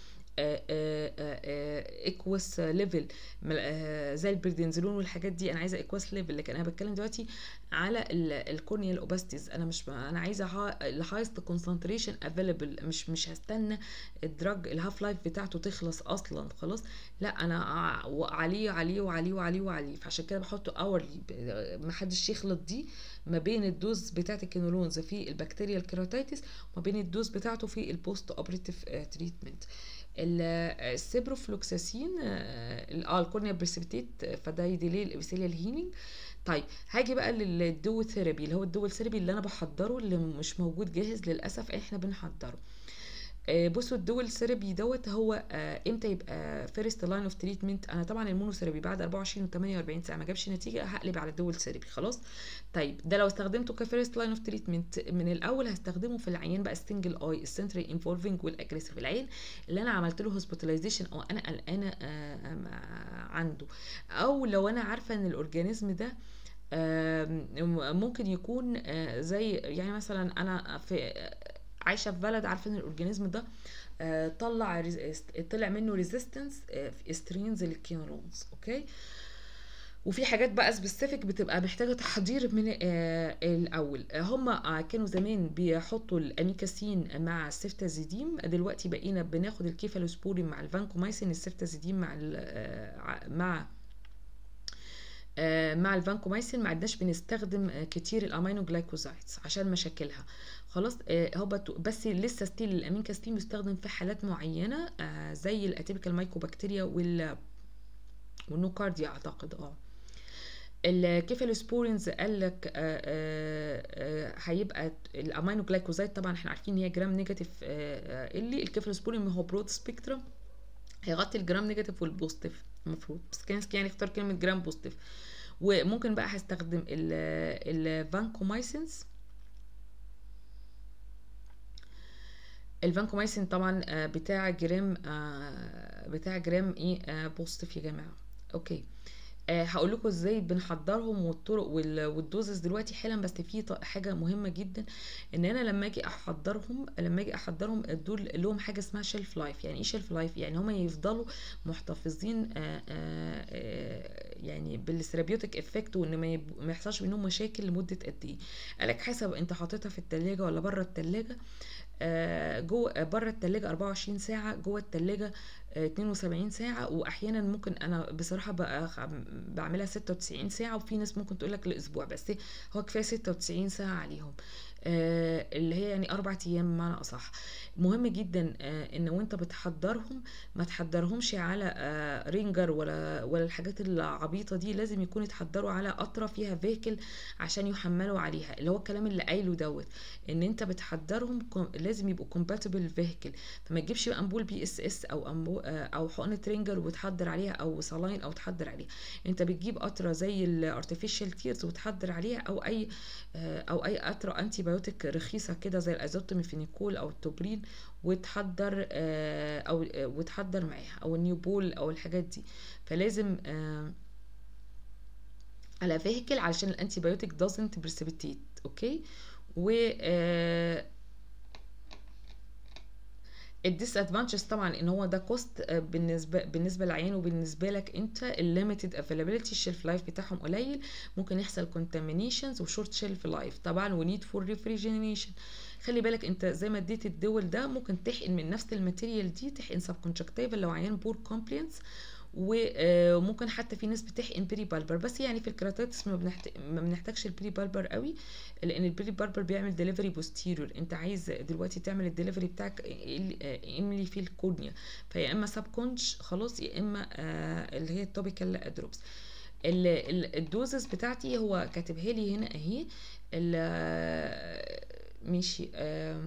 اكوس ليفل زي البريدنزولون والحاجات دي انا عايزه اكواس ليفل لكن انا بتكلم دلوقتي على الكورنيال اوباستيز انا مش انا عايزه الهايست كونسنتريشن افيلبل مش مش هستنى الدراج الهاف لايف بتاعته تخلص اصلا خلاص لا انا ع- عليه عليه وعليه وعليه وعليه فعشان كده بحطه اورلي ما حدش يخلط دي ما بين الدوز بتاعت الكينولونز في البكتيريا الكيراتيتس وما بين الدوز بتاعته في البوست اوبريتيف تريتمنت السيبروفلوكساسين اه آه، الكورنيا بريسبتيت فده يديلي الابيثيليال هيلينج طيب هاجي بقى للدول ثيرابي اللي هو الدول ثيرابي اللي انا بحضره اللي مش موجود جاهز للاسف احنا بنحضره آه، بصوا الدول ثيرابي دوت هو آه، امتى يبقى فيرست لاين اوف تريتمنت انا طبعا المونوثيرابي بعد 24 و 48 ساعه ما جابش نتيجه هقلب على الدول ثيرابي خلاص طيب ده لو استخدمته كفيرست لاين اوف تريتمنت من الاول هستخدمه في العيان بقى السنجل اي السنتري انفولفنج والاجريسيف العيان اللي انا عملت له هوسبيتاليزيشن او انا قلقانه آه، آم، آه، عنده او لو انا عارفه ان الاورجانيزم ده آم، ممكن يكون آه، زي يعني مثلا انا في عايشه في بلد عارفه ان الاورجانيزم ده آه، طلع ريز- طلع منه ريزيستنس في سترينز للكينولونز اوكي وفي حاجات بقى سبيسيفيك بتبقى محتاجه تحضير من آه، الاول هم كانوا زمان بيحطوا الاميكاسين مع السيفتازيديم دلوقتي بقينا بناخد الكيفالوسبورين مع الفانكومايسين السيفتازيديم مع ال- آه، مع آه، مع الفانكومايسين ما عدناش بنستخدم آه، كتير الامينو جلايكوزايدز عشان مشاكلها خلاص آه، هو بت- بس لسه ستيل الامين كاستين بيستخدم في حالات معينه آه، زي الاتيبيكال مايكوبكتيريا وال والنوكارديا اعتقد اه الكيفالوسبورينز قال لك آه، آه، آه، هيبقى الامينو جلايكوزايد طبعا احنا عارفين ان هي جرام نيجاتيف آه، آه، اللي الكيفالوسبورين هو برود سبيكترم هيغطي الجرام نيجاتيف والبوزيتيف المفروض بس كان يعني اختار كلمه جرام بوزيتيف وممكن بقى هستخدم الفانكومايسينز الفانكومايسين طبعا آه، بتاع جرام آه، بتاع جرام ايه آه، بوزيتيف يا جماعه اوكي آه هقول لكم ازاي بنحضرهم والطرق وال- والدوزز دلوقتي حالا بس في ط- حاجه مهمه جدا ان انا لما اجي احضرهم لما اجي احضرهم دول لهم حاجه اسمها شيلف لايف يعني ايه شيلف لايف يعني هم يفضلوا محتفظين آه آه آه يعني بالثيرابيوتيك افكت وان ما, يب... ما يحصلش منهم مشاكل لمده قد ايه قالك حسب انت حاططها في التلاجة ولا بره التلاجة آه، جوه بره التلاجة 24 ساعة جوه التلاجة آه، 72 ساعة وأحيانا ممكن أنا بصراحة بقى خ- بعملها 96 ساعة وفي ناس ممكن تقول لك الأسبوع بس هو كفاية 96 ساعة عليهم آه، اللي هي يعني أربع أيام بمعنى أصح مهم جدا آه، إن وأنت بتحضرهم ما تحضرهمش على آه، رينجر ولا ولا الحاجات العبيطة دي لازم يكون يتحضروا على قطرة فيها فيكل عشان يحملوا عليها اللي هو الكلام اللي قايله دوت ان انت بتحضرهم كم- لازم يبقوا كومباتبل فيهيكل فما تجيبش امبول بي اس اس او أمبو آه، او حقنه رينجر وتحضر عليها او صلاين او تحضر عليها انت بتجيب قطره زي الارتفيشال تيرز وتحضر عليها او اي آه، او اي قطره انتي بايوتيك رخيصه كده زي الازوتوميفينيكول او التوبرين وتحضر آه، او آه، وتحضر معاها او النيوبول او الحاجات دي فلازم آه، على فيهيكل علشان الانتي بايوتيك doesn't precipitate اوكي و آه، الديس ادفانتجز طبعا ان هو ده كوست بالنسبه بالنسبه للعيان وبالنسبه لك انت الليميتد افيلابيلتي الشيلف لايف بتاعهم قليل ممكن يحصل كونتامينيشنز وشورت شيلف لايف طبعا ونيد فور ريفريجينيشن خلي بالك انت زي ما اديت الدول ده ممكن تحقن من نفس الماتيريال دي تحقن سب كونجكتيفال لو عيان بور كومبلينس وممكن حتى في ناس بتحقن بري بالبر بس يعني في الكراتيتس ما, بنحت... ما بنحتاجش البري بالبر قوي لان البري بالبر بيعمل ديليفري بوستيريور انت عايز دلوقتي تعمل الديليفري بتاعك املي فيه الكورنيا فيا اما سب كونش خلاص يا اما آه اللي هي التوبيكال دروبس الدوزز بتاعتي هو كاتبها لي هنا اهي ال- ماشي آه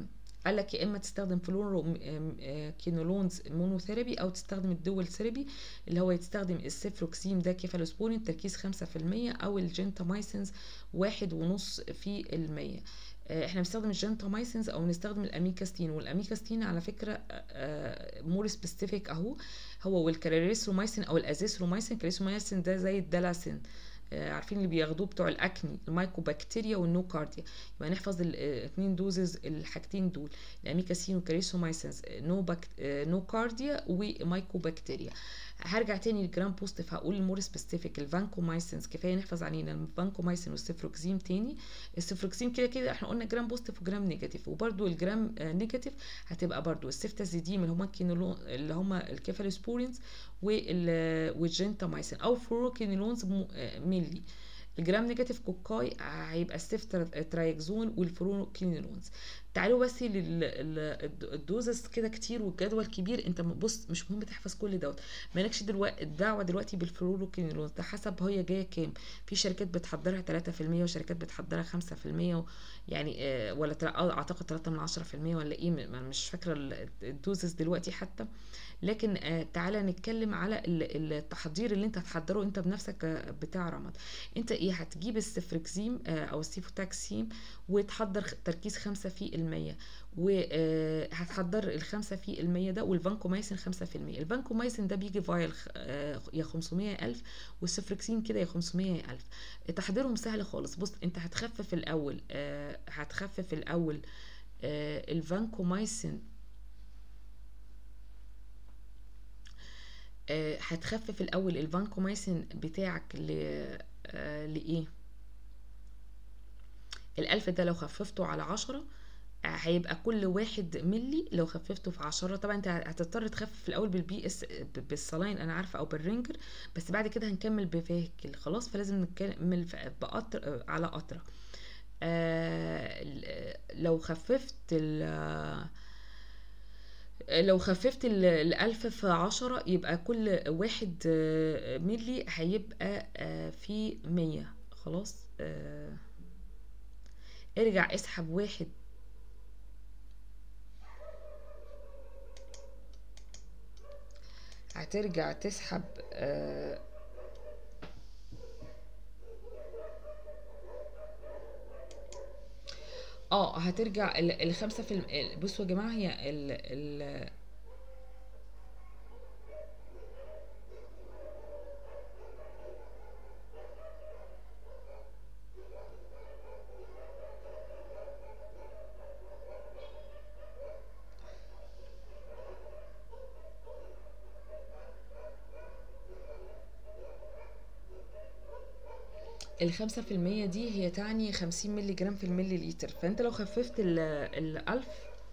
قال لك يا اما تستخدم فلورو كينولونز مونوثيرابي او تستخدم الدول ثيرابي اللي هو يستخدم السيفروكسيم ده كيفالوسبورين تركيز 5% او الجنتامايسينز واحد ونص في المية احنا بنستخدم الجنتامايسينز او نستخدم الاميكاستين والاميكاستين على فكره مور سبيسيفيك اهو هو والكاريريثرومايسين او الازيثرومايسين الكاريريثرومايسين ده زي الدلاسين عارفين اللي بياخدوه بتوع الاكني المايكوبكتيريا والنوكارديا يبقى نحفظ الاثنين دوزز الحاجتين دول الاميكاسين والكاريسومايسينز نو بك... نوكارديا ومايكوبكتيريا هرجع تاني للجرام بوزيتيف هقول المور سبيسيفيك الفانكومايسينز كفايه نحفظ علينا الفانكومايسين والسيفروكسيم تاني السيفروكسيم كده كده احنا قلنا جرام بوزيتيف وجرام نيجاتيف وبرده الجرام نيجاتيف هتبقى برده السيفتازيديم اللي هما الكينولون اللي هما الكيفالوسبورينز والجنتامايسين او فلوروكينولونز ملي الجرام نيجاتيف كوكاي هيبقى السيفترايكزون والفلوروكينولونز تعالوا بس للدوزز كده كتير والجدول كبير انت بص مش مهم تحفظ كل دوت مالكش دلوقتي الدعوه دلوقتي بالفلوروكينولونز ده حسب هي جايه كام في شركات بتحضرها 3% وشركات بتحضرها 5% يعني آه ولا اعتقد 3 من 10% ولا ايه مش فاكره الدوزز دلوقتي حتى لكن آه تعالى نتكلم على التحضير اللي انت هتحضره انت بنفسك بتاع رمض انت ايه هتجيب السفركزيم آه او السيفوتاكسيم وتحضر تركيز 5 في المية وهتحضر الخمسة في المية ده والفانكومايسين خمسة في المية الفانكومايسين ده بيجي فايل يا خمسمية ألف والسفركسين كده يا خمسمية ألف تحضيرهم سهل خالص بص انت هتخفف الأول هتخفف الأول الفانكومايسين هتخفف الأول الفانكومايسين بتاعك ل لإيه الألف ده لو خففته على عشرة هيبقى كل واحد ملي لو خففته في عشرة طبعا انت هتضطر تخفف في الاول بالبي اس بالصلاين انا عارفه او بالرينجر بس بعد كده هنكمل بفاكل خلاص فلازم نكمل بقطر على قطره آه لو خففت ال لو خففت الألف في عشرة يبقى كل واحد ملي هيبقى في مية خلاص ارجع اسحب واحد هترجع تسحب اه, آه هترجع الخمسة في الم... بصوا يا جماعة هي ال ال الخمسة في المية دي هي تعني خمسين ملي جرام في الملي لتر فانت لو خففت الألف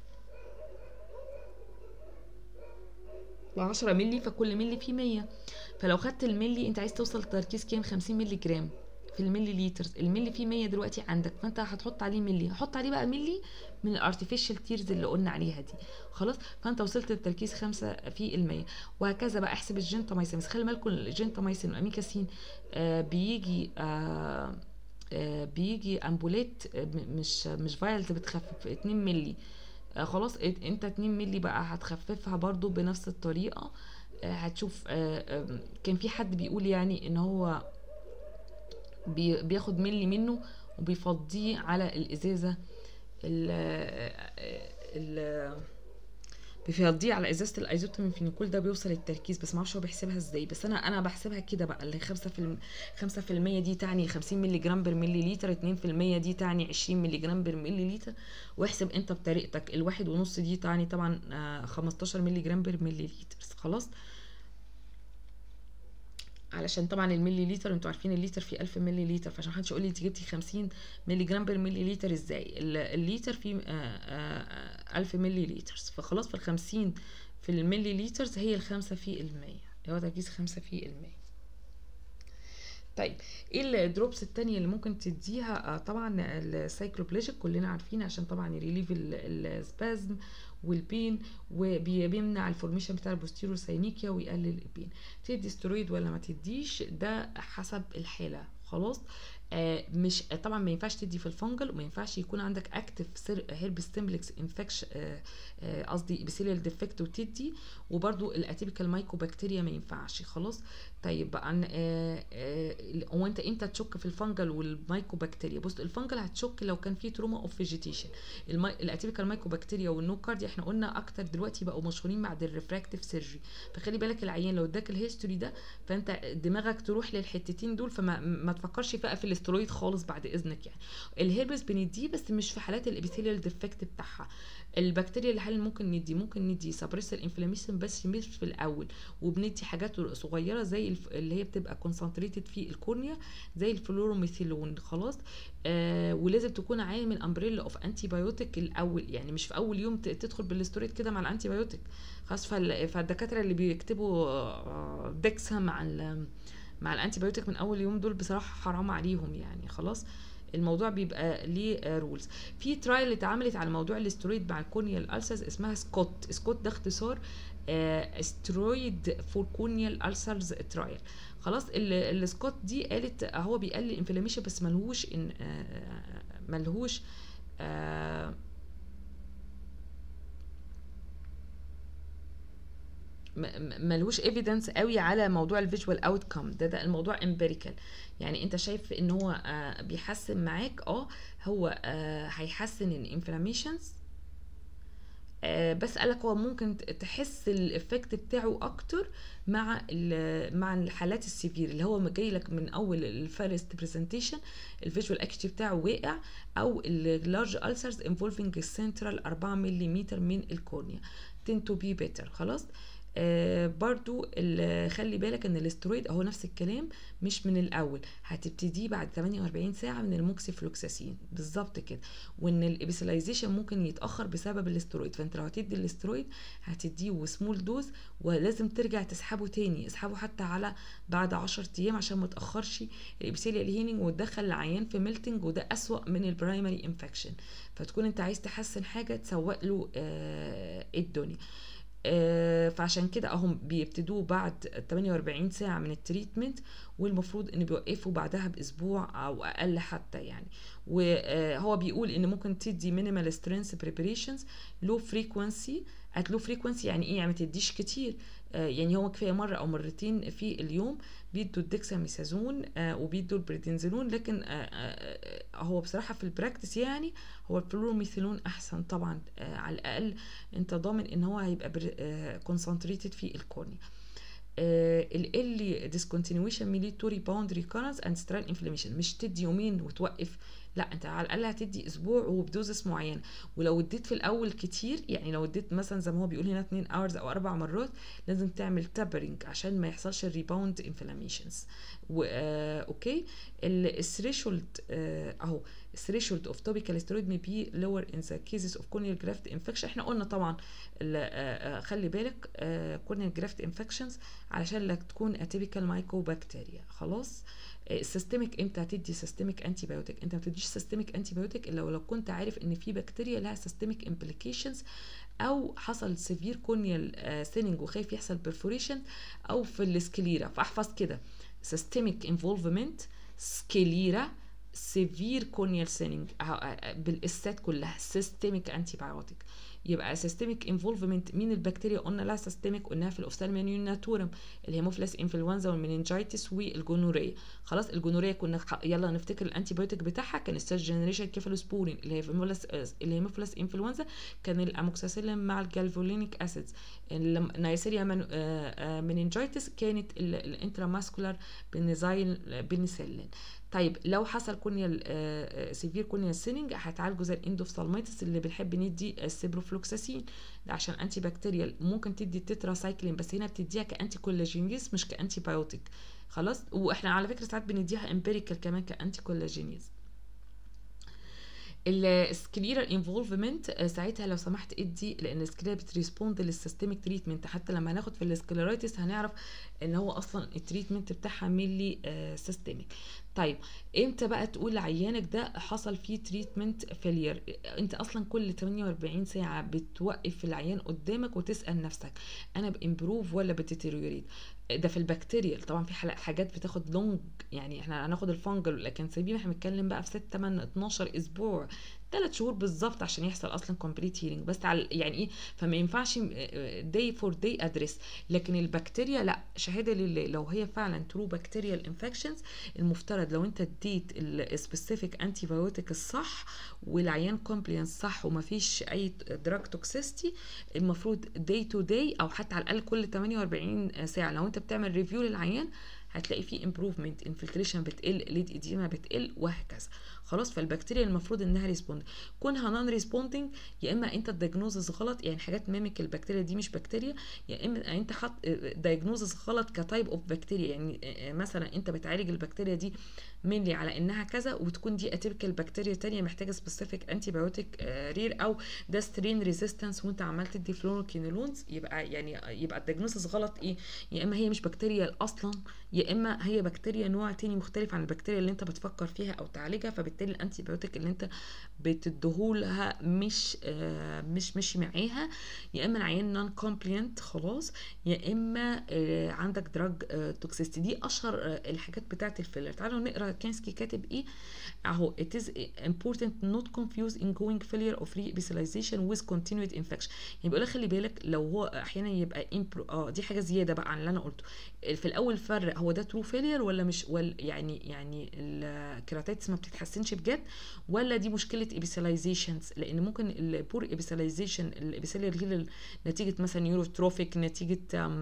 لعشرة ملي فكل ملي فيه مية فلو خدت الملي انت عايز توصل لتركيز كام خمسين ملي جرام في الملي لتر الملي فيه مية دلوقتي عندك فانت هتحط عليه ملي هحط عليه بقى ملي من الارتفيشال تيرز اللي قلنا عليها دي خلاص فانت وصلت للتركيز خمسة في المية وهكذا بقى احسب الجنتامايسين بس خلي بالكم الجنتامايسين والاميكاسين آه بيجي آه آه بيجي امبولات مش مش فايلز بتخفف 2 ملي آه خلاص انت 2 ملي بقى هتخففها برضو بنفس الطريقه آه هتشوف آه آه كان في حد بيقول يعني ان هو بي بياخد ملي منه وبيفضيه على الازازه ال ال بيفضيه على ازازه الايزوتومين فينيكول ده بيوصل التركيز بس معرفش هو بيحسبها ازاي بس انا انا بحسبها كده بقى اللي 5 في 5% دي تعني 50 مللي جرام بر ملي لتر 2% دي تعني 20 مللي جرام بر ملي لتر واحسب انت بطريقتك الواحد ونص دي تعني طبعا 15 مللي جرام بر ملي لتر خلاص علشان طبعا الملي لتر انتوا عارفين الليتر فيه 1000 ملي لتر فعشان محدش يقول لي انت جبتي 50 ملي جرام بر ملي لتر ازاي الليتر فيه 1000 ملي لتر فخلاص في ال 50 في الملي لترز هي الخمسة في المية هو تركيز خمسة في المية طيب ايه الدروبس التانية اللي ممكن تديها آه طبعا السايكلوبليجيك كلنا عارفين عشان طبعا يريليف السبازم والبين وبيمنع الفورميشن بتاع البوستيرو ساينيكيا ويقلل البين تدي سترويد ولا ما تديش ده حسب الحاله خلاص آه مش آه طبعا ما ينفعش تدي في الفنجل وما ينفعش يكون عندك اكتف هيرب ستيمبلكس انفكشن قصدي ابيثيليال ديفكت وتدي وبرده الاتيبيكال مايكوبكتيريا ما ينفعش خلاص طيب بقى آه آه هو انت امتى تشك في الفنجل والمايكوبكتيريا بص الفنجل هتشك لو كان في تروما اوف فيجيتيشن الاتيبيكال مايكوبكتيريا والنوكارديا احنا قلنا اكتر دلوقتي بقوا مشهورين بعد الريفراكتيف سيرجري فخلي بالك العيان لو اداك الهيستوري ده فانت دماغك تروح للحتتين دول فما ما تفكرش بقى في الاسترويد خالص بعد اذنك يعني الهيربس بنديه بس مش في حالات الابيثيليال ديفكت بتاعها البكتيريا اللي هل ممكن ندي ممكن ندي سبريسر انفلاميشن بس مش في الاول وبندي حاجات صغيره زي اللي هي بتبقى كونسنتريتد في الكورنيا زي الفلوروميثيلون خلاص آه ولازم تكون عامل امبريلا اوف انتي بايوتيك الاول يعني مش في اول يوم تدخل بالاستوريد كده مع الانتي بايوتيك خلاص فالدكاتره اللي بيكتبوا ديكسا مع مع الانتي بايوتيك من اول يوم دول بصراحه حرام عليهم يعني خلاص الموضوع بيبقى ليه رولز في ترايل اللي اتعملت على موضوع الاسترويد مع الكونيال السرز اسمها سكوت سكوت ده اختصار استرويد فور كونيال السرز ترايل خلاص السكوت دي قالت هو بيقلل انفلاميشن بس ملهوش إن ملهوش آه ملهوش ايفيدنس قوي على موضوع الفيجوال اوتكم ده ده الموضوع امبيريكال يعني انت شايف ان هو آه بيحسن معاك اه هو آه هيحسن الانفلاميشنز آه بس قالك هو ممكن تحس الافكت بتاعه اكتر مع مع الحالات السيفير اللي هو جاي لك من اول الفيرست برزنتيشن الفيجوال اكتي بتاعه واقع او اللارج السرز انفولفينج السنترال 4 ملم من الكورنيا tend to be better خلاص آه برضو خلي بالك ان الاسترويد اهو نفس الكلام مش من الاول هتبتدي بعد 48 ساعه من الموكسيفلوكساسين بالظبط كده وان الابيسلايزيشن ممكن يتاخر بسبب الاسترويد فانت لو هتدي الاسترويد هتديه سمول دوز ولازم ترجع تسحبه تاني اسحبه حتى على بعد 10 ايام عشان ما تاخرش الابيثيليال هيلينج وتدخل العيان في ميلتنج وده اسوا من البرايمري انفكشن فتكون انت عايز تحسن حاجه تسوق له آه الدنيا آه فعشان كده اهم بيبتدوا بعد 48 ساعه من التريتمنت والمفروض ان بيوقفوا بعدها باسبوع او اقل حتى يعني وهو بيقول ان ممكن تدي مينيمال سترينث بريبريشنز لو فريكوانسي ات لو فريكوانسي يعني ايه يعني ما تديش كتير آه يعني هو كفايه مره او مرتين في اليوم بيدوا الدكساميثازون آه وبيدوا البريدنزولون لكن آه هو بصراحه في البراكتس يعني هو الفلوروميثيلون احسن طبعا على الاقل انت ضامن ان هو هيبقى كونسنتريتد في الكورنيا ال discontinuation may lead to rebound recurrence and sterile inflammation مش تدي يومين وتوقف لا انت على الاقل هتدي اسبوع وبدوزس معينه ولو اديت في الاول كتير يعني لو اديت مثلا زي ما هو بيقول هنا 2 اورز او اربع مرات لازم تعمل تابرنج عشان ما يحصلش الريباوند انفلاميشنز آه اوكي الثريشولد آه اهو الثريشولد اوف توبيكال ستيرويد may be lower in the cases of corneal graft infection احنا قلنا طبعا آه خلي بالك corneal graft infections علشان لا تكون اتيبيكال مايكوبكتيريا خلاص السيستميك امتى هتدي سيستميك انتي بايوتيك انت ما بتديش سيستميك انتي بايوتيك الا لو كنت عارف ان في بكتيريا لها سيستميك امبليكيشنز او حصل سيفير كونيال سيننج وخايف يحصل برفوريشن او في السكليرا فاحفظ كده سيستميك انفولفمنت سكليرا سيفير كونيال سيننج بالاسات كلها سيستميك انتي بايوتيك يبقى سيستميك انفولفمنت مين البكتيريا قلنا لها سيستميك قلناها في الاوفثالميا ناتورم الهيموفيلاس انفلونزا والمننجايتس والجونوريا خلاص الجونوريا كنا يلا نفتكر الانتي بايوتيك بتاعها كان السيرج جنريشن كيفالوسبورين الهيموفيلاس الهيموفيلاس انفلونزا كان الاموكساسيلين مع الجالفولينيك اسيدز النيسيريا مننجايتس كانت الانتراماسكولار بنزايل بنسلين طيب لو حصل كونيال سيفير كونيال سيننج هتعالجه زي الاندوفثالميتس اللي بنحب ندي السيبروفلوكساسين ده عشان انتي بكتيريال ممكن تدي التترا سايكلين بس هنا بتديها كانتي كولاجينيز مش كانتي بايوتيك خلاص واحنا على فكره ساعات بنديها امبيريكال كمان كانتي كولاجينيز السكليرال انفولفمنت ساعتها لو سمحت ادي لان السكليرا بتريسبوند للسيستميك تريتمنت حتى لما هناخد في السكليرايتس هنعرف ان هو اصلا التريتمنت بتاعها ميلي سيستميك طيب امتى بقى تقول لعيانك ده حصل فيه تريتمنت فيلير انت اصلا كل 48 ساعه بتوقف العيان قدامك وتسال نفسك انا بامبروف ولا بتيتيريوريت ده في البكتيريا طبعا في حلق- حاجات بتاخد لونج يعني احنا هناخد الفنجل لكن سيبين احنا بنتكلم بقى في 6 8 12 اسبوع ثلاث شهور بالظبط عشان يحصل اصلا كومبليت هيلينج بس على يعني ايه فما ينفعش داي فور داي ادرس لكن البكتيريا لا شهاده لله لو هي فعلا ترو بكتيريال انفكشنز المفترض لو انت اديت السبيسيفيك انتي بايوتيك الصح والعيان كومبلينس صح ومفيش اي دراج توكسيستي المفروض داي تو داي او حتى على الاقل كل 48 ساعه لو انت بتعمل ريفيو للعيان هتلاقي فيه امبروفمنت انفلتريشن بتقل ليد اديما بتقل وهكذا خلاص فالبكتيريا المفروض انها ريسبوند كونها نون ريسبوندنج يا اما انت الدايجنوزس غلط يعني حاجات ميميك البكتيريا دي مش بكتيريا يا اما انت حط دايجنوزس غلط كتايب اوف بكتيريا يعني مثلا انت بتعالج البكتيريا دي مينلي على انها كذا وتكون دي اتيبيكال بكتيريا تانية محتاجه سبيسيفيك انتي بايوتيك رير او ده سترين ريزيستنس وانت عمال تدي فلونوكينولونز يبقى يعني يبقى الدايجنوزس غلط ايه يا اما هي مش بكتيريا اصلا يا اما هي بكتيريا نوع تاني مختلف عن البكتيريا اللي انت بتفكر فيها او تعالجها فبالتالي الانتي بايوتيك اللي انت بتديهولها مش آه مش ماشي معاها يا اما العيان نون كومبلينت خلاص يا اما آه عندك دراج آه توكسيستي دي اشهر آه الحاجات بتاعه الفيلر تعالوا نقرا كانسكي كاتب ايه اهو it is important not confuse ingoing failure of re-epithelialization with continued infection يعني بيقول لك خلي بالك لو هو احيانا يبقى impro... اه دي حاجه زياده بقى عن اللي انا قلته في الاول فرق هو ده ترو فيلير ولا مش ولا يعني يعني الكيراتيتس ما بتتحسنش بجد ولا دي مشكله ابيسلايزيشنز لان ممكن البور ابيسلايزيشن الابيسيلير هيل نتيجه مثلا نيوروتروفيك نتيجه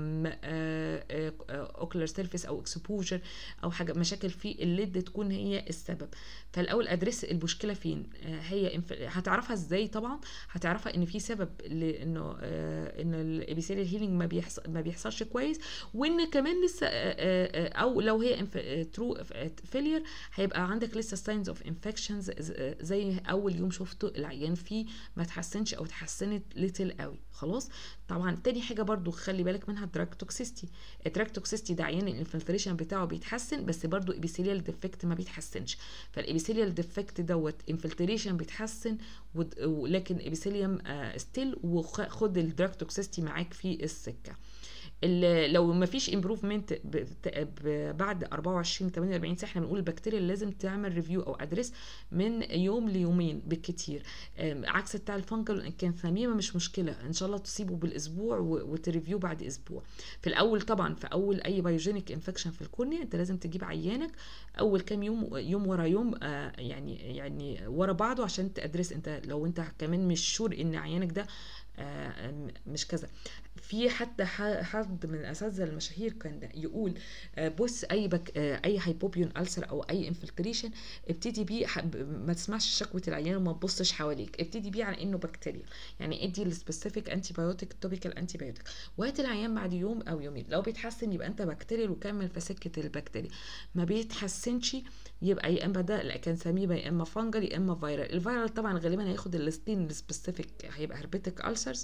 اوكلر سيرفيس او اكسبوجر او حاجه مشاكل في الليد تكون هي السبب فالاول ادرس المشكله فين هي هتعرفها ازاي طبعا هتعرفها ان في سبب لانه ان الابيسيلير هيلينج ما بيحصل ما بيحصلش كويس وان كمان لسه او لو هي ترو فيلير هيبقى عندك لسه ساينز اوف انفكشنز زي اول يوم شفته العيان فيه ما تحسنش او تحسنت ليتل قوي خلاص طبعا تاني حاجه برضو خلي بالك منها الدراج توكسيستي الدراج توكسيستي ده عيان الانفلتريشن بتاعه بيتحسن بس برضو ابيثيليال ديفكت ما بيتحسنش فالابيثيليال ديفكت دوت انفلتريشن بيتحسن ولكن ابيثيليوم ستيل وخد الدراج توكسيستي معاك في السكه لو ما فيش امبروفمنت بعد 24 48 ساعه احنا بنقول البكتيريا لازم تعمل ريفيو او ادرس من يوم ليومين بالكتير عكس بتاع الفنجل كان ثميمه مش مشكله ان شاء الله تصيبه بالاسبوع وتريفيو بعد اسبوع في الاول طبعا في اول اي بايوجينيك انفكشن في الكورنيا انت لازم تجيب عيانك اول كام يوم يوم ورا يوم آه يعني يعني ورا بعضه عشان تدرس انت لو انت كمان مش شور ان عيانك ده آه مش كذا في حتى حد من الاساتذه المشاهير كان يقول بص اي بك اي هايبوبيون ألسر او اي انفلتريشن ابتدي بيه ما تسمعش شكوى العيان وما تبصش حواليك ابتدي بيه على انه بكتيريا يعني ادي السبيسيفيك انتي بايوتيك توبيكال انتي بايوتيك وهات العيان بعد يوم او يومين لو بيتحسن يبقى انت بكتيريال وكمل في سكه البكتيريا ما بيتحسنش يبقى يا اما ده كان سميبه يا اما فانجل يا اما فيرال الفيرال طبعا غالبا هياخد الستين السبيسيفيك هيبقى هربتك ألسرز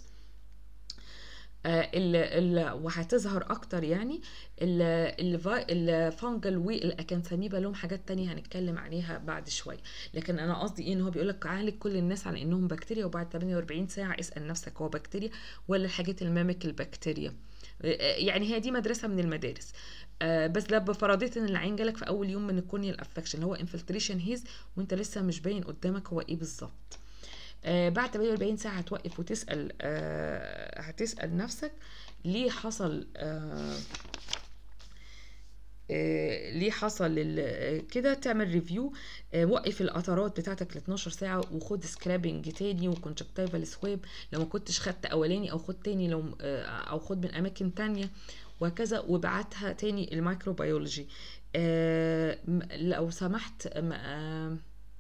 ال ال وهتظهر اكتر يعني الفانجل والاكانثاميبا لهم حاجات تانية هنتكلم عليها بعد شويه لكن انا قصدي ايه ان هو بيقول لك عالج كل الناس على انهم بكتيريا وبعد 48 ساعه اسال نفسك هو بكتيريا ولا الحاجات المامك البكتيريا يعني هي دي مدرسه من المدارس آه بس لو فرضت ان العين جالك في اول يوم من الكورنيال افكشن اللي هو انفلتريشن هيز وانت لسه مش باين قدامك هو ايه بالظبط آه بعد 48 ساعه هتوقف وتسال آه هتسال نفسك ليه حصل آه آه ليه حصل كده تعمل ريفيو آه وقف القطرات بتاعتك ل 12 ساعه وخد سكرابنج تاني وكونجكتيفال سواب لو ما كنتش خدت اولاني او خد تاني لو آه او خد من اماكن تانية وهكذا وبعتها تاني الميكروبيولوجي آه لو سمحت آه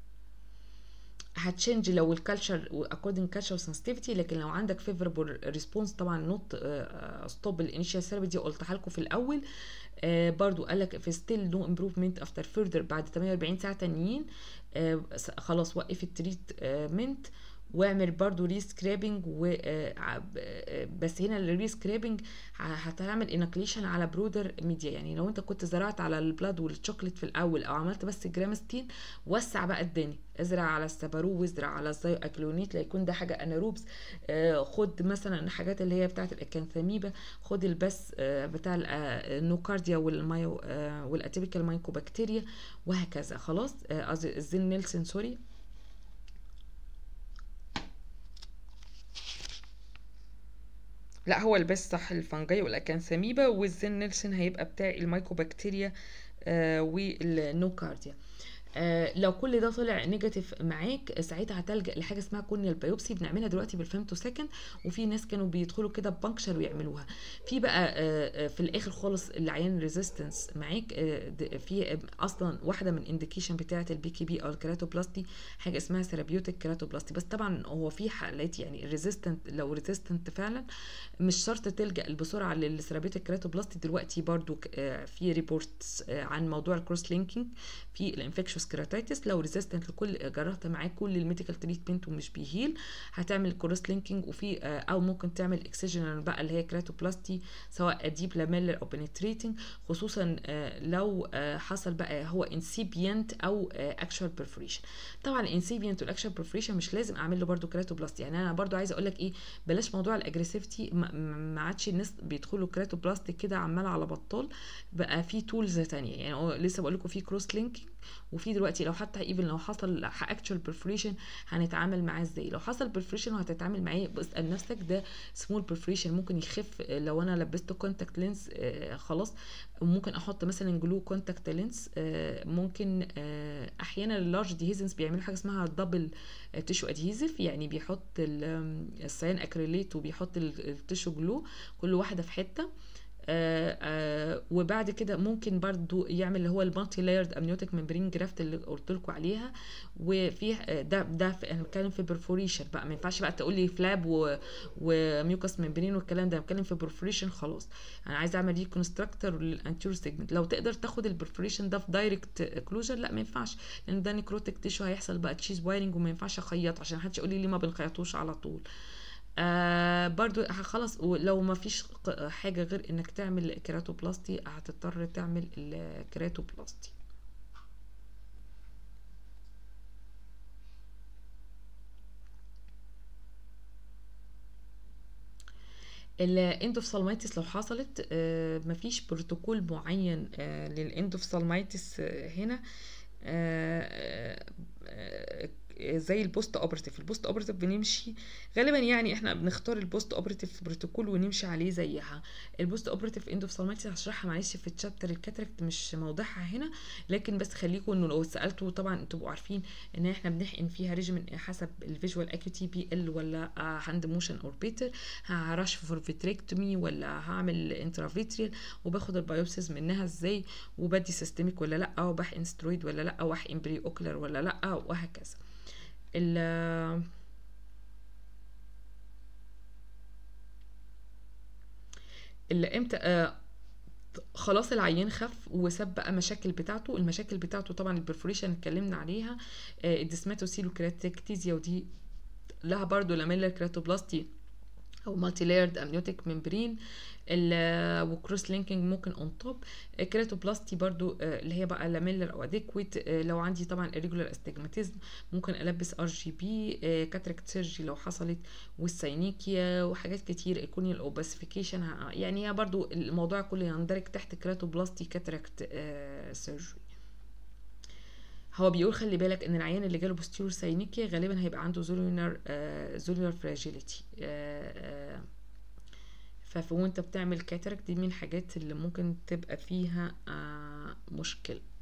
هتشنج لو الكالتشر اكوردنج كالتشر سنسيتيفيتي لكن لو عندك فيفربل ريسبونس طبعا نوت ستوب الانيشال ثيرابي دي قلتها لكم في الاول آه برضو قال لك في ستيل نو امبروفمنت افتر فيردر بعد 48 ساعه تانيين آه خلاص وقف التريتمنت واعمل برضو ري سكرابنج و آه، ع- ب- آه، بس هنا الري سكرابنج هتعمل انكليشن على برودر ميديا يعني لو انت كنت زرعت على البلاد والشوكليت في الاول او عملت بس جرامستين وسع بقى الدنيا ازرع على السبارو وازرع على الزيو اكلونيت لا يكون ده حاجه اناروبس آه، خد مثلا الحاجات اللي هي بتاعت الاكانثاميبا خد البس آه، بتاع ال- آه، النوكارديا والمايو آه، والاتيبيكال مايكوبكتيريا وهكذا خلاص آه، قصدي الزين نيلسون سوري لا هو البس صح الفنجاي والاكانثاميبا والزين نيلسون هيبقى بتاع المايكوبكتيريا آه والنوكارديا آه لو كل ده طلع نيجاتيف معاك ساعتها هتلجأ لحاجه اسمها كورنيال بايوبسي بنعملها دلوقتي بالفيمتو سكند وفي ناس كانوا بيدخلوا كده ببنكشر ويعملوها في بقى آه آه، في الاخر خالص العيان ريزيستنس معاك آه د- في اصلا واحده من انديكيشن بتاعه البي كي بي او الكراتوبلاستي حاجه اسمها ثيرابيوتيك كراتوبلاستي بس طبعا هو في حالات يعني ريزيستنت لو ريزيستنت فعلا مش شرط تلجأ بسرعه للثيرابيوتيك كراتوبلاستي دلوقتي برضو ك- آه، في ريبورتس عن موضوع الكروس لينكينج في الانفكشوس كيراتايتس لو ريزيستنت لكل جربت معاه كل الميديكال تريتمنت ومش بيهيل هتعمل كروس لينكينج وفي آه، او ممكن تعمل اكسجنال بقى اللي هي كراتوبلاستي سواء ديب لاميلر او بنتريتنج خصوصا آه، لو آه، حصل بقى هو انسيبيانت او اكشوال برفوريشن طبعا الانسيبيانت والاكشوال برفوريشن مش لازم اعمل له برده كراتوبلاستي يعني انا برده عايزه اقول لك ايه بلاش موضوع الاجريسيفتي ما ما عادش الناس بيدخلوا كراتوبلاستي كده عمال على بطال بقى في تولز تانية يعني هو لسه بقول لكم في كروس لينكينج وفي دلوقتي لو حتى ايفن لو حصل اكشوال برفوريشن هنتعامل معاه ازاي لو حصل برفوريشن وهتتعامل معاه بسال نفسك ده سمول برفوريشن ممكن يخف لو انا لبست كونتاكت لينس خلاص ممكن احط مثلا جلو كونتاكت لينس ممكن آه، احيانا اللارج ديهيزنس بيعملوا حاجه اسمها دبل تيشو ادهيزف يعني بيحط ال- السيان اكريليت وبيحط ال- التيشو جلو كل واحده في حته آه آه وبعد كده ممكن برضو يعمل اللي هو المالتي لايرد امنيوتيك ممبرين جرافت اللي قلت لكم عليها وفي آه، ده ده في انا بتكلم في برفوريشن بقى ما ينفعش بقى تقول لي فلاب و... وميوكاس ممبرين والكلام ده بتكلم في برفوريشن خلاص انا عايزه اعمل ريكونستراكتور للانتيريور سيجمنت لو تقدر تاخد البرفوريشن ده في دايركت كلوجر لا ما ينفعش لان ده نيكروتيك تيشو هيحصل بقى تشيز وايرنج وما ينفعش اخيط عشان محدش يقول لي ليه ما بنخيطوش على طول آه برضو ه- خلاص لو ما فيش ق- حاجة غير انك تعمل كيراتوبلاستي هتضطر تعمل الكيراتوبلاستي الاندوفسالمايتس لو حصلت آه، مفيش بروتوكول معين آه، للاندوفسالمايتس آه، هنا آه، آه، آه، زي البوست اوبرتيف البوست اوبرتيف بنمشي غالبا يعني احنا بنختار البوست اوبرتيف بروتوكول ونمشي عليه زيها البوست اوبرتيف اندوفسالمايتس هشرحها معلش في الشابتر الكاتراكت مش موضوعها هنا لكن بس خليكم انه لو سالتوا طبعا انتوا تبقوا عارفين ان احنا بنحقن فيها ريجيمن حسب الفيجوال اكيوتي بي ال ولا هاند موشن اور بيتر هرش فور فيتريكتومي ولا هعمل انترافيتريال وباخد البايوبسيز منها ازاي وبدي سيستميك ولا لا وبحقن سترويد ولا لا واحقن بري اوكلر ولا لا وهكذا ال اللي امتى آه خلاص العيان خف وساب بقى مشاكل بتاعته المشاكل بتاعته طبعا البرفوريشن اتكلمنا عليها آه الديسماتوسيلوكراتيكتيزيا ودي لها برضو لاميلر كراتوبلاستي او مالتي لايرد امنيوتيك ممبرين وكروس لينكينج ممكن اون توب كراتوبلاستي برضو آه، اللي هي بقى لاميلر او اديكويت لو عندي طبعا irregular استجماتيزم ممكن البس ار جي بي كاتراكت سيرجي لو حصلت والساينيكيا وحاجات كتير الكونيال اوباسيفيكيشن يعني هي برضو الموضوع كله يندرج تحت كراتوبلاستي كاتراكت سيرجري هو بيقول خلي بالك ان العيان اللي جاله بوستيرور ساينيكيا غالبا هيبقى عنده زولينر زولينر فراجيليتي فوانت بتعمل كاتراكت دي من الحاجات اللي ممكن تبقى فيها آه، مشكله